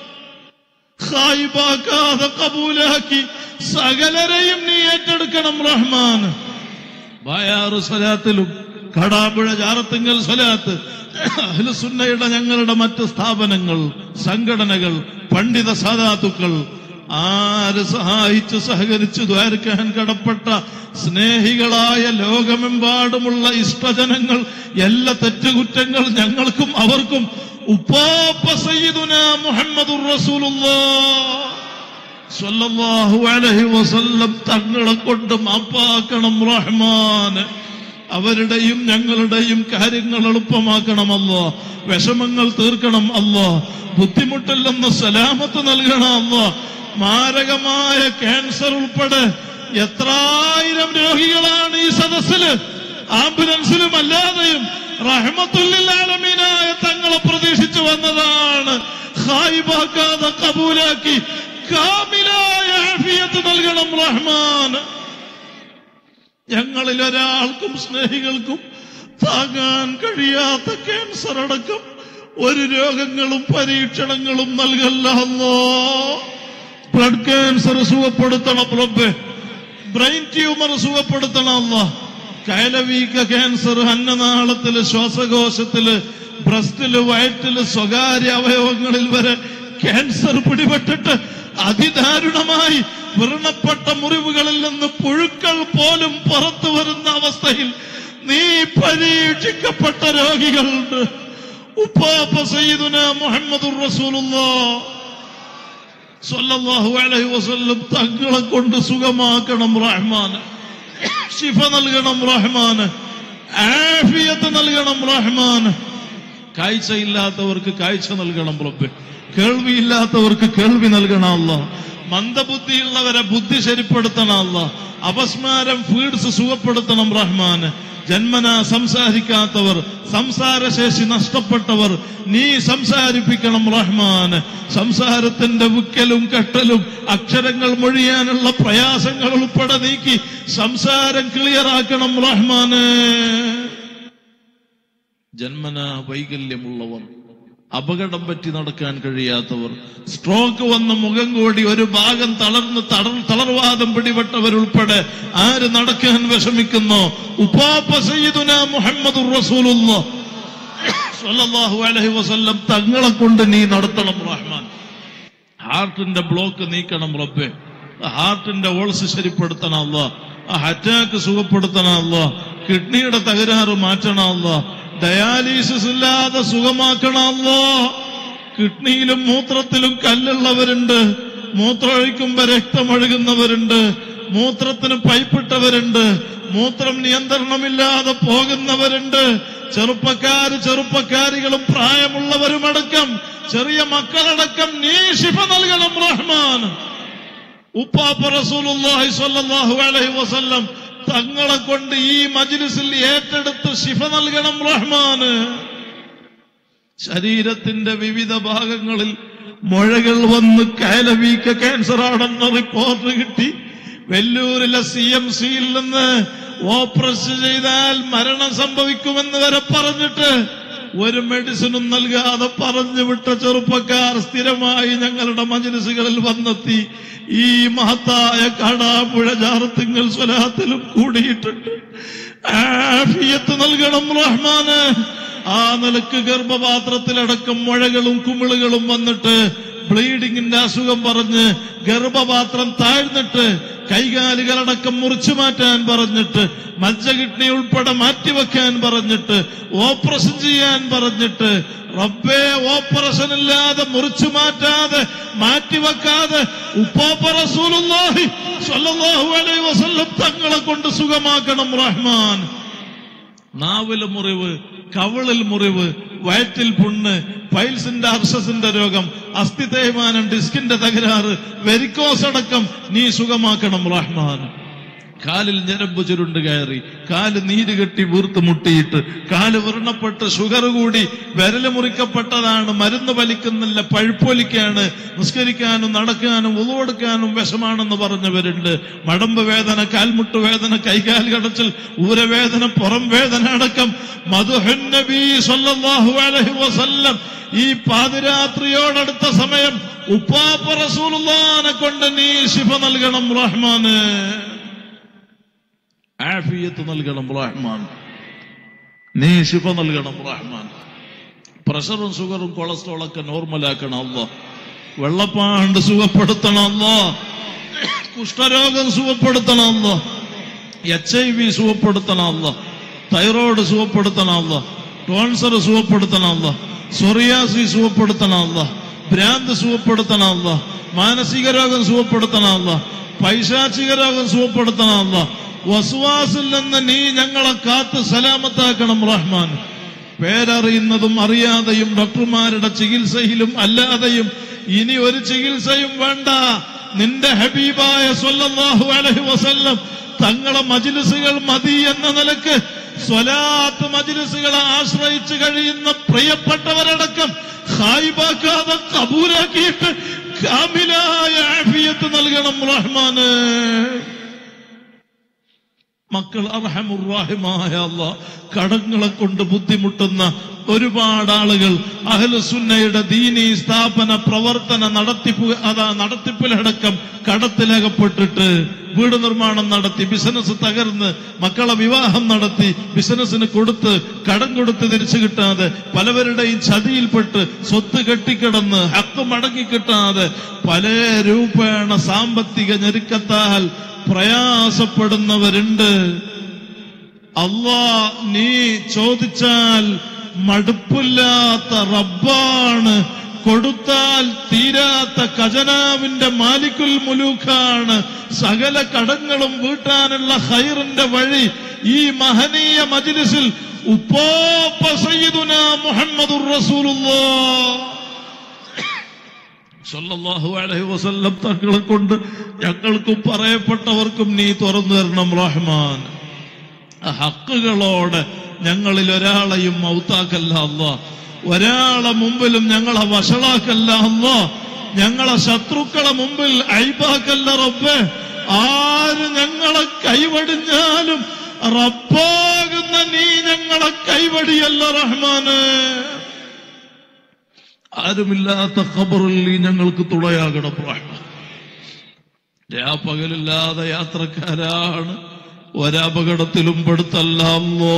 ഖായിബാക്കാതെ കബൂലാക്കി സകലരെയും നീ ഏറ്റെടുക്കണം റഹ്മാൻ ബായാറ് സ്വലാത്തിലും കടാമ്പുഴ ജാറത്തിങ്കൽ സ്വലാത്ത് അഹ്ലുസുന്നയുടെ ഞങ്ങളുടെ മറ്റ് സ്ഥാപനങ്ങൾ സംഘടനകൾ പണ്ഡിത സാധാത്തുക്കൾ ആര് സഹായിച്ച് സഹകരിച്ച് ദ്വാരക്കാൻ കടപ്പെട്ട സ്നേഹികളായ ലോകമെമ്പാടുമുള്ള ഇഷ്ടജനങ്ങൾ എല്ലാ തെറ്റുകുറ്റങ്ങൾ ഞങ്ങൾക്കും അവർക്കും ഉപ്പാപ്പ സയ്യിദുന മുഹമ്മദുർ റസൂലുള്ളാഹ് സ്വല്ലല്ലാഹു അലൈഹി വസല്ലം തങ്ങളെ കൊണ്ട് മാപ്പാക്കണം റഹ്മാന് അവരുടെയും ഞങ്ങളുടെയും കാര്യങ്ങൾ എളുപ്പമാക്കണം അല്ലോ വിഷമങ്ങൾ തീർക്കണം അല്ലോ ബുദ്ധിമുട്ടില്ലെന്ന് സലാമത്ത് നൽകണം അല്ലോ മാരകമായ ക്യാൻസർ ഉൾപ്പെടെ എത്രായിരം രോഗികളാണ് ഈ സദസ്സില് ആംബുലൻസിലും അല്ലാതെയും റഹ്മത്തുല്ലാലമീനായ തങ്ങളെ പ്രതീക്ഷിച്ചു വന്നതാണ് ഹായിബാക്കാതെ കബൂലാക്കി കാമിലായ ആഫിയത്ത് നൽകണം റഹ്മാൻ ഞങ്ങളിൽ ഒരാൾക്കും സ്നേഹികൾക്കും താങ്ങാൻ കഴിയാത്ത ക്യാൻസർ അടക്കം ഒരു രോഗങ്ങളും പരീക്ഷണങ്ങളും നൽകല്ല അല്ലോ ബ്ലഡ് ക്യാൻസർ സുഖപ്പെടുത്തണം റബ്ബെ ബ്രെയിൻ ട്യൂമർ സുഖപ്പെടുത്തണം അല്ലോ കയലവീക്ക ക്യാൻസർ അന്നനാളത്തില് ശ്വാസകോശത്തില് ബ്രസ്റ്റില് വയറ്റില് സ്വകാര്യ അവയവങ്ങളിൽ വരെ ക്യാൻസർ പിടിപെട്ടിട്ട് അതിദാരുണമായി വ്രണപ്പെട്ട മുറിവുകളിൽ നിന്ന് പുഴുക്കൾ പോലും പുറത്തു വരുന്ന അവസ്ഥയിൽ നീ പരീക്ഷിക്കപ്പെട്ട രോഗികളുണ്ട് ഉപ്പാപ്പ സയ്യിദുന മുഹമ്മദുർ റസൂലുള്ളാഹ് സ്വല്ലല്ലാഹു അലൈഹി വസല്ലം തങ്ങളെ കൊണ്ട് സുഖമാക്കണം റഹ്മാൻ ശിഫ നൽകണം റഹ്മാൻ ആഫിയത്ത് നൽകണം റഹ്മാൻ കാഴ്ചയില്ലാത്തവർക്ക് കാഴ്ച നൽകണം റബ്ബെ കേൾവിയില്ലാത്തവർക്ക് കേൾവി നൽകണം അല്ല മന്ദബുദ്ധിയുള്ളവരെ ബുദ്ധി ശരിപ്പെടുത്തണം അല്ല അപസ്മാരം ഫീഡ്സ് സുഖപ്പെടുത്തണം റഹ്മാൻ ജന്മന സംസാരിക്കാത്തവർ സംസാരശേഷി നഷ്ടപ്പെട്ടവർ നീ സംസാരിപ്പിക്കണം റഹ്മാൻ സംസാരത്തിന്റെ വിക്കലും കെട്ടലും അക്ഷരങ്ങൾ മൊഴിയാനുള്ള പ്രയാസങ്ങൾ ഉൾപ്പെടെ നീക്കി സംസാരം ക്ലിയറാക്കണം റഹ്മാന് ജന്മന വൈകല്യമുള്ളവർ അപകടം പറ്റി നടക്കാൻ കഴിയാത്തവർ സ്ട്രോക്ക് വന്ന് മുഖം കൂടി ഒരു ഭാഗം തളർന്ന് തളർ തളർവാദം പിടിപെട്ടവരുൾപ്പെടെ ആര് നടക്കാൻ വിഷമിക്കുന്നോ ഉപ്പാപ്പ സയ്യിദുന മുഹമ്മദ് സ്വല്ലല്ലാഹു അലൈഹി വസല്ലം തങ്ങളെ കൊണ്ട് നീ നടത്തണം റഹ്മാൻ ഹാർട്ടിന്റെ ബ്ലോക്ക് നീക്കണം റബ്ബെ ഹാർട്ടിന്റെ ഓൾസ് ശരിപ്പെടുത്തണം അല്ല അറ്റാക്ക് സുഖപ്പെടുത്തണം അല്ല കിഡ്നിയുടെ തകരാറ് മാറ്റണം അല്ല ഡയാലിസിസ് ഇല്ലാതെ സുഖമാക്കണമല്ലോ കിഡ്നിയിലും മൂത്രത്തിലും കല്ലുള്ളവരുണ്ട് മൂത്രമൊഴിക്കുമ്പോ രക്തമൊഴുകുന്നവരുണ്ട് മൂത്രത്തിന് പൈപ്പിട്ടവരുണ്ട് മൂത്രം നിയന്ത്രണമില്ലാതെ പോകുന്നവരുണ്ട് ചെറുപ്പക്കാര് ചെറുപ്പക്കാരികളും പ്രായമുള്ളവരുമടക്കം ചെറിയ മക്കളടക്കം നീ ശിഫ നൽകണം റഹ്മാൻ ഉപ്പാപ്പ റസൂലുള്ളാഹി സ്വല്ലല്ലാഹു അലൈഹി വസല്ലം തങ്ങളെ കൊണ്ട് ഈ മജ്ലിസിൽ ഏറ്റെടുത്ത് ശിഫ നൽകണം റഹ്മാന് ശരീരത്തിന്റെ വിവിധ ഭാഗങ്ങളിൽ മുഴകൾ വന്ന് കയലവീക്ക ക്യാൻസർ ആണെന്ന റിപ്പോർട്ട് കിട്ടി വെല്ലൂരിലെ സി എം സിയിൽ നിന്ന് ഓപ്പറേഷൻ ചെയ്താൽ മരണം സംഭവിക്കുമെന്ന് വരെ പറഞ്ഞിട്ട് ഒരു മെഡിസിനും നൽകാതെ പറഞ്ഞു വിട്ട ചെറുപ്പക്കാർ സ്ഥിരമായി ഞങ്ങളുടെ മജ്ലിസുകളിൽ വന്നെത്തി ഈ മഹത്തായ കാടാപ്പുഴ ജാറത്തിങ്കൽ സ്വലാത്തിലും കൂടിയിട്ടുണ്ട് ആഫിയത്ത് നൽകണം റഹ്മാന് ആ നിലക്ക് ഗർഭപാത്രത്തിലടക്കം മുഴകളും കുമിളുകളും വന്നിട്ട് ബ്ലീഡിങ്ങിന്റെ അസുഖം പറഞ്ഞ് ഗർഭപാത്രം താഴ്ന്നിട്ട് കൈകാലുകളടക്കം മുറിച്ചു മാറ്റാൻ പറഞ്ഞിട്ട് മജ്ജ കിഡ്നി ഉൾപ്പെടെ മാറ്റിവെക്കാൻ പറഞ്ഞിട്ട് ഓപ്പറേഷൻ ചെയ്യാൻ പറഞ്ഞിട്ട് റബ്ബേ ഓപ്പറേഷൻ ഇല്ലാതെ മുറിച്ചു മാറ്റാതെ മാറ്റിവെക്കാതെ ഉപ്പാപ്പ റസൂലുള്ളാഹി സ്വല്ലല്ലാഹു അലൈഹി വസല്ലം തങ്ങളെ കൊണ്ട് സുഖമാക്കണം റഹ്മാൻ നാവില് മുറിവ് കവിളിൽ മുറിവ് വയറ്റിൽ പുണ്ണ് പൈൽസിന്റെ അർഷസിന്റെ രോഗം അസ്ഥി തേയ്മാനം ഡിസ്കിന്റെ തകരാറ് വെരിക്കോസ് അടക്കം നീ സുഖമാക്കണം റഹ്മാൻ കാലിൽ ഞരമ്പ് ചുരുണ്ട് കയറി കാല് നീര് കെട്ടി വീർത്ത് മുട്ടിയിട്ട് കാല് വ്രണപ്പെട്ട് ഷുഗർ കൂടി വിരല് മുറിക്കപ്പെട്ടതാണ് മരുന്ന് വലിക്കുന്നില്ല പഴുപ്പൊലിക്കാണ് നിസ്കരിക്കാനും നടക്കാനും ഉളവെടുക്കാനും വിഷമാണെന്ന് പറഞ്ഞവരുണ്ട് മടമ്പ് വേദന കാൽമുട്ട് വേദന കൈകാൽ കടച്ചിൽ ഊരവേദന പുറം വേദന അടക്കം മധുഹൻ നബി സല്ലല്ലാഹു അലൈഹി വസല്ലം ഈ പാതിരാത്രിയോടടുത്ത സമയം ഉപ്പാപ്പ റസൂലുള്ളാനെ കൊണ്ട് നീ ശിഫ നൽകണം റഹ്മാന് ആഫിയത്ത് നൽകണം റഹ്മാൻ നീ ശിഫ നൽകണം റഹ്മാൻ പ്രഷറും ഷുഗറും കൊളസ്ട്രോൾ ഒക്കെ നോർമലാക്കണം അല്ല വെള്ളപ്പാണ്ട് സുഖപ്പെടുത്തണം അല്ല കുഷ്ഠരോഗം സുഖപ്പെടുത്തണം അല്ല എച്ച് ഐ വി സുഖപ്പെടുത്തണം അല്ല തൈറോയ്ഡ് സുഖപ്പെടുത്തണം അല്ല ടോൺസർ സുഖപ്പെടുത്തണം അല്ല സൊറിയാസി സുഖപ്പെടുത്തണം അല്ല ഭ്രാന്ത് സുഖപ്പെടുത്തണം അല്ല മാനസിക രോഗം സുഖപ്പെടുത്തണം അല്ല പൈശാചിക രോഗം സുഖപ്പെടുത്തണം അല്ല വസുവാസിൽ നിന്ന് നീ ഞങ്ങളെ കാത്ത് സലാമത്താക്കണം റഹ്മാൻ പേരറിയുന്നതും അറിയാതെയും ഡോക്ടർമാരുടെ ചികിത്സയിലും അല്ലാതെയും ഇനി ഒരു ചികിത്സയും വേണ്ട നിന്റെ ഹബീബായ സ്വല്ലല്ലാഹു അലൈഹി വസല്ലം തങ്ങളെ മജിലിസുകൾ മതി എന്ന നിലക്ക് സ്വലാത്ത് മജിലിസുകളെ ആശ്രയിച്ച് കഴിയുന്ന പ്രിയപ്പെട്ടവരടക്കം ഹായിബാക്കാതെ കബൂലാക്കിയിട്ട് കാമിലായ ആഫിയത്ത് നൽകണം റഹ്മാന് മക്കൾ അർഹമുറാഹിമായ അല്ല കടങ്ങളെ കൊണ്ട് ബുദ്ധിമുട്ടുന്ന ഒരുപാട് ആളുകൾ അഹ്ലുസുന്നയുടെ ദീനീ സ്ഥാപന പ്രവർത്തന നടത്തിപ്പ് അതാ നടത്തിപ്പിലടക്കം കടത്തിലകപ്പെട്ടിട്ട് വീട് നിർമ്മാണം നടത്തി ബിസിനസ് തകർന്ന് മക്കളെ വിവാഹം നടത്തി ബിസിനസ്സിന് കൊടുത്ത് കടം കൊടുത്ത് തിരിച്ചു കിട്ടാതെ പലവരുടെയും ചതിയിൽപ്പെട്ട് സ്വത്ത് കെട്ടിക്കിടന്ന് ഹക്ക് മടങ്ങി കിട്ടാതെ പല രൂപേണ സാമ്പത്തിക ഞെരുക്കത്താൽ പ്രയാസപ്പെടുന്നവരുണ്ട് അള്ളാ നീ ചോദിച്ചാൽ മടുപ്പില്ലാത്ത റബ്ബാണ് കൊടുത്താൽ തീരാത്ത ഖജനാവിന്റെ മാലിക്കുൽ മുലൂക്കാണ് സകല കടങ്ങളും വീട്ടാനുള്ള ഹൈറിന്റെ വഴി ഈ മഹനീയ മജ്ലിസിൽ ഉപ്പോപ്പ സയ്യിദുന മുഹമ്മദുർ റസൂലുള്ളാഹ് സല്ലല്ലാഹു അലൈഹി വസല്ലം തങ്ങളെ കൊണ്ട് ഞങ്ങൾക്കും പറയപ്പെട്ടവർക്കും നീ തുറന്നു തരണം റഹ്മാൻ ആ ഹക്കുകളോടെ ഞങ്ങളിൽ ഒരാളെയും മൗത്താക്കല്ല അല്ല ഒരാളെ മുമ്പിലും ഞങ്ങളെ വഷളാക്കല്ല അല്ല ഞങ്ങളെ ശത്രുക്കളെ മുമ്പിൽ അയ്പാക്കല്ല റബ്ബേ ആര് ഞങ്ങളെ കൈവടിഞ്ഞാലും റബ്ബാകുന്ന നീ ഞങ്ങളെ കൈവടിയല്ല റഹ്മാന് ആരുമില്ലാത്ത ഖബറിൽ നീ ഞങ്ങൾക്ക് തുണയാകണം റഹ്മാൻ പകലില്ലാതെ യാത്രക്കാരാണ് ഒരപകടത്തിലും പെടുത്തല്ല അല്ലോ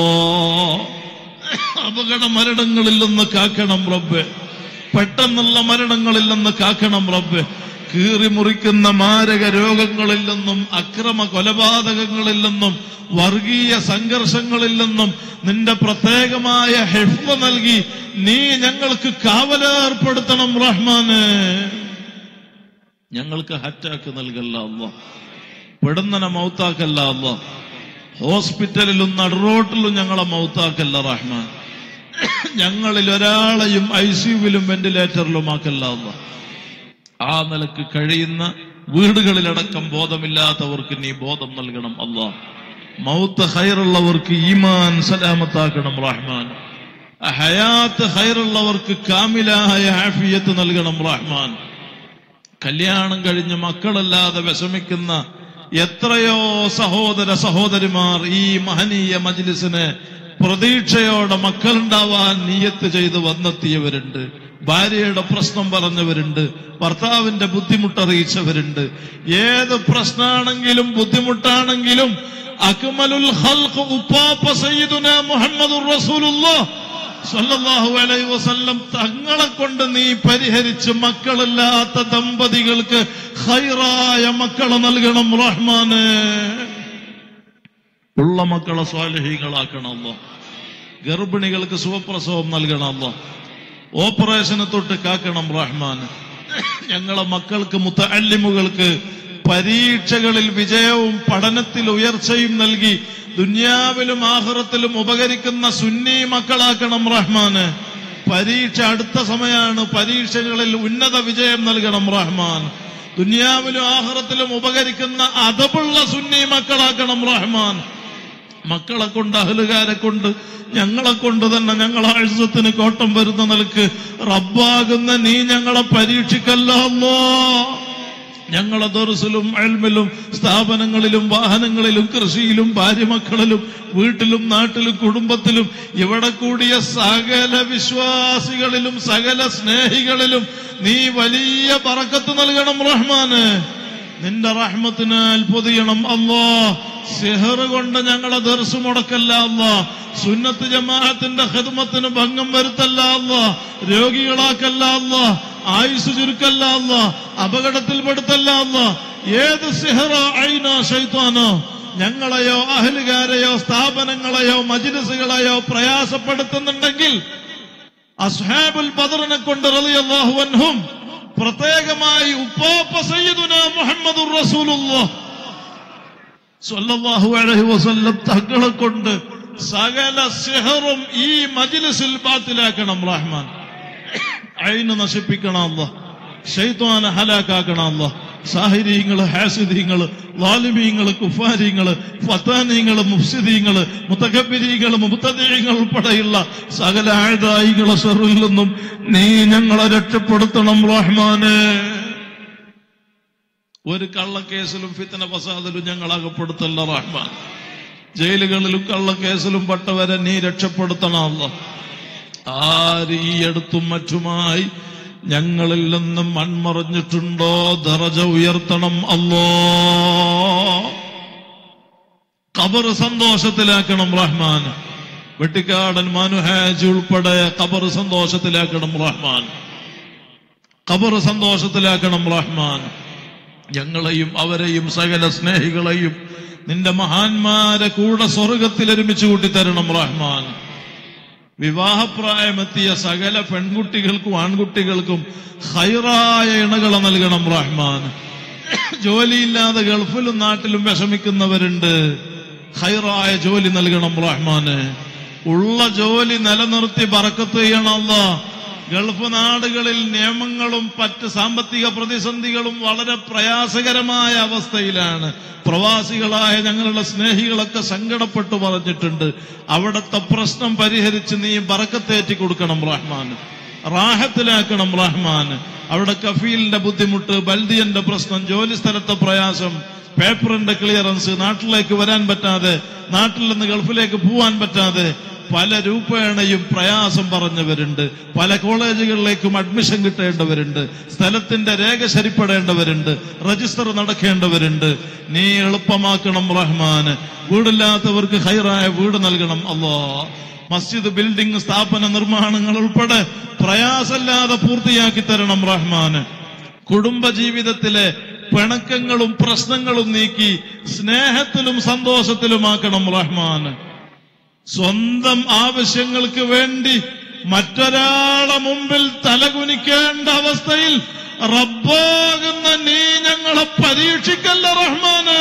അപകട മരണങ്ങളിൽ നിന്ന് കാക്കണം റബ്ബെ പെട്ടെന്നുള്ള മരണങ്ങളിൽ നിന്ന് കാക്കണം റബ്ബെ കീറി മുറിക്കുന്ന മാരക രോഗങ്ങളിൽ നിന്നും അക്രമ കൊലപാതകങ്ങളിൽ നിന്നും വർഗീയ സംഘർഷങ്ങളിൽ നിന്നും നിന്റെ പ്രത്യേകമായ ഹെഫ്മ നൽകി നീ ഞങ്ങൾക്ക് കാവലേർപ്പെടുത്തണം റഹ്മാന് ഞങ്ങൾക്ക് ഹറ്റാക്ക് നൽകല്ല അല്ല പെടുന്നനെ മൗത്താക്കല്ല അല്ല ഹോസ്പിറ്റലിലും നടുറോട്ടിലും ഞങ്ങളെ മൗത്താക്കല്ല റഹ്മാൻ ഞങ്ങളിൽ ഒരാളെയും ഐ സിയുവിലും വെന്റിലേറ്ററിലും ആക്കല്ല അല്ല ആ നിലക്ക് കഴിയുന്ന വീടുകളിലടക്കം ബോധമില്ലാത്തവർക്ക് നീ ബോധം നൽകണം അല്ലാ മൗത്ത് ഹൈറുള്ളവർക്ക് ഈമാൻ സലാമത്താക്കണം റഹ്മാൻ ഹയാത്ത് ഹൈറുള്ളവർക്ക് കാമിലായ ആഫിയത്ത് നൽകണം റഹ്മാൻ കല്യാണം കഴിഞ്ഞ് മക്കളല്ലാതെ വിഷമിക്കുന്ന എത്രയോ സഹോദര സഹോദരിമാർ ഈ മഹനീയ മജ്ലിസിന് പ്രതീക്ഷയോടെ മക്കളുണ്ടാവാൻ നീയത്ത് ചെയ്ത് വന്നെത്തിയവരുണ്ട് ഭാര്യയുടെ പ്രശ്നം പറഞ്ഞവരുണ്ട് ഭർത്താവിന്റെ ബുദ്ധിമുട്ടറിയിച്ചവരുണ്ട് ഏത് പ്രശ്നമാണെങ്കിലും ബുദ്ധിമുട്ടാണെങ്കിലും അക്മലുൽ ഖൽഖ് ഉപ്പാപ്പ സയ്യിദുന മുഹമ്മദുർ റസൂലുള്ളാഹ് സല്ലല്ലാഹു അലൈഹി വസല്ലം തങ്ങളെ കൊണ്ട് നീ പരിഹരിച്ച് മക്കളില്ലാത്ത ദമ്പതികൾക്ക് ഹൈറായ മക്കളെ നൽകണം റഹ്മാന് ഉള്ള മക്കളെ സ്വാലഹികളാക്കണമല്ലോ ഗർഭിണികൾക്ക് സുഖപ്രസവം നൽകണമല്ലോ ഓപ്പറേഷന് തൊട്ട് കാക്കണം റഹ്മാൻ ഞങ്ങളെ മക്കൾക്ക് മുത്തല്ലിമുകൾക്ക് പരീക്ഷകളിൽ വിജയവും പഠനത്തിൽ ഉയർച്ചയും നൽകി ദുന്യാവിലും ആഹ്റത്തിലും ഉപകരിക്കുന്ന സുന്നി മക്കളാക്കണം റഹ്മാന് പരീക്ഷ അടുത്ത സമയമാണ് പരീക്ഷകളിൽ ഉന്നത വിജയം നൽകണം റഹ്മാൻ ദുന്യാവിലും ആഹ്റത്തിലും ഉപകരിക്കുന്ന അതപുള്ള സുന്നി മക്കളാക്കണം റഹ്മാൻ മക്കളെ കൊണ്ട് അഹലുകാരെ കൊണ്ട് ഞങ്ങളെ കൊണ്ട് തന്നെ ഞങ്ങളെ ആഴ്സത്തിന് കോട്ടം വരുന്ന നിലക്ക് റബ്ബാകുന്ന നീ ഞങ്ങളെ പരീക്ഷിക്കല്ലോ അല്ലോ ഞങ്ങളെ ദർസിലും അൽമിലും സ്ഥാപനങ്ങളിലും വാഹനങ്ങളിലും കൃഷിയിലും ഭാര്യമക്കളിലും വീട്ടിലും നാട്ടിലും കുടുംബത്തിലും ഇവിടെ കൂടിയ സകല വിശ്വാസികളിലും സകല സ്നേഹികളിലും നീ വലിയ പറക്കത്ത് നൽകണം റഹ്മാന് നിന്റെ റഹ്മത്തിനാൽ പൊതിയണം അല്ലോ സിഹർ കൊണ്ട് ഞങ്ങളെ ദർസ് മുടക്കല്ല അല്ല സുന്നത്ത് ജമാഅത്തിന്റെ ഹിദ്മത്തിന് ഭംഗം വരുത്തല്ല അല്ല രോഗികളാക്കല്ല അല്ല ആയുസ് ചുരുക്കല്ല അല്ല അപകടത്തിൽപ്പെടുത്തല്ല അല്ല ഏത് സിഹറോ ഐനോ ശൈത്താനോ ഞങ്ങളെയോ അഹലുകാരെയോ സ്ഥാപനങ്ങളെയോ മജിലിസുകളെയോ പ്രയാസപ്പെടുത്തുന്നുണ്ടെങ്കിൽ അസ്ഹാബുൽ ബദറിനെ കൊണ്ട് റളിയല്ലാഹു അൻഹും പ്രത്യേകമായി ഉപ്പാപ്പ സയ്യിദുന മുഹമ്മദുർ റസൂലുള്ളാഹ് സ്വല്ലല്ലാഹു അലൈഹി വസല്ലം തങ്ങളെ കൊണ്ട് സകല സിഹറും ഈ മജ്ലിസിൽ ബാത്തിലാക്കണം റഹ്മാൻ അയിന് നശിപ്പിക്കണം അല്ലാ ഷൈത്വാനെ ഹലാക്കാക്കണം അല്ലാ സാഹിര്യങ്ങള് ഹാസിദീങ്ങള് ലാലിമീങ്ങള് കുഫാരിങ്ങള് ഫത്താനീങ്ങള് മുഫ്സിദീങ്ങള് മുത്തകബിരീങ്ങള് മുത്തദീങ്ങൾ ഉൾപ്പെടെയുള്ള സകല ആയുധായികളെ ഷെറിൽ നിന്നും നീ ഞങ്ങളെ രക്ഷപ്പെടുത്തണം റഹ്മാനെ ഒരു കള്ളക്കേസിലും ഫിത്തന ഫസാദിലും ഞങ്ങൾ അകപ്പെടുത്തല്ല റഹ്മാൻ ജയിലുകളിലും കള്ളക്കേസിലും പെട്ടവരെ നീ രക്ഷപ്പെടുത്തണമല്ലോ ആര് ഈ അടുത്തും മറ്റുമായി ഞങ്ങളിൽ നിന്നും മൺമറഞ്ഞിട്ടുണ്ടോ ദറജ ഉയർത്തണം അല്ലോ ഖബർ സന്തോഷത്തിലാക്കണം റഹ്മാൻ വെട്ടിക്കാടൻ മനുഹാജ് ഉൾപ്പെടെ ഖബർ സന്തോഷത്തിലാക്കണം റഹ്മാൻ ഖബർ സന്തോഷത്തിലാക്കണം റഹ്മാൻ ഞങ്ങളെയും അവരെയും സകല സ്നേഹികളെയും നിന്റെ മഹാന്മാരെ കൂടെ സ്വർഗത്തിൽ ഒരുമിച്ച് കൂട്ടിത്തരണം റഹ്മാൻ വിവാഹപ്രായമെത്തിയ സകല പെൺകുട്ടികൾക്കും ആൺകുട്ടികൾക്കും ഹൈറായ ഇണകളെ നൽകണം റഹ്മാൻ ജോലിയില്ലാതെ ഗൾഫിലും നാട്ടിലും വിഷമിക്കുന്നവരുണ്ട് ഹൈറായ ജോലി നൽകണം റഹ്മാന് ഉള്ള ജോലി നിലനിർത്തി ബറക്കത്ത് ചെയ്യണം അല്ലാ ഗൾഫ് നാടുകളിൽ നിയമങ്ങളും മറ്റ് സാമ്പത്തിക പ്രതിസന്ധികളും വളരെ പ്രയാസകരമായ അവസ്ഥയിലാണ് പ്രവാസികളായ ഞങ്ങളുടെ സ്നേഹികളൊക്കെ സങ്കടപ്പെട്ടു പറഞ്ഞിട്ടുണ്ട് അവിടുത്തെ പ്രശ്നം പരിഹരിച്ച് നീ ബറക്കത്തേറ്റി കൊടുക്കണം റഹ്മാൻ റാഹത്തിലാക്കണം റഹ്മാൻ അവിടെ കഫീലിന്റെ ബുദ്ധിമുട്ട് ബൽദിയന്റെ പ്രശ്നം ജോലി സ്ഥലത്തെ പ്രയാസം പേപ്പറിന്റെ ക്ലിയറൻസ് നാട്ടിലേക്ക് വരാൻ പറ്റാതെ നാട്ടിൽ നിന്ന് ഗൾഫിലേക്ക് പോവാൻ പറ്റാതെ പല രൂപേണയും പ്രയാസം പറഞ്ഞവരുണ്ട് പല കോളേജുകളിലേക്കും അഡ്മിഷൻ കിട്ടേണ്ടവരുണ്ട് സ്ഥലത്തിന്റെ രേഖ ശരിപ്പെടേണ്ടവരുണ്ട് രജിസ്റ്റർ നടക്കേണ്ടവരുണ്ട് നീ എളുപ്പമാക്കണം റഹ്മാന് വീടില്ലാത്തവർക്ക് ഹൈറായ വീട് നൽകണം അല്ലോ മസ്ജിദ് ബിൽഡിംഗ് സ്ഥാപന നിർമ്മാണങ്ങൾ ഉൾപ്പെടെ പ്രയാസമില്ലാതെ പൂർത്തിയാക്കി തരണം റഹ്മാന് കുടുംബ ജീവിതത്തിലെ പിണക്കങ്ങളും പ്രശ്നങ്ങളും നീക്കി സ്നേഹത്തിലും സന്തോഷത്തിലുമാക്കണം റഹ്മാന് സ്വന്തം ആവശ്യങ്ങൾക്ക് വേണ്ടി മറ്റൊരാളെ മുമ്പിൽ തലകുനിക്കേണ്ട അവസ്ഥയിൽ റബ്ബാകുന്ന നീ ഞങ്ങളെ പരീക്ഷിക്കല്ല റഹ്മാന്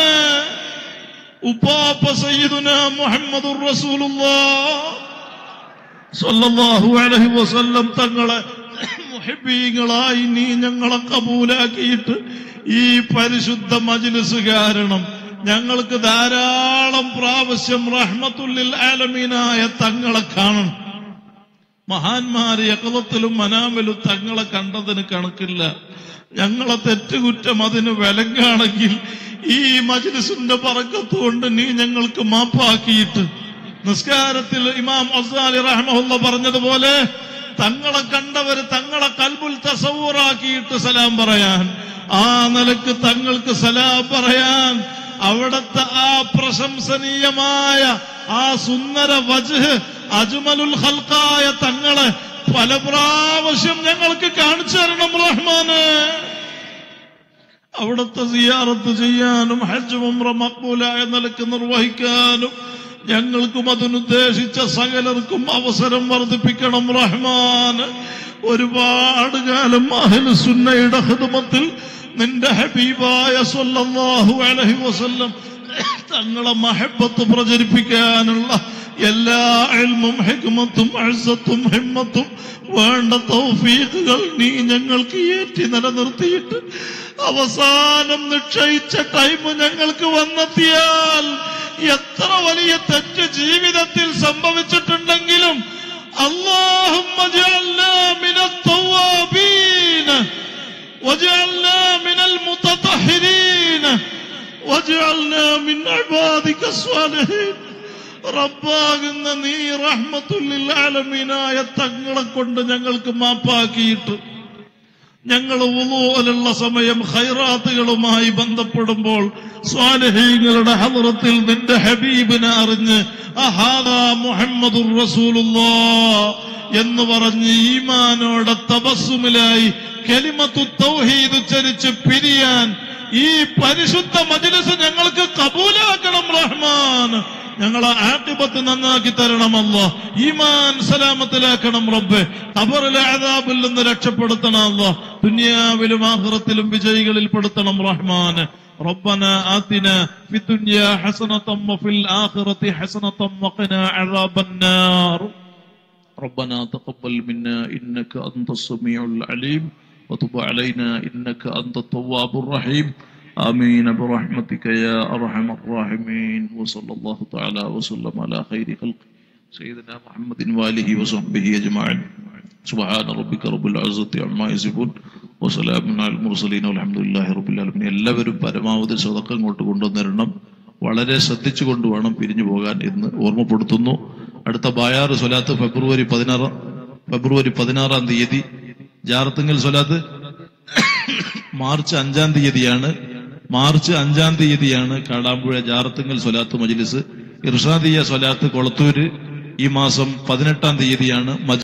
ഉപ്പാപ്പ സയ്യിദുന മുഹമ്മദുർ റസൂലുള്ളാഹ് സല്ലല്ലാഹു അലൈഹി വസല്ലം തങ്ങളെ മുഹിബീങ്ങളായി നീ ഞങ്ങളെ കബൂലാക്കിയിട്ട് ഈ പരിശുദ്ധ മജ്ലിസ് കാരണം ഞങ്ങൾക്ക് ധാരാളം പ്രാവശ്യം റഹ്മത്തുല്ലിൽ ആലമീനായ തങ്ങളെ കാണണം മഹാന്മാര് യക്കളത്തിലും മനാമിലും തങ്ങളെ കണ്ടതിന് കണക്കില്ല ഞങ്ങളെ തെറ്റുകുറ്റം അതിന് വിലങ്ങാണെങ്കിൽ ഈ മജ്ലിസിന്റെ പറക്കത്ത് കൊണ്ട് നീ ഞങ്ങൾക്ക് മാപ്പാക്കിയിട്ട് നിസ്കാരത്തിൽ ഇമാം അസാലി റഹ്മുള്ള പറഞ്ഞതുപോലെ തങ്ങളെ കണ്ടവര് തങ്ങളെ കൽബുൽ തസവൂറാക്കിയിട്ട് സലാം പറയാൻ ആ നിലക്ക് തങ്ങൾക്ക് സലാം പറയാൻ അവിടത്തെ ആ പ്രശംസനീയമായ ആ സുന്ദര വജ് അജ്മലുൽ ഹൽക്കായ തങ്ങളെ പല പ്രാവശ്യം ഞങ്ങൾക്ക് കാണിച്ചു തരണം റഹ്മാന് അവിടുത്തെ സിയാറത്ത് ചെയ്യാനും ഹജ്ജ് ഉംറ മക്ബൂലായ നിലക്ക് നിർവഹിക്കാനും ഞങ്ങൾക്കും അതിനുദ്ദേശിച്ച സകലർക്കും അവസരം വർദ്ധിപ്പിക്കണം റഹ്മാൻ ഒരുപാട് കാലം അഹ്ലു സുന്നയുടെ ഹിദമത്തിൽ നിന്റെ ഹബീബായ സല്ലല്ലാഹു അലൈഹി വസല്ലം തങ്ങളെ മഹബത്ത് പ്രചരിപ്പിക്കാനുള്ള എല്ലാ ഇൽമും ഹിക്മത്തും അഴ്സത്തും ഹിമ്മത്തും വേണ്ട തൗഫീഖുകൾ നീ ഞങ്ങൾക്ക് ഏറ്റി നിലനിർത്തിയിട്ട് അവസാനം നിശ്ചയിച്ച ടൈം ഞങ്ങൾക്ക് വന്നെത്തിയാൽ എത്ര വലിയ തെറ്റ് ജീവിതത്തിൽ സംഭവിച്ചിട്ടുണ്ടെങ്കിലും اللهم اجعلنا من التوابين واجعلنا من المتطهرين واجعلنا من عبادك الصالحين റബ്ബാകുന്ന നീ റഹ്മത്തുല്ലിൽ ആലമീനായ തങ്ങളെ കൊണ്ട് ഞങ്ങൾക്ക് മാപ്പാക്കിയിട്ട് ഞങ്ങൾ ഉള്ള സമയം ഖൈറാത്തുകളുമായി ബന്ധപ്പെടുമ്പോൾ സ്വാലഹീങ്ങളുടെ ഹദറത്തിൽ നിന്റെ ഹബീബിനെ അറിഞ്ഞ് അഹാദാ മുഹമ്മദുർ റസൂലുള്ളാ എന്ന് പറഞ്ഞ് ഈമാനോടെ തപസ്സുമിലായി കലിമത്തു തൗഹീദ് ഉച്ചരിച്ച് പിരിയാൻ ഈ പരിശുദ്ധ മജ്ലിസ് ഞങ്ങൾക്ക് കബൂലാക്കണം റഹ്മാൻ ഞങ്ങളെ ആട്ടിപത്ത് നന്നാക്കി തരണമല്ല ഈമാൻ സലാമത്തിലാക്കണം റബ്ബെ ഖബറിലെ അദാബിൽ നിന്ന് രക്ഷപ്പെടുത്തണം അല്ല ദുനിയാവിലും ആഖിറത്തിലും വിജയികളിൽ പെടുത്തണം റഹ്മാൻ ربنا آتنا في الدنيا حسنة وفي الآخرة حسنة وقنا عذاب النار ربنا تقبل منا إنك أنت السميع العليم وتب علينا إنك أنت التواب الرحيم آمين برحمتك يا أرحم الراحمين وصلى الله تعالى وسلم على خير خلق سيدنا محمد وآله وصحبه أجمعين سبحان ربك رب العزة عما يصفون وسلام على المرسلين والحمد لله رب العالمين എല്ലാവരും പരമാവധി സ്വതക്കം ഇങ്ങോട്ട് കൊണ്ടുവന്നിരണം വളരെ ശ്രദ്ധിച്ചു കൊണ്ടുവേണം പിരിഞ്ഞു പോകാൻ എന്ന് ഓർമ്മപ്പെടുത്തുന്നു അടുത്ത ബായാറ് സ്വലാത്ത് ഫെബ്രുവരി പതിനാറാം ഫെബ്രുവരി പതിനാറാം തീയതി ജാറത്തുങ്കൽ സ്വലാത്ത് മാർച്ച് അഞ്ചാം തീയതിയാണ് മാർച്ച് അഞ്ചാം തീയതിയാണ് കാടാമ്പുഴ ജാറത്തുങ്കൽ സ്വലാത്ത് മജ്ലിസ് ഇർഷാദിയ സ്വലാത്ത് കൊളത്തൂര് ഈ മാസം പതിനെട്ടാം തീയതിയാണ് മജ്